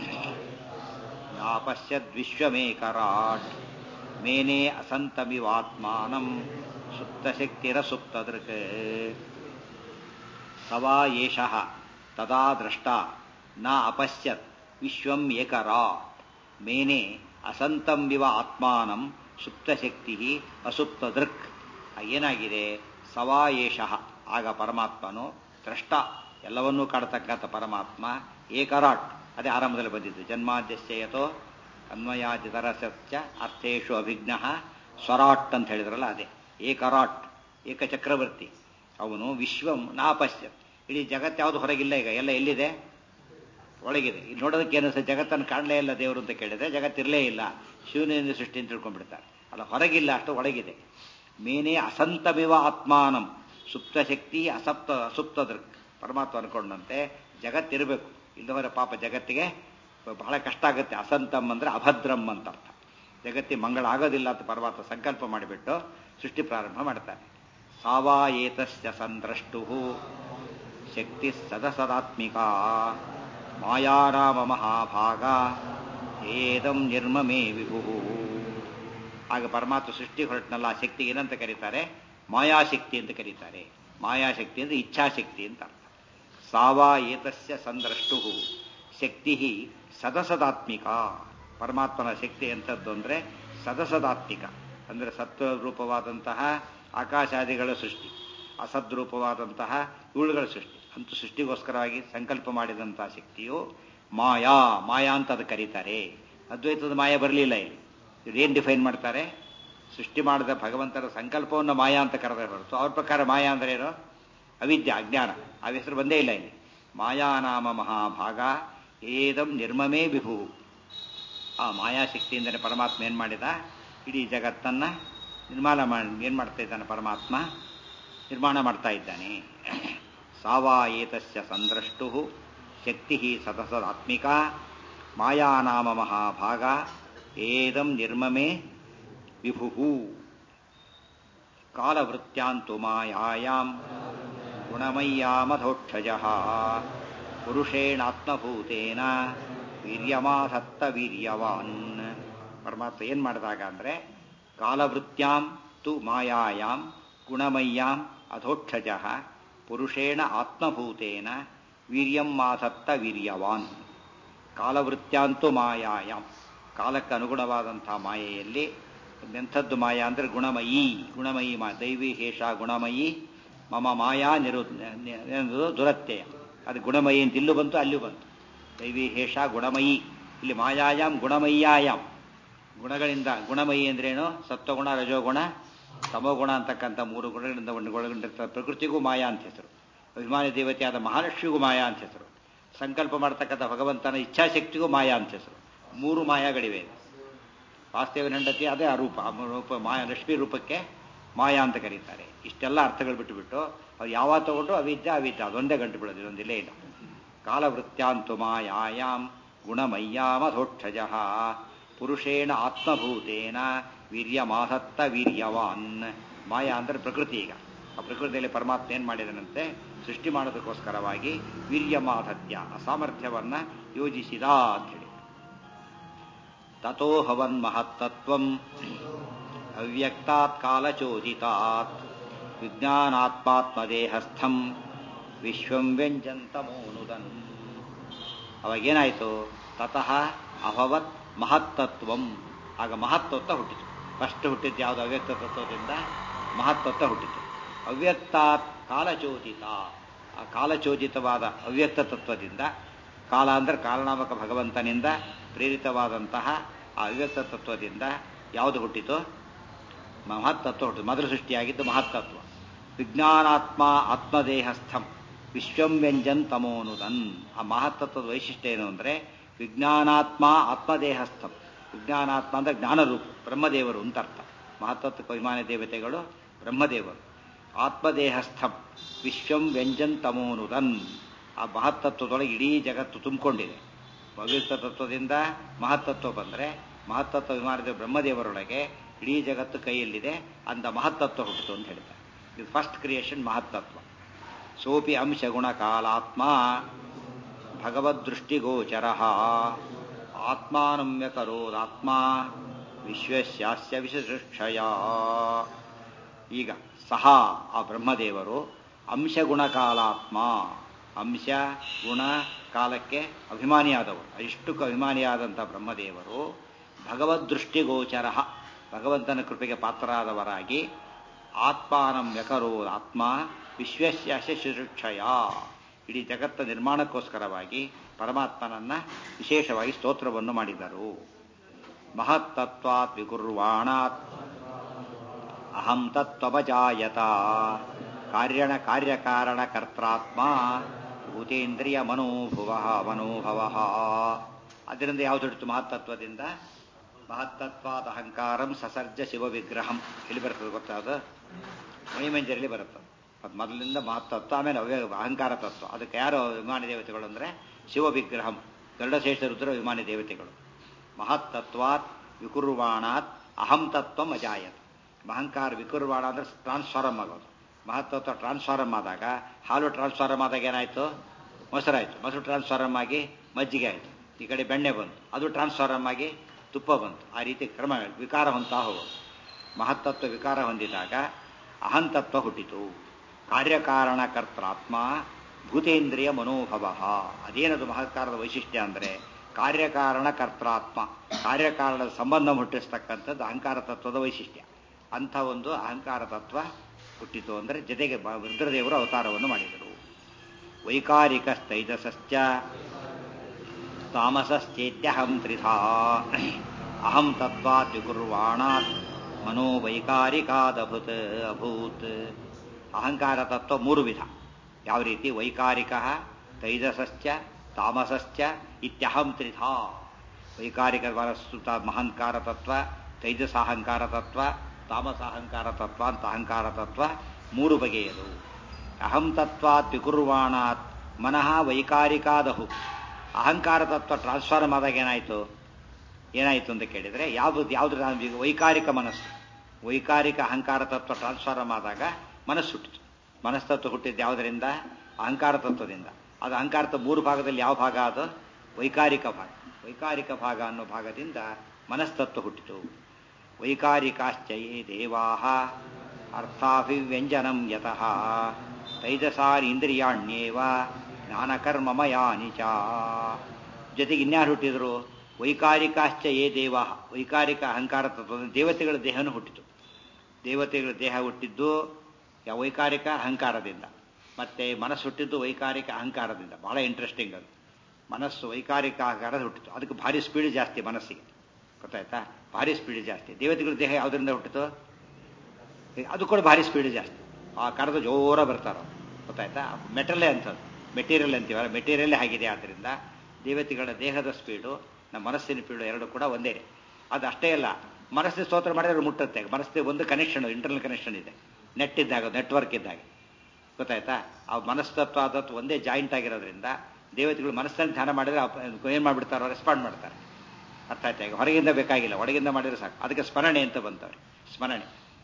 [SPEAKER 1] ಜ್ಞಾಪಶ್ಯದ್ವಿಶ್ವಮೇಕರಾಟ್ ಮೇನೆ ಅಸಂತಮಿವಾತ್ಮಾನಂ ಸುಪ್ತಶಕ್ತಿರ ಸುಪ್ತದೃಕ್ ಸವಾ ಏಷಃ ತದಾ ದ್ರಷ್ಟ ನ ಅಪಶ್ಯತ್ ವಿಶ್ವಂ ಏಕರಾ ಮೇನೆ ಅಸಂತಂ ವಿವ ಆತ್ಮಾನಂ ಸುಪ್ತಶಕ್ತಿ ಅಸುಪ್ತ ದೃಕ್ ಏನಾಗಿದೆ ಸವಾ ಏಷಃ ಆಗ ಪರಮಾತ್ಮನು ದ್ರಷ್ಟ ಎಲ್ಲವನ್ನೂ ಕಾಡ್ತಕ್ಕಂಥ ಪರಮಾತ್ಮ ಏಕರಾಟ್ ಅದೇ ಆರಂಭದಲ್ಲಿ ಬಂದಿದ್ದು ಜನ್ಮಾದ್ಯಶ್ಚಯತೋ ಅನ್ವಯಾದಿತರಸ್ಯ ಅರ್ಥೇಶು ಅಭಿಜ್ಞ ಸ್ವರಾಟ್ ಅಂತ ಹೇಳಿದ್ರಲ್ಲ ಅದೇ ಏಕರಾಟ್ ಏಕಚಕ್ರವರ್ತಿ ಅವನು ವಿಶ್ವಂ ನಾಪಶ್ಯ ಇಡೀ ಜಗತ್ತು ಯಾವುದು ಹೊರಗಿಲ್ಲ ಈಗ ಎಲ್ಲ ಎಲ್ಲಿದೆ ಒಳಗಿದೆ ಇಲ್ಲಿ ನೋಡೋದಕ್ಕೆ ಏನು ಜಗತ್ತನ್ನು ಕಾಣಲೇ ಇಲ್ಲ ದೇವರು ಅಂತ ಕೇಳಿದ್ರೆ ಜಗತ್ತಿರಲೇ ಇಲ್ಲ ಶಿವನಿಂದ ಸೃಷ್ಟಿ ಅಂತ ತಿಳ್ಕೊಂಡ್ಬಿಡ್ತಾರೆ ಅಲ್ಲ ಹೊರಗಿಲ್ಲ ಅಷ್ಟು ಒಳಗಿದೆ ಮೇನೆ ಅಸಂತಮಿವ ಆತ್ಮಾನಂ ಸುಪ್ತ ಶಕ್ತಿ ಅಸಪ್ತ ಅಸುಪ್ತ ದೃಕ್ ಪರಮಾತ್ಮ ಅನ್ಕೊಂಡಂತೆ ಜಗತ್ತಿರಬೇಕು ಇಲ್ಲದವರ ಪಾಪ ಜಗತ್ತಿಗೆ ಬಹಳ ಕಷ್ಟ ಆಗುತ್ತೆ ಅಸಂತಂ ಅಂದ್ರೆ ಅಭದ್ರಂ ಅಂತ ಅರ್ಥ ಜಗತ್ತಿ ಮಂಗಳ ಆಗೋದಿಲ್ಲ ಅಂತ ಪರಮಾತ್ಮ ಸಂಕಲ್ಪ ಮಾಡಿಬಿಟ್ಟು ಸೃಷ್ಟಿ ಪ್ರಾರಂಭ ಮಾಡ್ತಾರೆ ಸಾವಾ ಏತಸ್ಯ ಸಂದ್ರಷ್ಟು ಶಕ್ತಿ ಸದಸದಾತ್ಮಿಕ ಮಾಯಾರಾಮ ಮಹಾಭಾಗ ಏದಂ ನಿರ್ಮಮೇ ವಿಭು ಆಗ ಪರಮಾತ್ಮ ಸೃಷ್ಟಿ ಹೊರಟನಲ್ಲ ಆ ಶಕ್ತಿಗೆ ಏನಂತ ಕರೀತಾರೆ ಮಾಯಾಶಕ್ತಿ ಅಂತ ಕರೀತಾರೆ ಮಾಯಾಶಕ್ತಿ ಅಂದ್ರೆ ಇಚ್ಛಾಶಕ್ತಿ ಅಂತ ಅರ್ಥ ಸಾವಾ ಏತಸ್ಯ ಸಂದ್ರಷ್ಟು ಶಕ್ತಿ ಸದಸದಾತ್ಮಿಕ ಪರಮಾತ್ಮನ ಶಕ್ತಿ ಎಂಥದ್ದು ಅಂದರೆ ಸದಸದಾತ್ಮಿಕ ಅಂದರೆ ಸತ್ವರೂಪವಾದಂತಹ ಆಕಾಶಾದಿಗಳ ಸೃಷ್ಟಿ ಅಸದ್ರೂಪವಾದಂತಹ ಇವುಳುಗಳ ಸೃಷ್ಟಿ ಅಂತೂ ಸೃಷ್ಟಿಗೋಸ್ಕರವಾಗಿ ಸಂಕಲ್ಪ ಮಾಡಿದಂತಹ ಶಕ್ತಿಯು ಮಾಯಾ ಮಾಯಾ ಅಂತ ಅದು ಕರೀತಾರೆ ಅದ್ವೈತದ ಮಾಯ ಬರಲಿಲ್ಲ ಇಲ್ಲಿ ಇದೇನು ಡಿಫೈನ್ ಮಾಡ್ತಾರೆ ಸೃಷ್ಟಿ ಮಾಡಿದ ಭಗವಂತನ ಸಂಕಲ್ಪವನ್ನು ಮಾಯಾ ಅಂತ ಕರೆದ ಹೊರತು ಅವ್ರ ಪ್ರಕಾರ ಮಾಯಾ ಅಂದ್ರೆ ಏನು ಅವಿದ್ಯೆ ಅಜ್ಞಾನ ಆ ಹೆಸರು ಬಂದೇ ಇಲ್ಲ ಇಲ್ಲಿ ಮಾಯಾನಾಮ ಮಹಾಭಾಗ ಏದಂ ನಿರ್ಮಮೇ ವಿಭು ಆ ಮಾಯಾಶಕ್ತಿಯಿಂದಲೇ ಪರಮಾತ್ಮ ಏನು ಮಾಡಿದ ಇಡೀ ಜಗತ್ತನ್ನ ನಿರ್ಮಾಣ ಮಾಡಿ ಏನು ಮಾಡ್ತಾ ಇದ್ದಾನೆ ಪರಮಾತ್ಮ ನಿರ್ಮಾಣ ಮಾಡ್ತಾ ಇದ್ದಾನೆ ಸಾವಾ ಏತಸ್ಯ ಸಂದ್ರಷ್ಟು ಶಕ್ತಿ ಸದಸದಾತ್ಮಿಕ ಮಾಯಾನಾಮ ಮಹಾಭಾಗ ಏದಂ ನಿರ್ಮಮೇ ವಿಭು ಕಾಲವೃತ್ಯಾಂತು ಮಾಯಾಂ ಗುಣಮಯ್ಯಾಮಧೋಕ್ಷಜ ಪುರುಷೇಣಾತ್ಮಭೂತೇನ ವೀರ್ಯಮಾಧತ್ತ ವೀರ್ಯವಾನ್ ಪರಮಾತ್ಮ ಏನ್ ಮಾಡಿದಾಗ ಅಂದ್ರೆ ಕಾಲವೃತ್ಯಾಂ ತು ಮಾಯಾಂ ಗುಣಮಯ್ಯಾಂ ಅಧೋಕ್ಷಜ ಪುರುಷೇಣ ಆತ್ಮಭೂತೇನ ವೀರ್ಯಂ ಮಾಧತ್ತ ವೀರ್ಯವಾನ್ ಕಾಲವೃತ್ಯಾಂತು ಮಾಯಾಂ ಕಾಲಕ್ಕೆ ಅನುಗುಣವಾದಂತಹ ಮಾಯೆಯಲ್ಲಿ ಎಂಥದ್ದು ಮಾಯಾ ಅಂದ್ರೆ ಗುಣಮಯಿ ಗುಣಮಯಿ ಮಾ ದೈವಿ ಹೇಷ ಗುಣಮಯಿ ಮಮ ಮಾಯಾ ನಿರು ದುರತ್ಯಯ ಅದು ಗುಣಮಯಿ ಅಂತ ಇಲ್ಲೂ ಬಂತು ಅಲ್ಲೂ ಬಂತು ದೈವಿ ಹೇಷ ಗುಣಮಯಿ ಇಲ್ಲಿ ಮಾಯಾಯಾಮ್ ಗುಣಮಯ್ಯಾಯಾಮ್ ಗುಣಗಳಿಂದ ಗುಣಮಯಿ ಅಂದ್ರೇನು ಸತ್ವಗುಣ ರಜೋಗುಣ ತಮೋಗುಣ ಅಂತಕ್ಕಂಥ ಮೂರು ಗುಣಗಳಿಂದ ಒಳಗೊಂಡಿರ್ತಾರೆ ಪ್ರಕೃತಿಗೂ ಮಾಯಾ ಅಂತ ಹೆಸರು ಅಭಿಮಾನಿ ದೇವತೆಯಾದ ಮಹಾಲಕ್ಷ್ಮಿಗೂ ಮಾಯಾ ಅಂತ ಹೆಸರು ಸಂಕಲ್ಪ ಮಾಡ್ತಕ್ಕಂಥ ಭಗವಂತನ ಇಚ್ಛಾಶಕ್ತಿಗೂ ಮಾಯಾ ಅಂತ ಹೆಸರು ಮೂರು ಮಾಯಾಗಳಿವೆ ವಾಸ್ತವ್ಯ ಹೆಂಡತಿ ಅದೇ ಆ ರೂಪ ಆ ರೂಪ ಮಾಯಾ ಲಕ್ಷ್ಮಿ ರೂಪಕ್ಕೆ ಮಾಯಾ ಅಂತ ಕರೀತಾರೆ ಇಷ್ಟೆಲ್ಲ ಅರ್ಥಗಳು ಬಿಟ್ಟುಬಿಟ್ಟು ಅವ್ರು ಯಾವಾಗ ತಗೊಂಡ್ರು ಅವಿದ್ಯೆ ಅವಿದ್ಯೆ ಅದೊಂದೇ ಗಂಟು ಬಿಡೋದು ಇದೊಂದಿಲ್ಲೇ ಇಲ್ಲ ಕಾಲವೃತ್ಯಾಂತು ಮಾಯಾಂ ಗುಣಮಯ್ಯಾಮಧೋಕ್ಷಜ ಪುರುಷೇಣ ಆತ್ಮಭೂತೇನ ವೀರ್ಯಮಾಧತ್ತ ವೀರ್ಯವಾನ್ ಮಾಯಾ ಅಂದ್ರೆ ಪ್ರಕೃತಿ ಈಗ ಆ ಪ್ರಕೃತಿಯಲ್ಲಿ ಪರಮಾತ್ಮ ಏನ್ ಮಾಡಿದನಂತೆ ಸೃಷ್ಟಿ ಮಾಡೋದಕ್ಕೋಸ್ಕರವಾಗಿ ವೀರ್ಯಮಾಧತ್ಯ ಆ ಸಾಮರ್ಥ್ಯವನ್ನ ಯೋಜಿಸಿದ ಅಂತ ಹೇಳಿ ತಥೋಹವನ್ ಮಹತ್ತತ್ವಂ ಅವ್ಯಕ್ತಾತ್ ಕಾಲಚೋದಿತಾತ್ ವಿಜ್ಞಾನಾತ್ಮಾತ್ಮದೇಹಸ್ಥಂ ವಿಶ್ವಂ ವ್ಯಂಜಂತಮೋನುದನ್ ಅವಾಗೇನಾಯಿತು ತತಃ ಅಭವತ್ ಮಹತ್ತತ್ವಂ ಆಗ ಮಹತ್ತತ್ವ ಹುಟ್ಟಿತು ಫಸ್ಟ್ ಹುಟ್ಟಿದ್ದು ಯಾವುದು ಅವ್ಯಕ್ತ ತತ್ವದಿಂದ ಮಹತ್ತತ್ವ ಹುಟ್ಟಿತು ಅವ್ಯಕ್ತಾತ್ ಕಾಲಚೋದಿತ ಆ ಕಾಲಚೋದಿತವಾದ ಅವ್ಯಕ್ತ ತತ್ವದಿಂದ ಕಾಲ ಅಂದ್ರೆ ಕಾಲನಾಮಕ ಭಗವಂತನಿಂದ ಪ್ರೇರಿತವಾದಂತಹ ಆ ಅವ್ಯಕ್ತ ತತ್ವದಿಂದ ಯಾವುದು ಹುಟ್ಟಿತು ಮಹತ್ತತ್ವ ಹುಟ್ಟಿತು ಮೊದಲು ಸೃಷ್ಟಿಯಾಗಿದ್ದು ಮಹತ್ತತ್ವ ವಿಜ್ಞಾನಾತ್ಮ ಆತ್ಮದೇಹಸ್ಥಂ ವಿಶ್ವಂ ವ್ಯಂಜನ್ ತಮೋನುದನ್ ಆ ಮಹತ್ತತ್ವದ ವೈಶಿಷ್ಟ್ಯ ಏನು ಅಂದರೆ ವಿಜ್ಞಾನಾತ್ಮ ಆತ್ಮದೇಹಸ್ಥಂ ವಿಜ್ಞಾನಾತ್ಮ ಅಂದ್ರೆ ಜ್ಞಾನರೂಪ ಬ್ರಹ್ಮದೇವರು ಅಂತ ಅರ್ಥ ಮಹತ್ತತ್ವ ಅಭಿಮಾನ ದೇವತೆಗಳು ಬ್ರಹ್ಮದೇವರು ಆತ್ಮದೇಹಸ್ಥಂ ವಿಶ್ವಂ ವ್ಯಂಜನ್ ತಮೋನುದನ್ ಆ ಮಹತ್ತತ್ವದೊಳಗೆ ಇಡೀ ಜಗತ್ತು ತುಂಬಿಕೊಂಡಿದೆ ಪವಿತ್ರ ತತ್ವದಿಂದ ಮಹತ್ತತ್ವ ಬಂದರೆ ಮಹತ್ತತ್ವ ವಿಮಾನದ ಬ್ರಹ್ಮದೇವರೊಳಗೆ ಇಡೀ ಜಗತ್ತು ಕೈಯಲ್ಲಿದೆ ಅಂತ ಮಹತ್ತತ್ವ ಹುಟ್ಟಿತು ಅಂತ ಹೇಳ್ತಾರೆ ಇದು ಫಸ್ಟ್ ಕ್ರಿಯೇಷನ್ ಮಹತ್ತತ್ವ ಸೋಪಿ ಅಂಶ ಗುಣಕಾಲಾತ್ಮ ಭಗವದ್ದೃಷ್ಟಿಗೋಚರ ಆತ್ಮಾನಮ್ಯ ಕರೋದಾತ್ಮ ವಿಶ್ವಸ್ಯಾಸ್ಯ ವಿಶಿಕ್ಷಯ ಈಗ ಸಹ ಆ ಬ್ರಹ್ಮದೇವರು ಅಂಶಗುಣಕಾಲಾತ್ಮ ಅಂಶ ಗುಣ ಕಾಲಕ್ಕೆ ಅಭಿಮಾನಿಯಾದವರು ಇಷ್ಟಕ್ಕೂ ಅಭಿಮಾನಿಯಾದಂಥ ಬ್ರಹ್ಮದೇವರು ಭಗವದ್ದೃಷ್ಟಿಗೋಚರ ಭಗವಂತನ ಕೃಪೆಗೆ ಪಾತ್ರರಾದವರಾಗಿ ಆತ್ಮಾನಂ ವ್ಯಕರೋ ಆತ್ಮ ವಿಶ್ವಸ್ಯ ಶುಶ್ರೂಕ್ಷಯ ಇಡೀ ಜಗತ್ತ ನಿರ್ಮಾಣಕ್ಕೋಸ್ಕರವಾಗಿ ಪರಮಾತ್ಮನನ್ನ ವಿಶೇಷವಾಗಿ ಸ್ತೋತ್ರವನ್ನು ಮಾಡಿದರು ಮಹತ್ತತ್ವಾತ್ ವಿಕುರ್ವಾಣಾತ್ ಅಹಂ ತತ್ವಜಾಯತ ಕಾರ್ಯಣ ಕಾರ್ಯಕಾರಣ ಕರ್ತಾತ್ಮ ಭೂತೇಂದ್ರಿಯ ಮನೋಭುವ ಮನೋಭವ ಅದರಿಂದ ಯಾವುದು ಹಿಡಿತು ಮಹತ್ತತ್ವದಿಂದ ಮಹತ್ತತ್ವಾದ ಅಹಂಕಾರಂ ಸಸರ್ಜ ಶಿವ ವಿಗ್ರಹಂ ಎಲ್ಲಿ ಬರ್ತದೆ ಗೊತ್ತಾದ ಮಣಿಮಂಜರಲ್ಲಿ ಬರುತ್ತೆ ಅದು ಮೊದಲಿಂದ ಮಹತ್ತತ್ವ ಆಮೇಲೆ ಅವ್ಯ ಅಹಂಕಾರ ತತ್ವ ಅದಕ್ಕೆ ಯಾರು ವಿಮಾನ ದೇವತೆಗಳು ಅಂದರೆ ಶಿವ ವಿಗ್ರಹಂ ಗರುಡಶೇಷ ರುದ್ರ ವಿಮಾನ ದೇವತೆಗಳು ಮಹತ್ತತ್ವಾತ್ ವಿಕುರ್ವಾಣಾತ್ ಅಹಂ ತತ್ವಂ ಅಜಾಯತ್ ಅಹಂಕಾರ ವಿಕುರ್ವಾಣ ಅಂದ್ರೆ ಟ್ರಾನ್ಸ್ಫಾರಮ್ ಆಗೋದು ಮಹತ್ತತ್ವ ಟ್ರಾನ್ಸ್ಫಾರಮ್ ಆದಾಗ ಹಾಲು ಟ್ರಾನ್ಸ್ಫಾರಮ್ ಆದಾಗ ಏನಾಯಿತು ಮೊಸರಾಯಿತು ಮೊಸರು ಟ್ರಾನ್ಸ್ಫಾರಮ್ ಆಗಿ ಮಜ್ಜಿಗೆ ಆಯಿತು ಈ ಕಡೆ ಬೆಣ್ಣೆ ಬಂತು ಅದು ಟ್ರಾನ್ಸ್ಫಾರಮ್ ಆಗಿ ತುಪ್ಪ ಬಂತು ಆ ರೀತಿ ಕ್ರಮ ವಿಕಾರ ಹೊಂತಾ ಹೋಗೋದು ಮಹತ್ತತ್ವ ವಿಕಾರ ಹೊಂದಿದಾಗ ಅಹಂತತ್ವ ಹುಟ್ಟಿತು ಕಾರ್ಯಕಾರಣ ಕರ್ತಾತ್ಮ ಭೂತೇಂದ್ರಿಯ ಮನೋಭವ ಅದೇನದು ಮಹತ್ಕಾರದ ವೈಶಿಷ್ಟ್ಯ ಅಂದರೆ ಕಾರ್ಯಕಾರಣ ಕರ್ತಾತ್ಮ ಕಾರ್ಯಕಾರಣದ ಸಂಬಂಧ ಹುಟ್ಟಿಸ್ತಕ್ಕಂಥದ್ದು ಅಹಂಕಾರ ತತ್ವದ ವೈಶಿಷ್ಟ್ಯ ಅಂಥ ಒಂದು ಅಹಂಕಾರ ತತ್ವ ಹುಟ್ಟಿತು ಅಂದರೆ ಜೊತೆಗೆ ರುದ್ರದೇವರು ಅವತಾರವನ್ನು ಮಾಡಿದರು ವೈಕಾರಿಕ ಸ್ಥೈಜಸಶ್ಚ ತಾಮಸಶ್ಚೇತ್ಯಹಂ ತ್ರಿಧಾ ಅಹಂ ತತ್ವಾತ್ ವಿಕುರ್ವಾಣಾತ್ ಮನೋವೈಕಾರಿಕಾದಭೂತ್ ಅಭೂತ್ ಅಹಂಕಾರ ತತ್ವ ಮೂರು ವಿಧ ಯಾವ ರೀತಿ ವೈಕಾರಿಕ ತೈಜಸಶ್ಚ ತಾಮಸಶ್ಚ ಇತ್ಯಹಂ ತ್ರಿಧಾ ವೈಕಾರಿಕ ಮನಸ್ಸುತ ಮಹಂಕಾರ ತತ್ವ ತೈಜಸಾಹಂಕಾರ ತತ್ವ ತಾಮಸಾಹಂಕಾರ ತತ್ವ ಅಂತ ಅಹಂಕಾರ ತತ್ವ ಮೂರು ಬಗೆಯದು ಅಹಂ ತತ್ವಾತ್ ವಿಕುರ್ವಾಣಾತ್ ಮನಃ ವೈಕಾರಿಕಾದಹು ಅಹಂಕಾರ ತತ್ವ ಟ್ರಾನ್ಸ್ಫಾರ್ಮ್ ಆದಾಗ ಏನಾಯಿತು ಏನಾಯಿತು ಅಂತ ಕೇಳಿದರೆ ಯಾವುದು ಯಾವುದು ವೈಕಾರಿಕ ಮನಸ್ಸು ವೈಕಾರಿಕ ಅಹಂಕಾರ ತತ್ವ ಟ್ರಾನ್ಸ್ಫಾರ್ಮ್ ಆದಾಗ ಮನಸ್ಸು ಹುಟ್ಟಿತು ಮನಸ್ತತ್ವ ಹುಟ್ಟಿದ್ದು ಯಾವುದರಿಂದ ಅಹಂಕಾರ ತತ್ವದಿಂದ ಅದು ಅಹಂಕಾರ ತತ್ವ ಮೂರು ಭಾಗದಲ್ಲಿ ಯಾವ ಭಾಗ ಅದು ವೈಕಾರಿಕ ಭಾಗ ವೈಕಾರಿಕ ಭಾಗ ಅನ್ನೋ ಭಾಗದಿಂದ ಮನಸ್ತತ್ವ ಹುಟ್ಟಿತು ವೈಕಾರಿಕಾಶ್ಚಯೇ ದೇವಾ ಅರ್ಥಾಭಿವ್ಯಂಜನಂ ಯತಃ ತೈಜಸಾರೀಂದ್ರಿಯಾಣ್ಯೇವ ಜ್ಞಾನಕರ್ಮಮಯಾನಿ ಚ ಜೊತೆಗೆ ಇನ್ಯಾರು ಹುಟ್ಟಿದ್ರು ವೈಕಾರಿಕಾಶ್ಚ ಯೇ ದೇವ ವೈಕಾರಿಕ ಅಹಂಕಾರ ತತ್ವದ ದೇವತೆಗಳ ದೇಹನೂ ಹುಟ್ಟಿತು ದೇವತೆಗಳ ದೇಹ ಹುಟ್ಟಿದ್ದು ವೈಕಾರಿಕ ಅಹಂಕಾರದಿಂದ ಮತ್ತೆ ಮನಸ್ಸು ಹುಟ್ಟಿದ್ದು ವೈಕಾರಿಕ ಅಹಂಕಾರದಿಂದ ಬಹಳ ಇಂಟ್ರೆಸ್ಟಿಂಗ್ ಅದು ಮನಸ್ಸು ವೈಕಾರಿಕ ಅಹಂಕಾರ ಹುಟ್ಟಿತು ಅದಕ್ಕೆ ಭಾರಿ ಸ್ಪೀಡ್ ಜಾಸ್ತಿ ಮನಸ್ಸಿಗೆ ಗೊತ್ತಾಯ್ತಾ ಭಾರಿ ಸ್ಪೀಡ್ ಜಾಸ್ತಿ ದೇವತೆಗಳ ದೇಹ ಯಾವುದರಿಂದ ಹುಟ್ಟಿತು ಅದು ಕೂಡ ಭಾರಿ ಸ್ಪೀಡ್ ಜಾಸ್ತಿ ಆ ಕರೆದು ಜೋರ ಬರ್ತಾರ ಗೊತ್ತಾಯ್ತಾ ಮೆಟಲ್ಲೇ ಅಂಥದ್ದು ಮೆಟೀರಿಯಲ್ ಅಂತೀವಲ್ಲ ಮೆಟೀರಿಯಲ್ಲೇ ಆಗಿದೆ ಆದ್ದರಿಂದ ದೇವತೆಗಳ ದೇಹದ ಸ್ಪೀಡು ನಮ್ಮ ಮನಸ್ಸಿನ ಸ್ಪೀಡು ಎರಡು ಕೂಡ ಒಂದೇ ಅದು ಅಷ್ಟೇ ಅಲ್ಲ ಮನಸ್ಸಿನ ಸ್ತೋತ್ರ ಮಾಡಿದ್ರೆ ಮುಟ್ಟುತ್ತೆ ಮನಸ್ಸಿಗೆ ಒಂದು ಕನೆಕ್ಷನ್ ಇಂಟರ್ನಲ್ ಕನೆಕ್ಷನ್ ಇದೆ ನೆಟ್ ಇದ್ದಾಗ ನೆಟ್ವರ್ಕ್ ಇದ್ದಾಗ ಗೊತ್ತಾಯ್ತಾ ಆ ಮನಸ್ತತ್ವ ಆದತ್ತು ಒಂದೇ ಜಾಯಿಂಟ್ ಆಗಿರೋದ್ರಿಂದ ದೇವತೆಗಳು ಮನಸ್ಸಲ್ಲಿ ಧ್ಯಾನ ಮಾಡಿದ್ರೆ ಏನು ಮಾಡಿಬಿಡ್ತಾರೋ ರೆಸ್ಪಾಂಡ್ ಮಾಡ್ತಾರೆ ಅರ್ಥ ಆಯ್ತಾ ಈಗ ಹೊರಗಿಂದ ಬೇಕಾಗಿಲ್ಲ ಒಳಗಿಂದ ಮಾಡಿದ್ರೆ ಸಾಕು ಅದಕ್ಕೆ ಸ್ಮರಣೆ ಅಂತ ಬಂತವ್ರೆ ಸ್ಮರಣೆ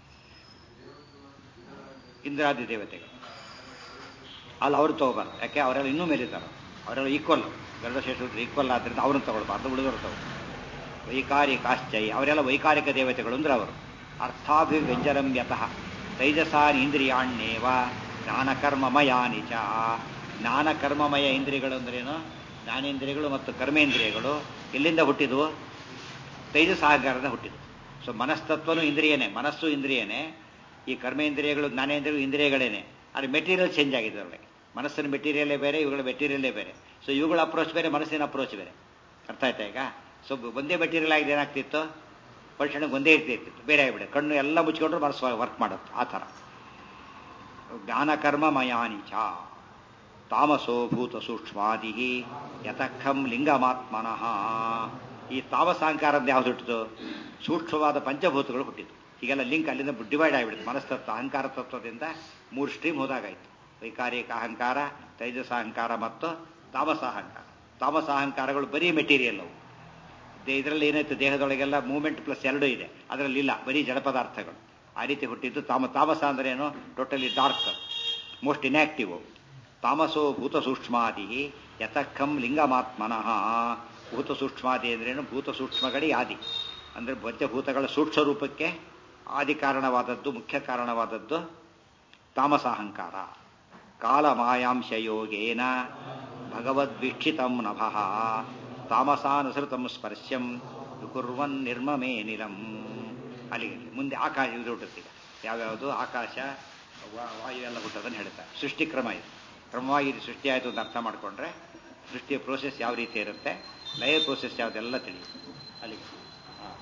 [SPEAKER 1] ಇಂದ್ರಾದಿ ದೇವತೆಗಳು ಅಲ್ಲಿ ಅವ್ರು ತಗೋಬಾರ್ದು ಯಾಕೆ ಅವರೆಲ್ಲ ಇನ್ನೂ ಮೇಲಿದ್ದಾರೆ ಅವರೆಲ್ಲ ಈಕ್ವಲ್ ಗರುಡಶೇಷರು ಈಕ್ವಲ್ ಆದ್ರಿಂದ ಅವ್ರನ್ನ ತಗೊಳ್ಬಾರ್ದು ಉಳಿದವರು ತಗೋ ವೈಕಾರಿಕಾಶ್ಚೈ ಅವರೆಲ್ಲ ವೈಕಾರಿಕ ದೇವತೆಗಳು ಅಂದ್ರೆ ಅವರು ಅರ್ಥಾಭಿವ್ಯಂಜನಂ ಯತಃ ತೈಜಸಾನ್ ಇಂದ್ರಿಯಾಣ್ಯೇವ ಜ್ಞಾನಕರ್ಮಮಯಾನಿ ಚ ಜ್ಞಾನಕರ್ಮಮಯ ಇಂದ್ರಿಯಗಳು ಅಂದ್ರೇನು ಜ್ಞಾನೇಂದ್ರಿಯಗಳು ಮತ್ತು ಕರ್ಮೇಂದ್ರಿಯಗಳು ಎಲ್ಲಿಂದ ಹುಟ್ಟಿದ್ವು ತೈಜಸಾಹಕಾರದ ಹುಟ್ಟಿದ್ವು ಸೊ ಮನಸ್ತತ್ವನು ಇಂದ್ರಿಯನೇ ಮನಸ್ಸು ಇಂದ್ರಿಯನೇ ಈ ಕರ್ಮೇಂದ್ರಿಯಗಳು ಜ್ಞಾನೇಂದ್ರಿಯಗಳು ಇಂದ್ರಿಯಗಳೇನೆ ಆದರೆ ಮೆಟೀರಿಯಲ್ ಚೇಂಜ್ ಆಗಿದೆ ಅವರಿಗೆ ಮನಸ್ಸಿನ ಮೆಟೀರಿಯಲ್ಲೇ ಬೇರೆ ಇವುಗಳ ಮೆಟೀರಿಯಲ್ಲೇ ಬೇರೆ ಸೊ ಇವುಗಳ ಅಪ್ರೋಚ್ ಬೇರೆ ಮನಸ್ಸಿನ ಅಪ್ರೋಚ್ ಬೇರೆ ಅರ್ಥ ಆಯ್ತಾ ಈಗ ಸೊ ಒಂದೇ ಮೆಟೀರಿಯಲ್ ಆಗಿದೆ ಏನಾಗ್ತಿತ್ತು ಪರೀಕ್ಷಣೆಗೆ ಒಂದೇ ರೀತಿ ಇರ್ತಿತ್ತು ಬೇರೆ ಆಗಿಬಿಡೆ ಕಣ್ಣು ಎಲ್ಲ ಮುಚ್ಕೊಂಡ್ರು ಮನಸ್ಸು ವರ್ಕ್ ಮಾಡುತ್ತೆ ಆ ಥರ ಜ್ಞಾನಕರ್ಮ ಮಯಾನಿ ಚ ತಾಮಸೋ ಭೂತ ಸೂಕ್ಷ್ಮಾದಿ ಯತಃಖಂ ಲಿಂಗಮಾತ್ಮನಃ ಈ ತಾಮಸಾಂಕಾರದ ಯಾವ್ದು ಹುಟ್ಟಿತು ಸೂಕ್ಷ್ಮವಾದ ಪಂಚಭೂತಗಳು ಹುಟ್ಟಿತು ಹೀಗೆಲ್ಲ ಲಿಂಕ್ ಅಲ್ಲಿಂದ ಡಿವೈಡ್ ಆಗಿಬಿಡುತ್ತೆ ಮನಸ್ತತ್ವ ಅಹಂಕಾರ ತತ್ವದಿಂದ ಮೂರು ಸ್ಟ್ರೀಮ್ ಹೋದಾಗಾಯ್ತು ವೈಕಾರಿಕ ಅಹಂಕಾರ ತೈಜಸ ಅಹಂಕಾರ ಮತ್ತು ತಾಮಸ ಅಹಂಕಾರ ತಾಮಸ ಅಹಂಕಾರಗಳು ಬರೀ ಮೆಟೀರಿಯಲ್ ಅವು ಇದರಲ್ಲಿ ಏನಾಯ್ತು ದೇಹದೊಳಗೆಲ್ಲ ಮೂವ್ಮೆಂಟ್ ಪ್ಲಸ್ ಎರಡೂ ಇದೆ ಅದರಲ್ಲಿ ಇಲ್ಲ ಬರೀ ಜಡ ಪದಾರ್ಥಗಳು ಆ ರೀತಿ ಹುಟ್ಟಿದ್ದು ತಾಮ ತಾಮಸ ಅಂದ್ರೆ ಏನು ಟೋಟಲಿ ಡಾರ್ಕ್ ಮೋಸ್ಟ್ ಇನ್ಆಕ್ಟಿವ್ ತಾಮಸೋ ಭೂತ ಸೂಕ್ಷ್ಮಾದಿ ಯತಃಖಂ ಲಿಂಗಮಾತ್ಮನಃ ಭೂತ ಸೂಕ್ಷ್ಮಾದಿ ಅಂದ್ರೇನು ಭೂತ ಸೂಕ್ಷ್ಮಗಳಿ ಆದಿ ಅಂದ್ರೆ ಪಂಚಭೂತಗಳ ಸೂಕ್ಷ್ಮ ರೂಪಕ್ಕೆ ಆದಿ ಕಾರಣವಾದದ್ದು ಮುಖ್ಯ ಕಾರಣವಾದದ್ದು ತಾಮಸಾಹಂಕಾರ ಕಾಲಮಾಯಾಂಶಯೋಗೇನ ಭಗವದ್ವೀಕ್ಷಿತಂ ನಭಃ ತಾಮಸಾನುಸೃತಂ ಸ್ಪರ್ಶ್ಯಂ ವಿಕುರ್ವನ್ ನಿರ್ಮಮೇ ನಿಲಂ ಅಲ್ಲಿಗೆ ಮುಂದೆ ಆಕಾಶ ಇದು ಹುಟ್ಟುತ್ತೀಗ ಯಾವ್ಯಾವುದು ಆಕಾಶ ವಾ- ವಾಯು ಎಲ್ಲ ಹುಟ್ಟೋದನ್ನು ಹೇಳ್ತಾರೆ ಸೃಷ್ಟಿ ಕ್ರಮ ಇದು ಕ್ರಮವಾಗಿ ಇದು ಸೃಷ್ಟಿ ಆಯಿತು ಅಂತ ಅರ್ಥ ಮಾಡಿಕೊಂಡ್ರೆ ಸೃಷ್ಟಿಯ ಪ್ರೋಸೆಸ್ ಯಾವ ರೀತಿ ಇರುತ್ತೆ ಲಯ ಪ್ರೋಸೆಸ್ ಯಾವುದೆಲ್ಲ ತಿಳಿಯುತ್ತೆ ಅಲ್ಲಿಗೆ ಹಾಂ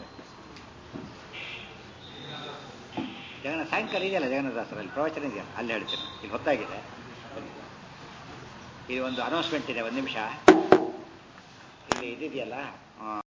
[SPEAKER 1] ಜಗನ್ನ ಸಾಯಂಕಾಲ ಇದೆಯಲ್ಲ ಜಗನ್ನದಾಸರಲ್ಲಿ ಪ್ರವಚನ ಇದೆಯಲ್ಲ ಅಲ್ಲಿ ಹೇಳ್ತೀನಿ ಇಲ್ಲಿ ಹೊತ್ತಾಗಿದೆ ಇಲ್ಲಿ ಒಂದು ಅನೌನ್ಸ್ಮೆಂಟ್ ಇದೆ ಒಂದು ನಿಮಿಷ ಇಲ್ಲಿ ಇದಿದೆಯಲ್ಲ